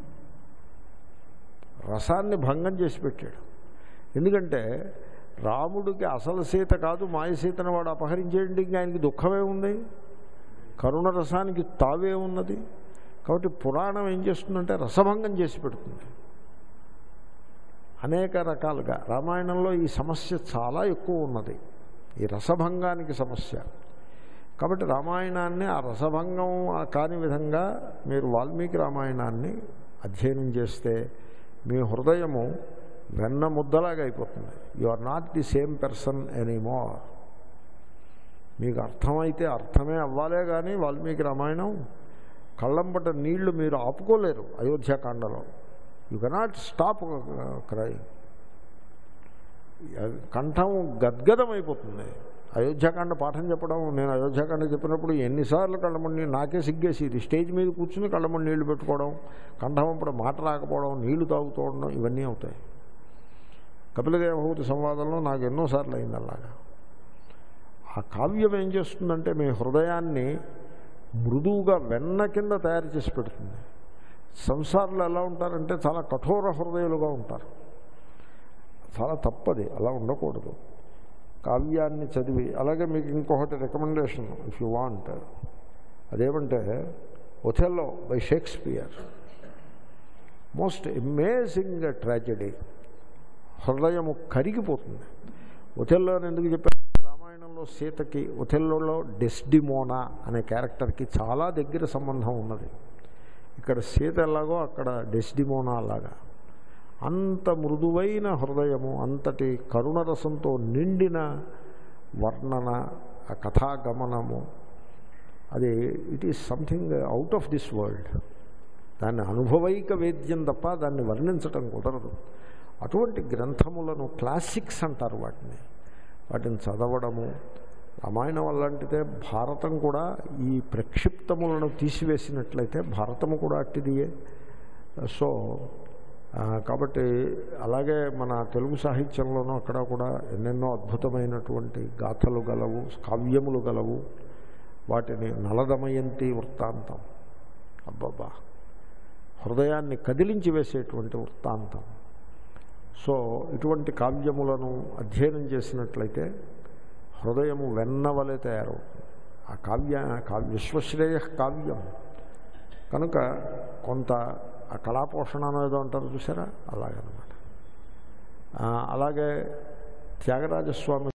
రసాన్ని భంగం చేసి పెట్టాడు ఎందుకంటే రాముడికి అసలు సీత కాదు మాయ సీతను వాడు అపహరించేయండి ఇంకా ఆయనకి దుఃఖమే ఉంది కరుణ రసానికి తావే ఉన్నది కాబట్టి పురాణం ఏం చేస్తుందంటే రసభంగం చేసి పెడుతుంది అనేక రకాలుగా రామాయణంలో ఈ సమస్య చాలా ఎక్కువ ఉన్నది ఈ రసభంగానికి సమస్య కాబట్టి రామాయణాన్ని ఆ రసభంగం కాని విధంగా మీరు వాల్మీకి రామాయణాన్ని అధ్యయనం చేస్తే మీ హృదయము వెన్న ముద్దలాగా అయిపోతుంది you are not the same person anymore మీకు అర్థమైతే అర్థమే అవ్వాలే కానీ వాల్మీకి రామాయణం కళ్ళంబట నీళ్లు మీరు ఆపుకోలేరు అయోధ్యాకాండలో యు కెనాట్ స్టాప్ క్రై కంఠం గద్గదమైపోతుంది అయోధ్యాకాండ పాఠం చెప్పడం నేను అయోధ్యాకాండ చెప్పినప్పుడు ఎన్నిసార్లు కళ్ళమని నాకే సిగ్గేసి ఇది స్టేజ్ మీద కూర్చుని కళ్ళమని నీళ్లు పెట్టుకోవడం కంఠం అప్పుడు మాట రాకపోవడం నీళ్లు తాగుతూ ఉండడం ఇవన్నీ అవుతాయి కపిలదేవహూతి సంవాదంలో నాకు ఎన్నోసార్లు అయింది అలాగా ఆ కావ్యం ఏం చేస్తుందంటే మీ హృదయాన్ని మృదువుగా వెన్న కింద తయారు చేసి పెడుతుంది సంసారులు ఎలా ఉంటారంటే చాలా కఠోర హృదయులుగా ఉంటారు చాలా తప్పది అలా ఉండకూడదు కావ్యాన్ని చదివి అలాగే మీకు ఇంకొకటి రికమెండేషన్ ఇఫ్ యు వాంట్ అదేమంటే Othello by Shakespeare most amazing tragedy హృదయము కరిగిపోతుంది ఒథెల్లో అని ఎందుకు చెప్పారు రామాయణంలో సీతకి ఒథెల్లోలో డెస్డిమోనా అనే క్యారెక్టర్కి చాలా దగ్గర సంబంధం ఉన్నది ఇక్కడ సీత ఎలాగో అక్కడ డెస్డిమోనా అలాగా అంత మృదువైన హృదయము అంతటి కరుణరసంతో నిండిన వర్ణన ఆ కథాగమనము అది it is something out of this world దాన్ని అనుభవైక వేద్యం తప్ప దాన్ని వర్ణించటం కుదరదు అటువంటి గ్రంథములను క్లాసిక్స్ అంటారు వాటిని వాటిని చదవడము రామాయణం అలాంటిదే భారతం కూడా ఈ ప్రక్షిప్తములను తీసివేసినట్లయితే భారతము కూడా అట్టిదియే సో ఆ, కాబట్టి అలాగే మన తెలుగు సాహిత్యంలోనూ అక్కడ కూడా ఎన్నెన్నో అద్భుతమైనటువంటి గాథలు గలవు కావ్యములు గలవు వాటిని నలదమయంతి వృత్తాంతం అబ్బబ్బా హృదయాన్ని కదిలించి వేసేటువంటి వృత్తాంతం సో ఇటువంటి కావ్యములను అధ్యయనం చేసినట్లయితే హృదయము వెన్నవలే తయారవుతుంది ఆ కావ్య కావ్య విశ్వశ్రేయ కావ్యం కనుక కొంత ఆ కళాపోషణ అనేది అంటారు చూసారా అలాగనమాట ఆ, అలాగే త్యాగరాజస్వామి